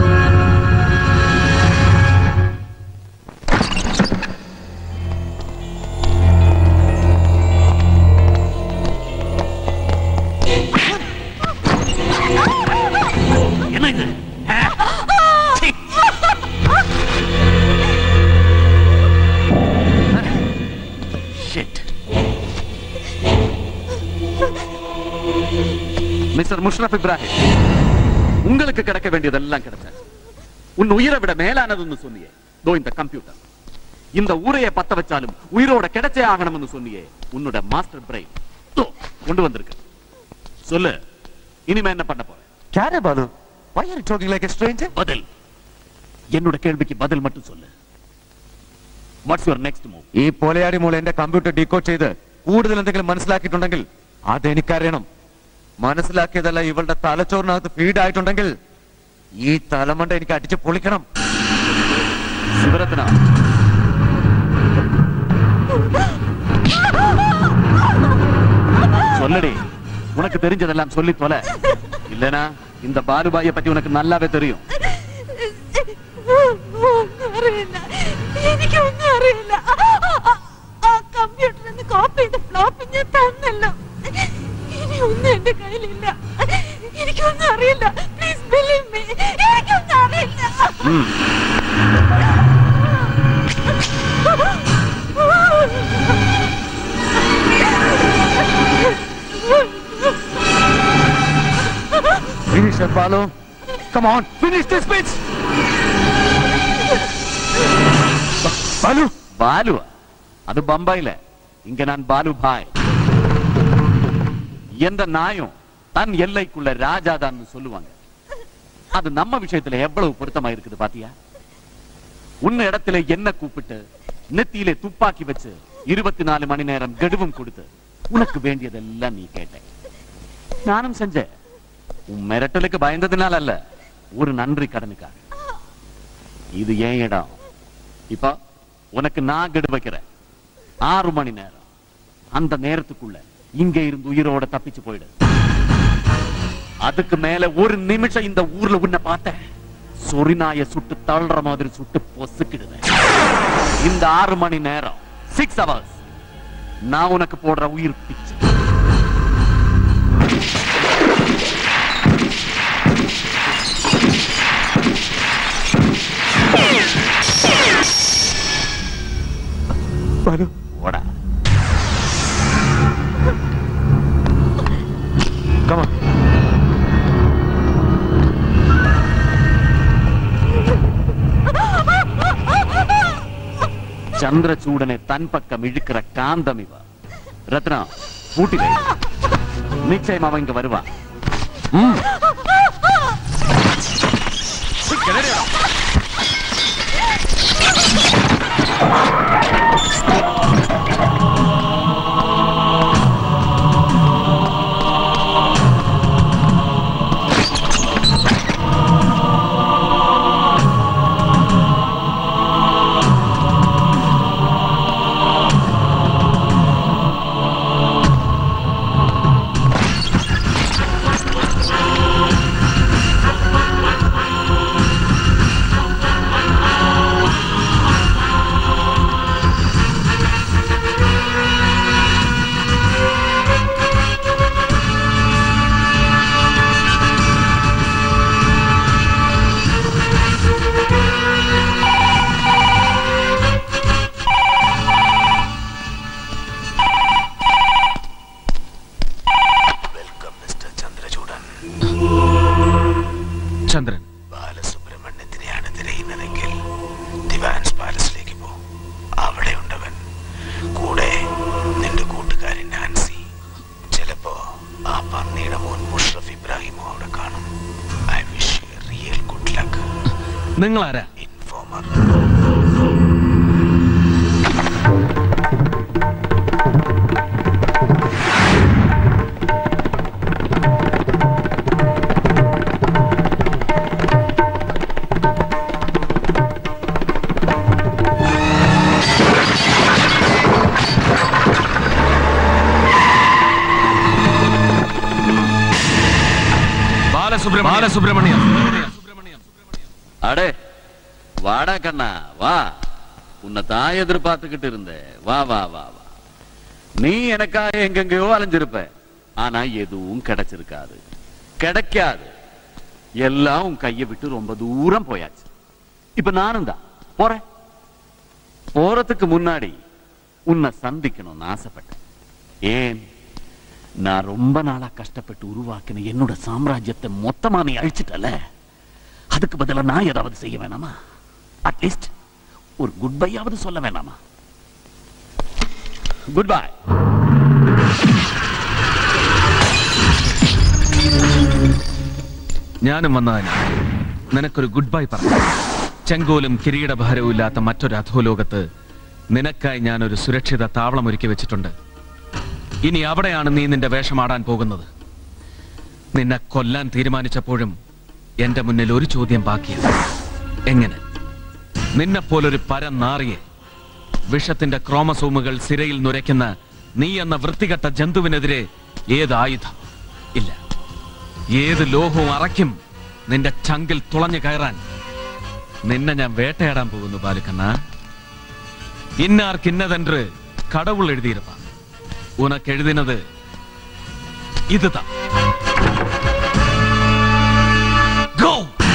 என்ன இது ஆ? சீ. Shit. மிஸ்டர் முஷ்ரப் இப்ராஹிம் உங்களுக்கு கிடைக்க வேண்டியதெல்லாம் கிடைச்சாச்சு உன் உயிரை விட மேலானதுன்னு சொன்னியே தோ இந்த கம்ப்யூட்டர் இந்த ஊரையே பத்த வச்சாலும் உயிரோட கிடைச்சே ஆகணும்னு சொன்னியே உன்னோட மாஸ்டர் பிரெயின் தோ கொண்டு வந்திருக்கு சொல்லு இனிமே என்ன பண்ண போற क्या रे बालू why are you talking like a stranger பதில் என்னோட கேள்விக்கு பதில் மட்டும் சொல்லு വാട്ട്സ് യുവർ നെക്സ്റ്റ് മൂവ് ഈ പൊലയാടി മോൾ എന്റെ കമ്പ്യൂട്ടർ ഡീകോഡ് ചെയ്ത് കൂടുതൽ എന്തെങ്കിലും മനസ്സിലാക്കിയിട്ടുണ്ടെങ്കിൽ അതെനിക്കറിയണം മനസ്സിലാക്കിയതല്ല ഇവളുടെ തലച്ചോറിനകത്ത് ഫീഡ് ആയിട്ടുണ്ടെങ്കിൽ ഈ തലമണ്ട എനിക്ക് അടിച്ച് പൊളിക്കണം ശിവരത്ന சொல்லடி உனக்கு தெரிஞ்சதெல்லாம் சொல்லி தொலை இல்லனா இந்த பாலுபாயை பத்தி உனக்கு நல்லாவே தெரியும் ഒന്നും അറിയില്ല എനിക്കൊന്നും അറിയില്ല ആ കമ്പ്യൂട്ടറിൽ നിന്ന് കോപ്പി ചെയ്ത ഫ്ലോപ്പ് ഞാൻ തന്നല്ലോ ഇനി ഒന്നും എന്റെ കയ്യിലില്ല എനിക്കൊന്നും അറിയില്ല പ്ലീസ് ബിലീവ് മീ എനിക്കൊന്നും അറിയില്ല ഉം. Finish it, Balu. Come on, finish this bitch. Balu Balu அது பம்பாயில இங்க நான் பாலு பாய் எந்த நாயும் தன் எல்லைக்குள்ள ராஜாதான்னு சொல்லுவாங்க அது நம்ம விஷயத்துல எவ்வளவு பொருத்தமா இருக்குது பாத்தியா உன்ன இடத்துல என்ன கூப்பிட்டு நெத்தியிலே துப்பாக்கி வச்சு இருபத்தி நாலு மணி நேரம் கெடுவும் கொடுத்து உனக்கு வேண்டியதெல்லாம் நீ கேட்ட நானும் செஞ்சேன் உன் மிரட்டலுக்கு பயந்ததுனால அல்ல ஒரு நன்றி கடனுக்காக இது ஏன் இடம் இப்ப உனக்கு நான் கெடு வைக்கிறேன் ஆறு மணி நேரம் அந்த நேரத்துக்குள்ள இங்க இருந்து உயிரோட தப்பிச்சு போயிடு அதுக்கு மேல ஒரு நிமிஷம் இந்த ஊர்ல உன்னை பார்த்தேன் சொரிநாய சுட்டு தள்ளுற மாதிரி சுட்டு பொசுக்கிடுவேன் இந்த ஆறு மணி நேரம் சிக்ஸ் ஹவர்ஸ் நான் உனக்கு போடுற உயிர் பிச்சை Balu. ஓடா Come on. சந்திரசூடனை தன் பக்கம் இழுக்கிற காந்தம் இவ ரத்னா பூட்டிலே நிச்சயம் அவன் இங்க வருவான் ம். ചന്ദ്രൻ ബാലസുബ്രഹ്മണ്യത്തിനെയാണ് തിരയുന്നതെങ്കിൽ ദിവാൻസ് പാലസിലേക്ക് പോ അവിടെ ഉണ്ടവൻ കൂടെ നിന്റെ കൂട്ടുകാരൻ നാൻസി ചിലപ്പോ ആ പന്നിയുടെ മോൻ മുഷ്റഫ് ഇബ്രാഹിമോ അവിടെ കാണും I wish you real good luck നിങ്ങൾ ആരാ ഇൻഫോമർ ബാലസുബ്രഹ്മണ്യം ബാലസുബ്രഹ്മണ്യം அடே வாடா கண்ணா வா உன்னை தான் எதிர்பார்த்துக்கிட்டு இருந்தேன் வா வா வா வா நீ எனக்காக எங்கெங்கயோ அலைஞ்சிருப்ப ஆனா எதுவும் கிடைச்சிருக்காது கிடைக்காது எல்லாம் உன் கையை விட்டு ரொம்ப தூரம் போயாச்சு இப்ப நானும் தான் போறேன் போறதுக்கு முன்னாடி உன்னை சந்திக்கணும்னு ஆசைப்பட்டேன் ஏன் நான் ரொம்ப நாளா கஷ்டப்பட்டு உருவாக்கின என்னோட சாம்ராஜ்யத்தை மொத்தமா நீ அழிச்சிட்டல அதுக்கு பதிலா நான் ஏதாவது செய்ய வேணாமா அட்லீஸ்ட் ஒரு குட் பையாவது சொல்ல வேணாமா குட் பை ഞാനും വന്നതിന് നിനക്കൊരു ഗുഡ് ബൈ പറഞ്ഞു ചെങ്കോലും കിരീടഭാരവും ഇല്ലാത്ത മറ്റൊരു അധോലോകത്ത് നിനക്കായി ഞാൻ ഒരു സുരക്ഷിത താവളം ഒരുക്കി വെച്ചിട്ടുണ്ട് ഇനി അവിടെയാണ് നീ നിന്റെ വേഷമാടാൻ പോകുന്നത് നിന്നെ കൊല്ലാൻ തീരുമാനിച്ചപ്പോഴും എന്റെ മുന്നിൽ ഒരു ചോദ്യം ബാക്കിയാണ് എങ്ങനെ നിന്നെപ്പോലൊരു പരനാറിയെ വിഷത്തിന്റെ ക്രോമസോമുകൾ സിരയിൽ നുരയ്ക്കുന്ന നീ എന്ന വൃത്തികെട്ട ജന്തുവിനെതിരെ ഏത് ആയുധം ഇല്ല ഏത് ലോഹവും അറയ്ക്കും നിന്റെ ചങ്കിൽ തുളഞ്ഞു കയറാൻ നിന്നെ ഞാൻ വേട്ടയാടാൻ പോകുന്നു ബാലുക്കണ്ണ ഇന്നാർക്ക് ഇന്നതെன்று கடவுள் எழுதியிருப்பான் உனக்கு எழுதினது இதுதான் Go!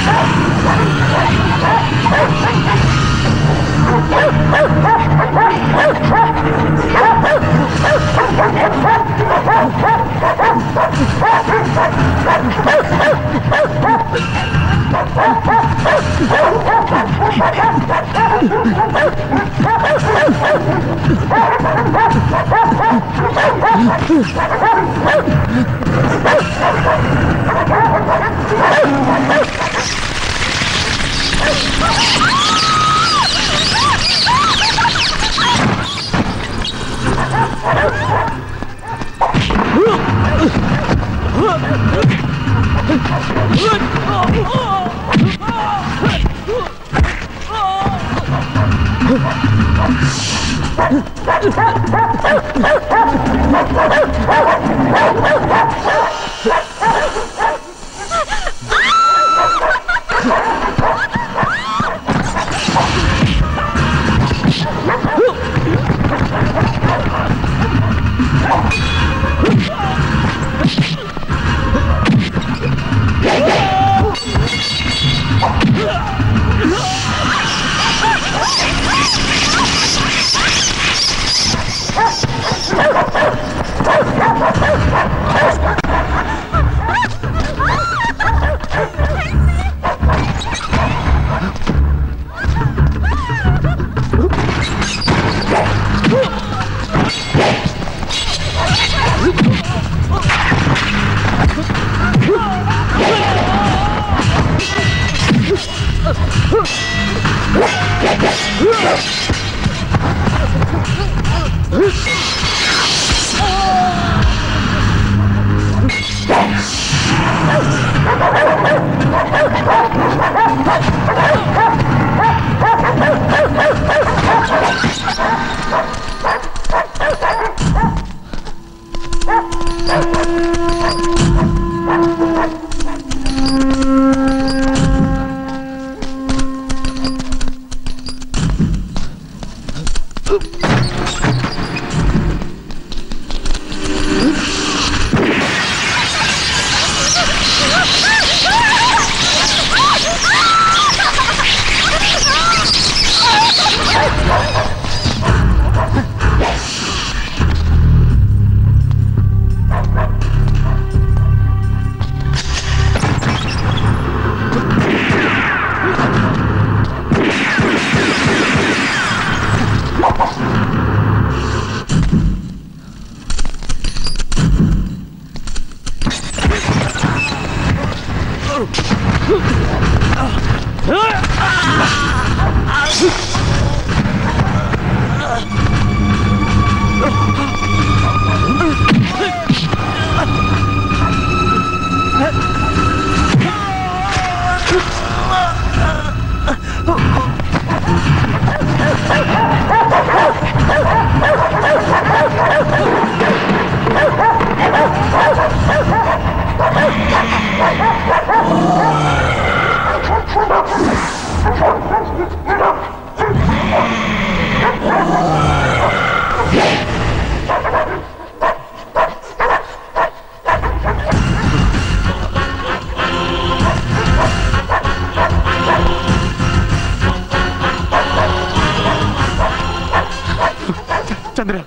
ചന്ദ്ര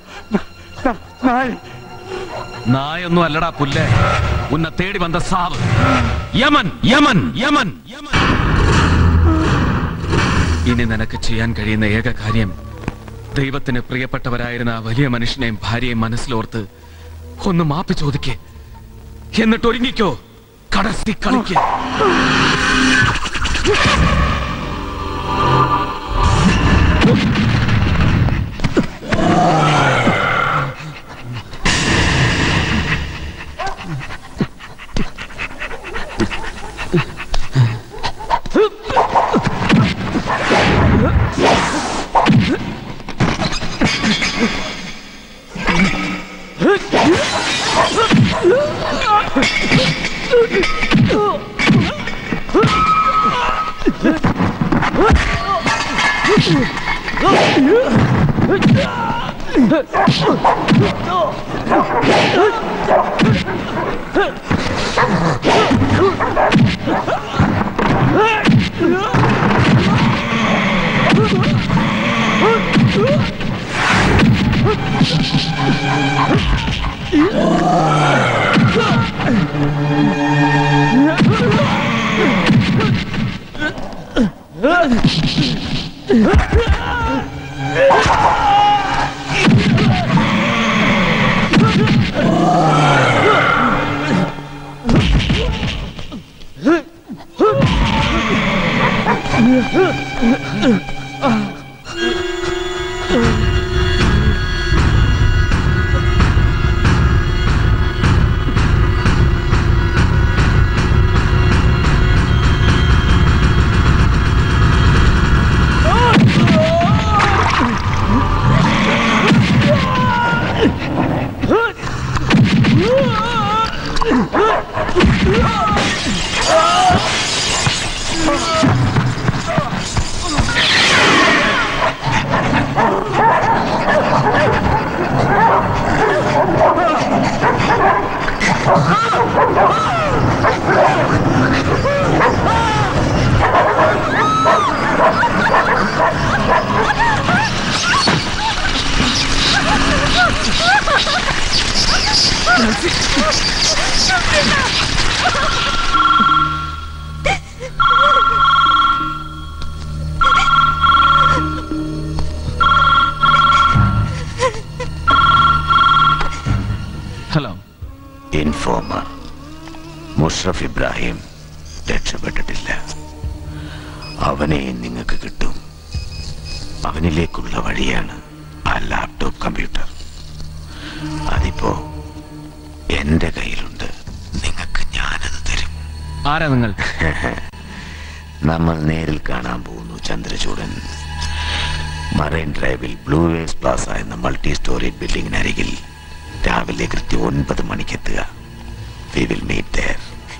നായ നായൊന്നും അല്ലടാ പുല്ലേ ഉന്നെ തേടി വന്ന സാവ് യമൻ യമൻ യമൻ യമൻ ഇനി നിനക്ക് ചെയ്യാൻ കഴിയുന്ന ഏക കാര്യം ദൈവത്തിന് പ്രിയപ്പെട്ടവരായിരുന്ന ആ വലിയ മനുഷ്യനെയും ഭാര്യയും മനസ്സിലോർത്ത് ഒന്ന് മാപ്പ് ചോദിക്കേ എന്നിട്ട് ഒരുങ്ങിക്കോ കടത്തി കളിക്ക് ഹലോ ഇൻഫോമർ മുഷറഫ് ഇബ്രാഹിം രക്ഷപ്പെട്ടിട്ടില്ല അവനെ നിങ്ങൾക്ക് കിട്ടും അവനിലേക്കുള്ള വഴിയാണ് ആ ലാപ്ടോപ്പ് കമ്പ്യൂട്ടർ അതിപ്പോ എന്റെ കയ്യിലുണ്ട് നിങ്ങൾക്ക് ഞാനത് തരും ആരാ നിങ്ങൾ നമ്മൾ നേരിൽ കാണാൻ പോകുന്നു ചന്ദ്രചൂടൻ മറൈൻ ഡ്രൈവിൽ ബ്ലൂ വേസ് പ്ലാസ എന്ന മൾട്ടി സ്റ്റോറി ബിൽഡിങ്ങിനരികിൽ രാവിലെ കൃത്യം ഒൻപത് മണിക്കെത്തുക വി വിൽ മീറ്റ് ദർ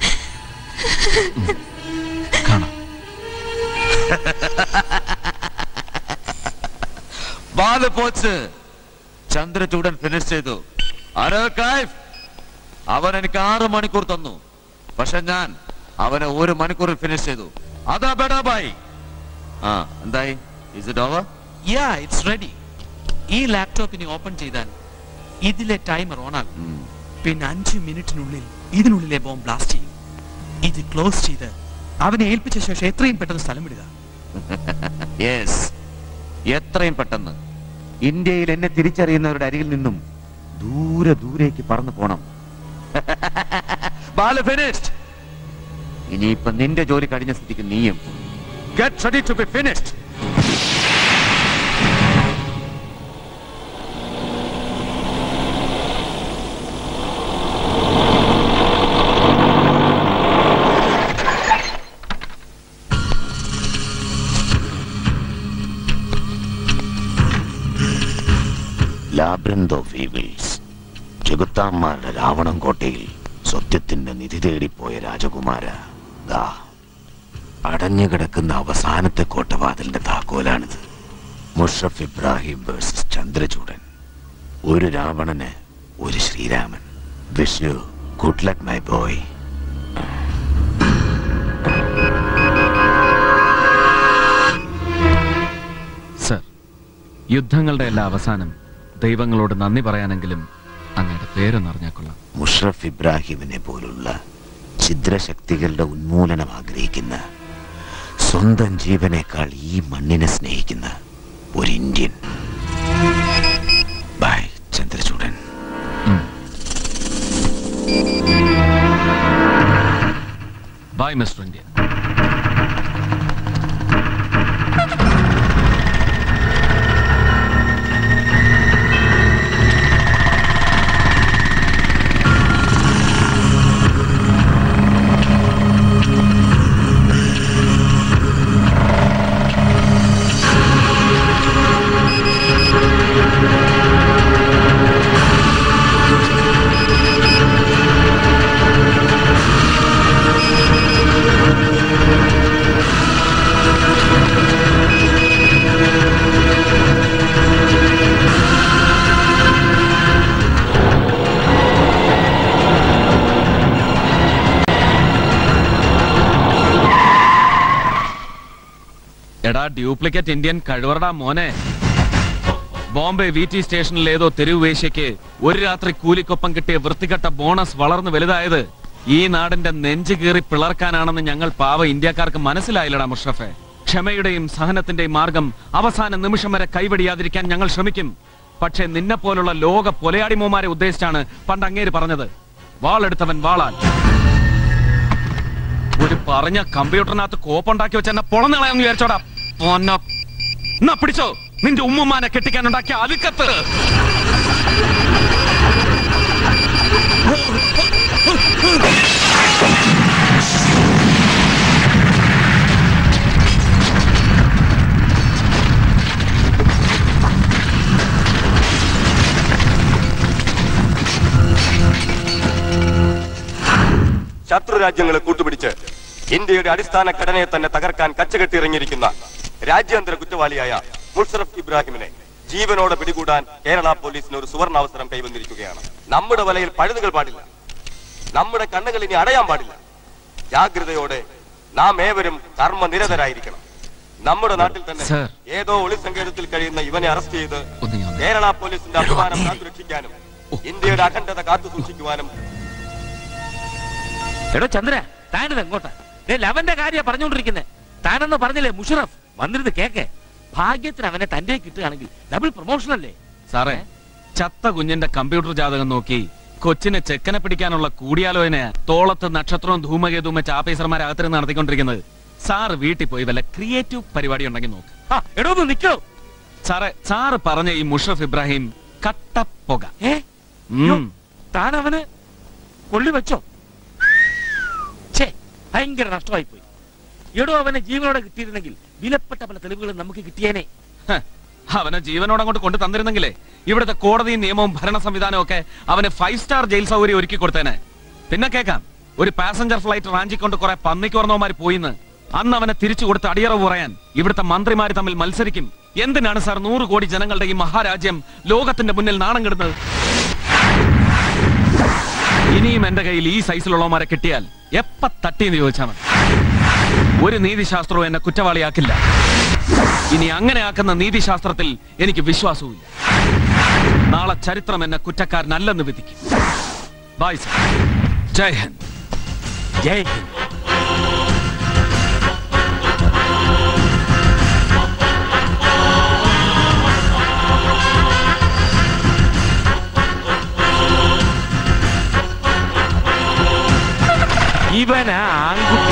ബാല് പോച്ച് ചന്ദ്രചൂടൻ ഫിനിഷ് ചെയ്തു ആരോ കൈഫ് അവൻ എനിക്ക് ആറ് മണിക്കൂർ തന്നു പക്ഷെ ഞാൻ അവനെ ഒരു മണിക്കൂറിൽ ഫിനിഷ് ചെയ്തു അതാ ബെഡാബായി ആ എന്തായി is it over yeah it's ready ഈ ലാപ്ടോപ്പിനെ ഓപ്പൺ ചെയ്താൽ ഇതിലെ ടൈമർ ഓൺ ആകും പിന്നെ അഞ്ച് മിനിറ്റിനുള്ളിൽ ഇതിനുള്ളിലെ ബോംബ് ബ്ലാസ്റ്റ് ചെയ്യും ഇത് ക്ലോസ് ചെയ്ത് അവനെ ഏൽപ്പിച്ച ശേഷം എത്രയും പെട്ടെന്ന് സ്ഥലം വിടുക യെസ് എത്രയും പെട്ടെന്ന് ഇന്ത്യയിൽ എന്നെ തിരിച്ചറിയുന്നവരുടെ അരികിൽ നിന്നും ദൂരെ ദൂരേക്ക് പറന്നു പോണം ബാല ഫിനിഷ്ഡ് ഇനിയിപ്പൊ നിന്റെ ജോലി കഴിഞ്ഞ സ്ഥിതിക്ക് നീയും get ready to be finished labyrinth of evils ചെകുത്താന്മാരുടെ രാവണം കോട്ടയിൽ സത്യത്തിന്റെ നിധി തേടിപ്പോയ രാജകുമാര ദാ അടഞ്ഞു കിടക്കുന്ന അവസാനത്തെ കോട്ടവാതിലിന്റെ താക്കോലാണിത് മുഷറഫ് ഇബ്രാഹിം വേഴ്സസ് ചന്ദ്രചൂടൻ ഒരു രാവണന് ഒരു Sriraman wish you good luck my boy sir യുദ്ധങ്ങളുടെ എല്ലാ അവസാനം ദൈവങ്ങളോട് നന്ദി പറയാനെങ്കിലും അങ്ങയുടെ പേരൊന്ന് അറിഞ്ഞാൽ കൊള്ളാം മുഷറഫ് ഇബ്രാഹിമിനെ പോലുള്ള ഛിദ്രശക്തികളുടെ ഉന്മൂലനം ആഗ്രഹിക്കുന്ന സ്വന്തം ജീവനേക്കാൾ ഈ മണ്ണിനെ സ്നേഹിക്കുന്ന ഒരു Indian bye Chandrachoodan bye mister India എടാ ഡ്യൂപ്ലിക്കേറ്റ് ഇന്ത്യൻ കഴിവറടാ മോനെ ബോംബെ വി ടി സ്റ്റേഷനിൽ ഏതോ തെരുവ് വേശ്യയ്ക്ക് ഒരു രാത്രി കൂലിക്കൊപ്പം കിട്ടിയ വൃത്തികെട്ട ബോണസ് വളർന്നു വലുതായത് ഈ നാടിന്റെ നെഞ്ചു കീറി പിളർക്കാനാണെന്ന് ഞങ്ങൾ പാവ ഇന്ത്യക്കാർക്ക് മനസ്സിലായില്ലടാ മുഷറഫെ ക്ഷമയുടെയും സഹനത്തിന്റെയും മാർഗം അവസാന നിമിഷം വരെ കൈവടിയാതിരിക്കാൻ ഞങ്ങൾ ശ്രമിക്കും പക്ഷേ നിന്നെ പോലുള്ള ലോക പൊലയാടിമോമാരെ ഉദ്ദേശിച്ചാണ് പണ്ട് അങ്ങേര് പറഞ്ഞത് വാളെടുത്തവൻ വാളാൽ ഒരു പറഞ്ഞ കമ്പ്യൂട്ടറിനകത്ത് കോപ്പുണ്ടാക്കി വെച്ച എന്നെ പൊളന്നിളയെന്ന് വിചാരിച്ചോടാ പൊന്ന എന്നാ പിടിച്ചോ നിന്റെ ഉമ്മുമാനെ കെട്ടിക്കാനുണ്ടാക്കിയ അലുക്കത്ത് ശത്രു രാജ്യങ്ങളെ കൂട്ടുപിടിച്ച് ഇന്ത്യയുടെ അടിസ്ഥാന ഘടനയെ തന്നെ തകർക്കാൻ കച്ചകെട്ടിറങ്ങിയിരിക്കുന്ന രാജ്യാന്തര കുറ്റവാളിയായ മുഷറഫ് ഇബ്രാഹിമിനെ ജീവനോടെ പിടികൂടാൻ കേരള പോലീസിന് ഒരു സുവർണാവസരം കൈവന്നിരിക്കുകയാണ് നമ്മുടെ വലയിൽ പഴുതുകൾ പാടില്ല നമ്മുടെ കണ്ണുകൾ ഇനി അടയാൻ പാടില്ല ജാഗ്രതയോടെ നാം ഏവരും കർമ്മനിരതരായിരിക്കണം നമ്മുടെ നാട്ടിൽ തന്നെ സർ. ഏതോ ഒളിസങ്കേതത്തിൽ കഴിയുന്ന ഇവനെ അറസ്റ്റ് ചെയ്ത് കേരള പോലീസിന്റെ അഭിമാനം കാത്തുരക്ഷിക്കാനും ഇന്ത്യയുടെ അഖണ്ഡത കാത്തു സൂക്ഷിക്കുവാനും എടോ ചന്ദ്ര താനിത് എങ്ങോട്ടാ ദേ ലവന്റെ കാര്യ പറഞ്ഞുകൊണ്ടിരിക്കുന്നത് താനെന്ന് പറഞ്ഞില്ലേ മുഷറഫ് വന്നിരുന്ന് കേക്ക് ഭാഗ്യത്തിന് അവനെ തന്റെ കിട്ടുകയാണെങ്കിൽ ഡബിൾ പ്രൊമോഷൻ അല്ലേ സാറേ ചത്ത കുഞ്ഞിന്റെ കമ്പ്യൂട്ടർ ജാതകം നോക്കി കൊച്ചിനെ ചെക്കനെ പിടിക്കാനുള്ള കൂടിയാലോചന തോളത്ത് നക്ഷത്രവും ധൂമകേതുവും വെച്ച് ആഫീസർമാരെ അകത്തിരുന്ന് നടത്തിക്കൊണ്ടിരിക്കുന്നത് സാർ വീട്ടിൽ പോയി വല്ല ക്രിയേറ്റീവ് പരിപാടി ഉണ്ടെങ്കിൽ നോക്ക് എടോ ഒന്ന് നിൽക്കോ സാറേ സാറ് പറഞ്ഞ ഈ മുഷറഫ് ഇബ്രാഹിം കട്ടപ്പുക ഏ ഉം. താൻ അവന് കൊള്ളി വെച്ചോ ഛേ ഭയങ്കര നഷ്ടമായി പോയി എടോ അവനെ ജീവനോടെ കിട്ടിയിരുന്നെങ്കിൽ വിലപ്പെട്ട പല തെളിവുകളും നമുക്ക് കിട്ടിയേനെ ഹ, അവനെ ജീവനോട് അങ്ങോട്ട് കൊണ്ടു തന്നിരുന്നെങ്കിലേ ഇവിടുത്തെ കോടതിയും നിയമവും ഭരണ സംവിധാനവും ഒക്കെ അവന് ഫൈവ് സ്റ്റാർ ജയിൽ സൗകര്യം ഒരുക്കി കൊടുത്തേനെ പിന്നെ കേക്കാം ഒരു പാസഞ്ചർ ഫ്ലൈറ്റ് റാഞ്ചിക്കൊണ്ട് കുറെ പന്നിക്കുറന്നവന്മാർ പോയിന്ന് അന്ന് അവനെ തിരിച്ചു കൊടുത്ത് അടിയറവ് പറയാൻ ഇവിടുത്തെ മന്ത്രിമാര് തമ്മിൽ മത്സരിക്കും എന്തിനാണ് സാർ നൂറ് കോടി ജനങ്ങളുടെ ഈ മഹാരാജ്യം ലോകത്തിന്റെ മുന്നിൽ നാണം കെടുന്നത് ഇനിയും എന്റെ കയ്യിൽ ഈ സൈസിലുള്ളവന്മാരെ കിട്ടിയാൽ എപ്പ തട്ടിയെന്ന് ചോദിച്ചാൽ മതി ഒരു നീതിശാസ്ത്രവും എന്നെ കുറ്റവാളിയാക്കില്ല ഇനി അങ്ങനെ ആക്കുന്ന നീതിശാസ്ത്രത്തിൽ എനിക്ക് വിശ്വാസവുമില്ല നാളെ ചരിത്രം എന്നെ കുറ്റക്കാരനല്ലെന്ന് വിധിക്കും ബായ് സർ ജയ് ഹിന്ദ് ജയ് ഹിന്ദ് ഇവനാ ആൺകുട്ടി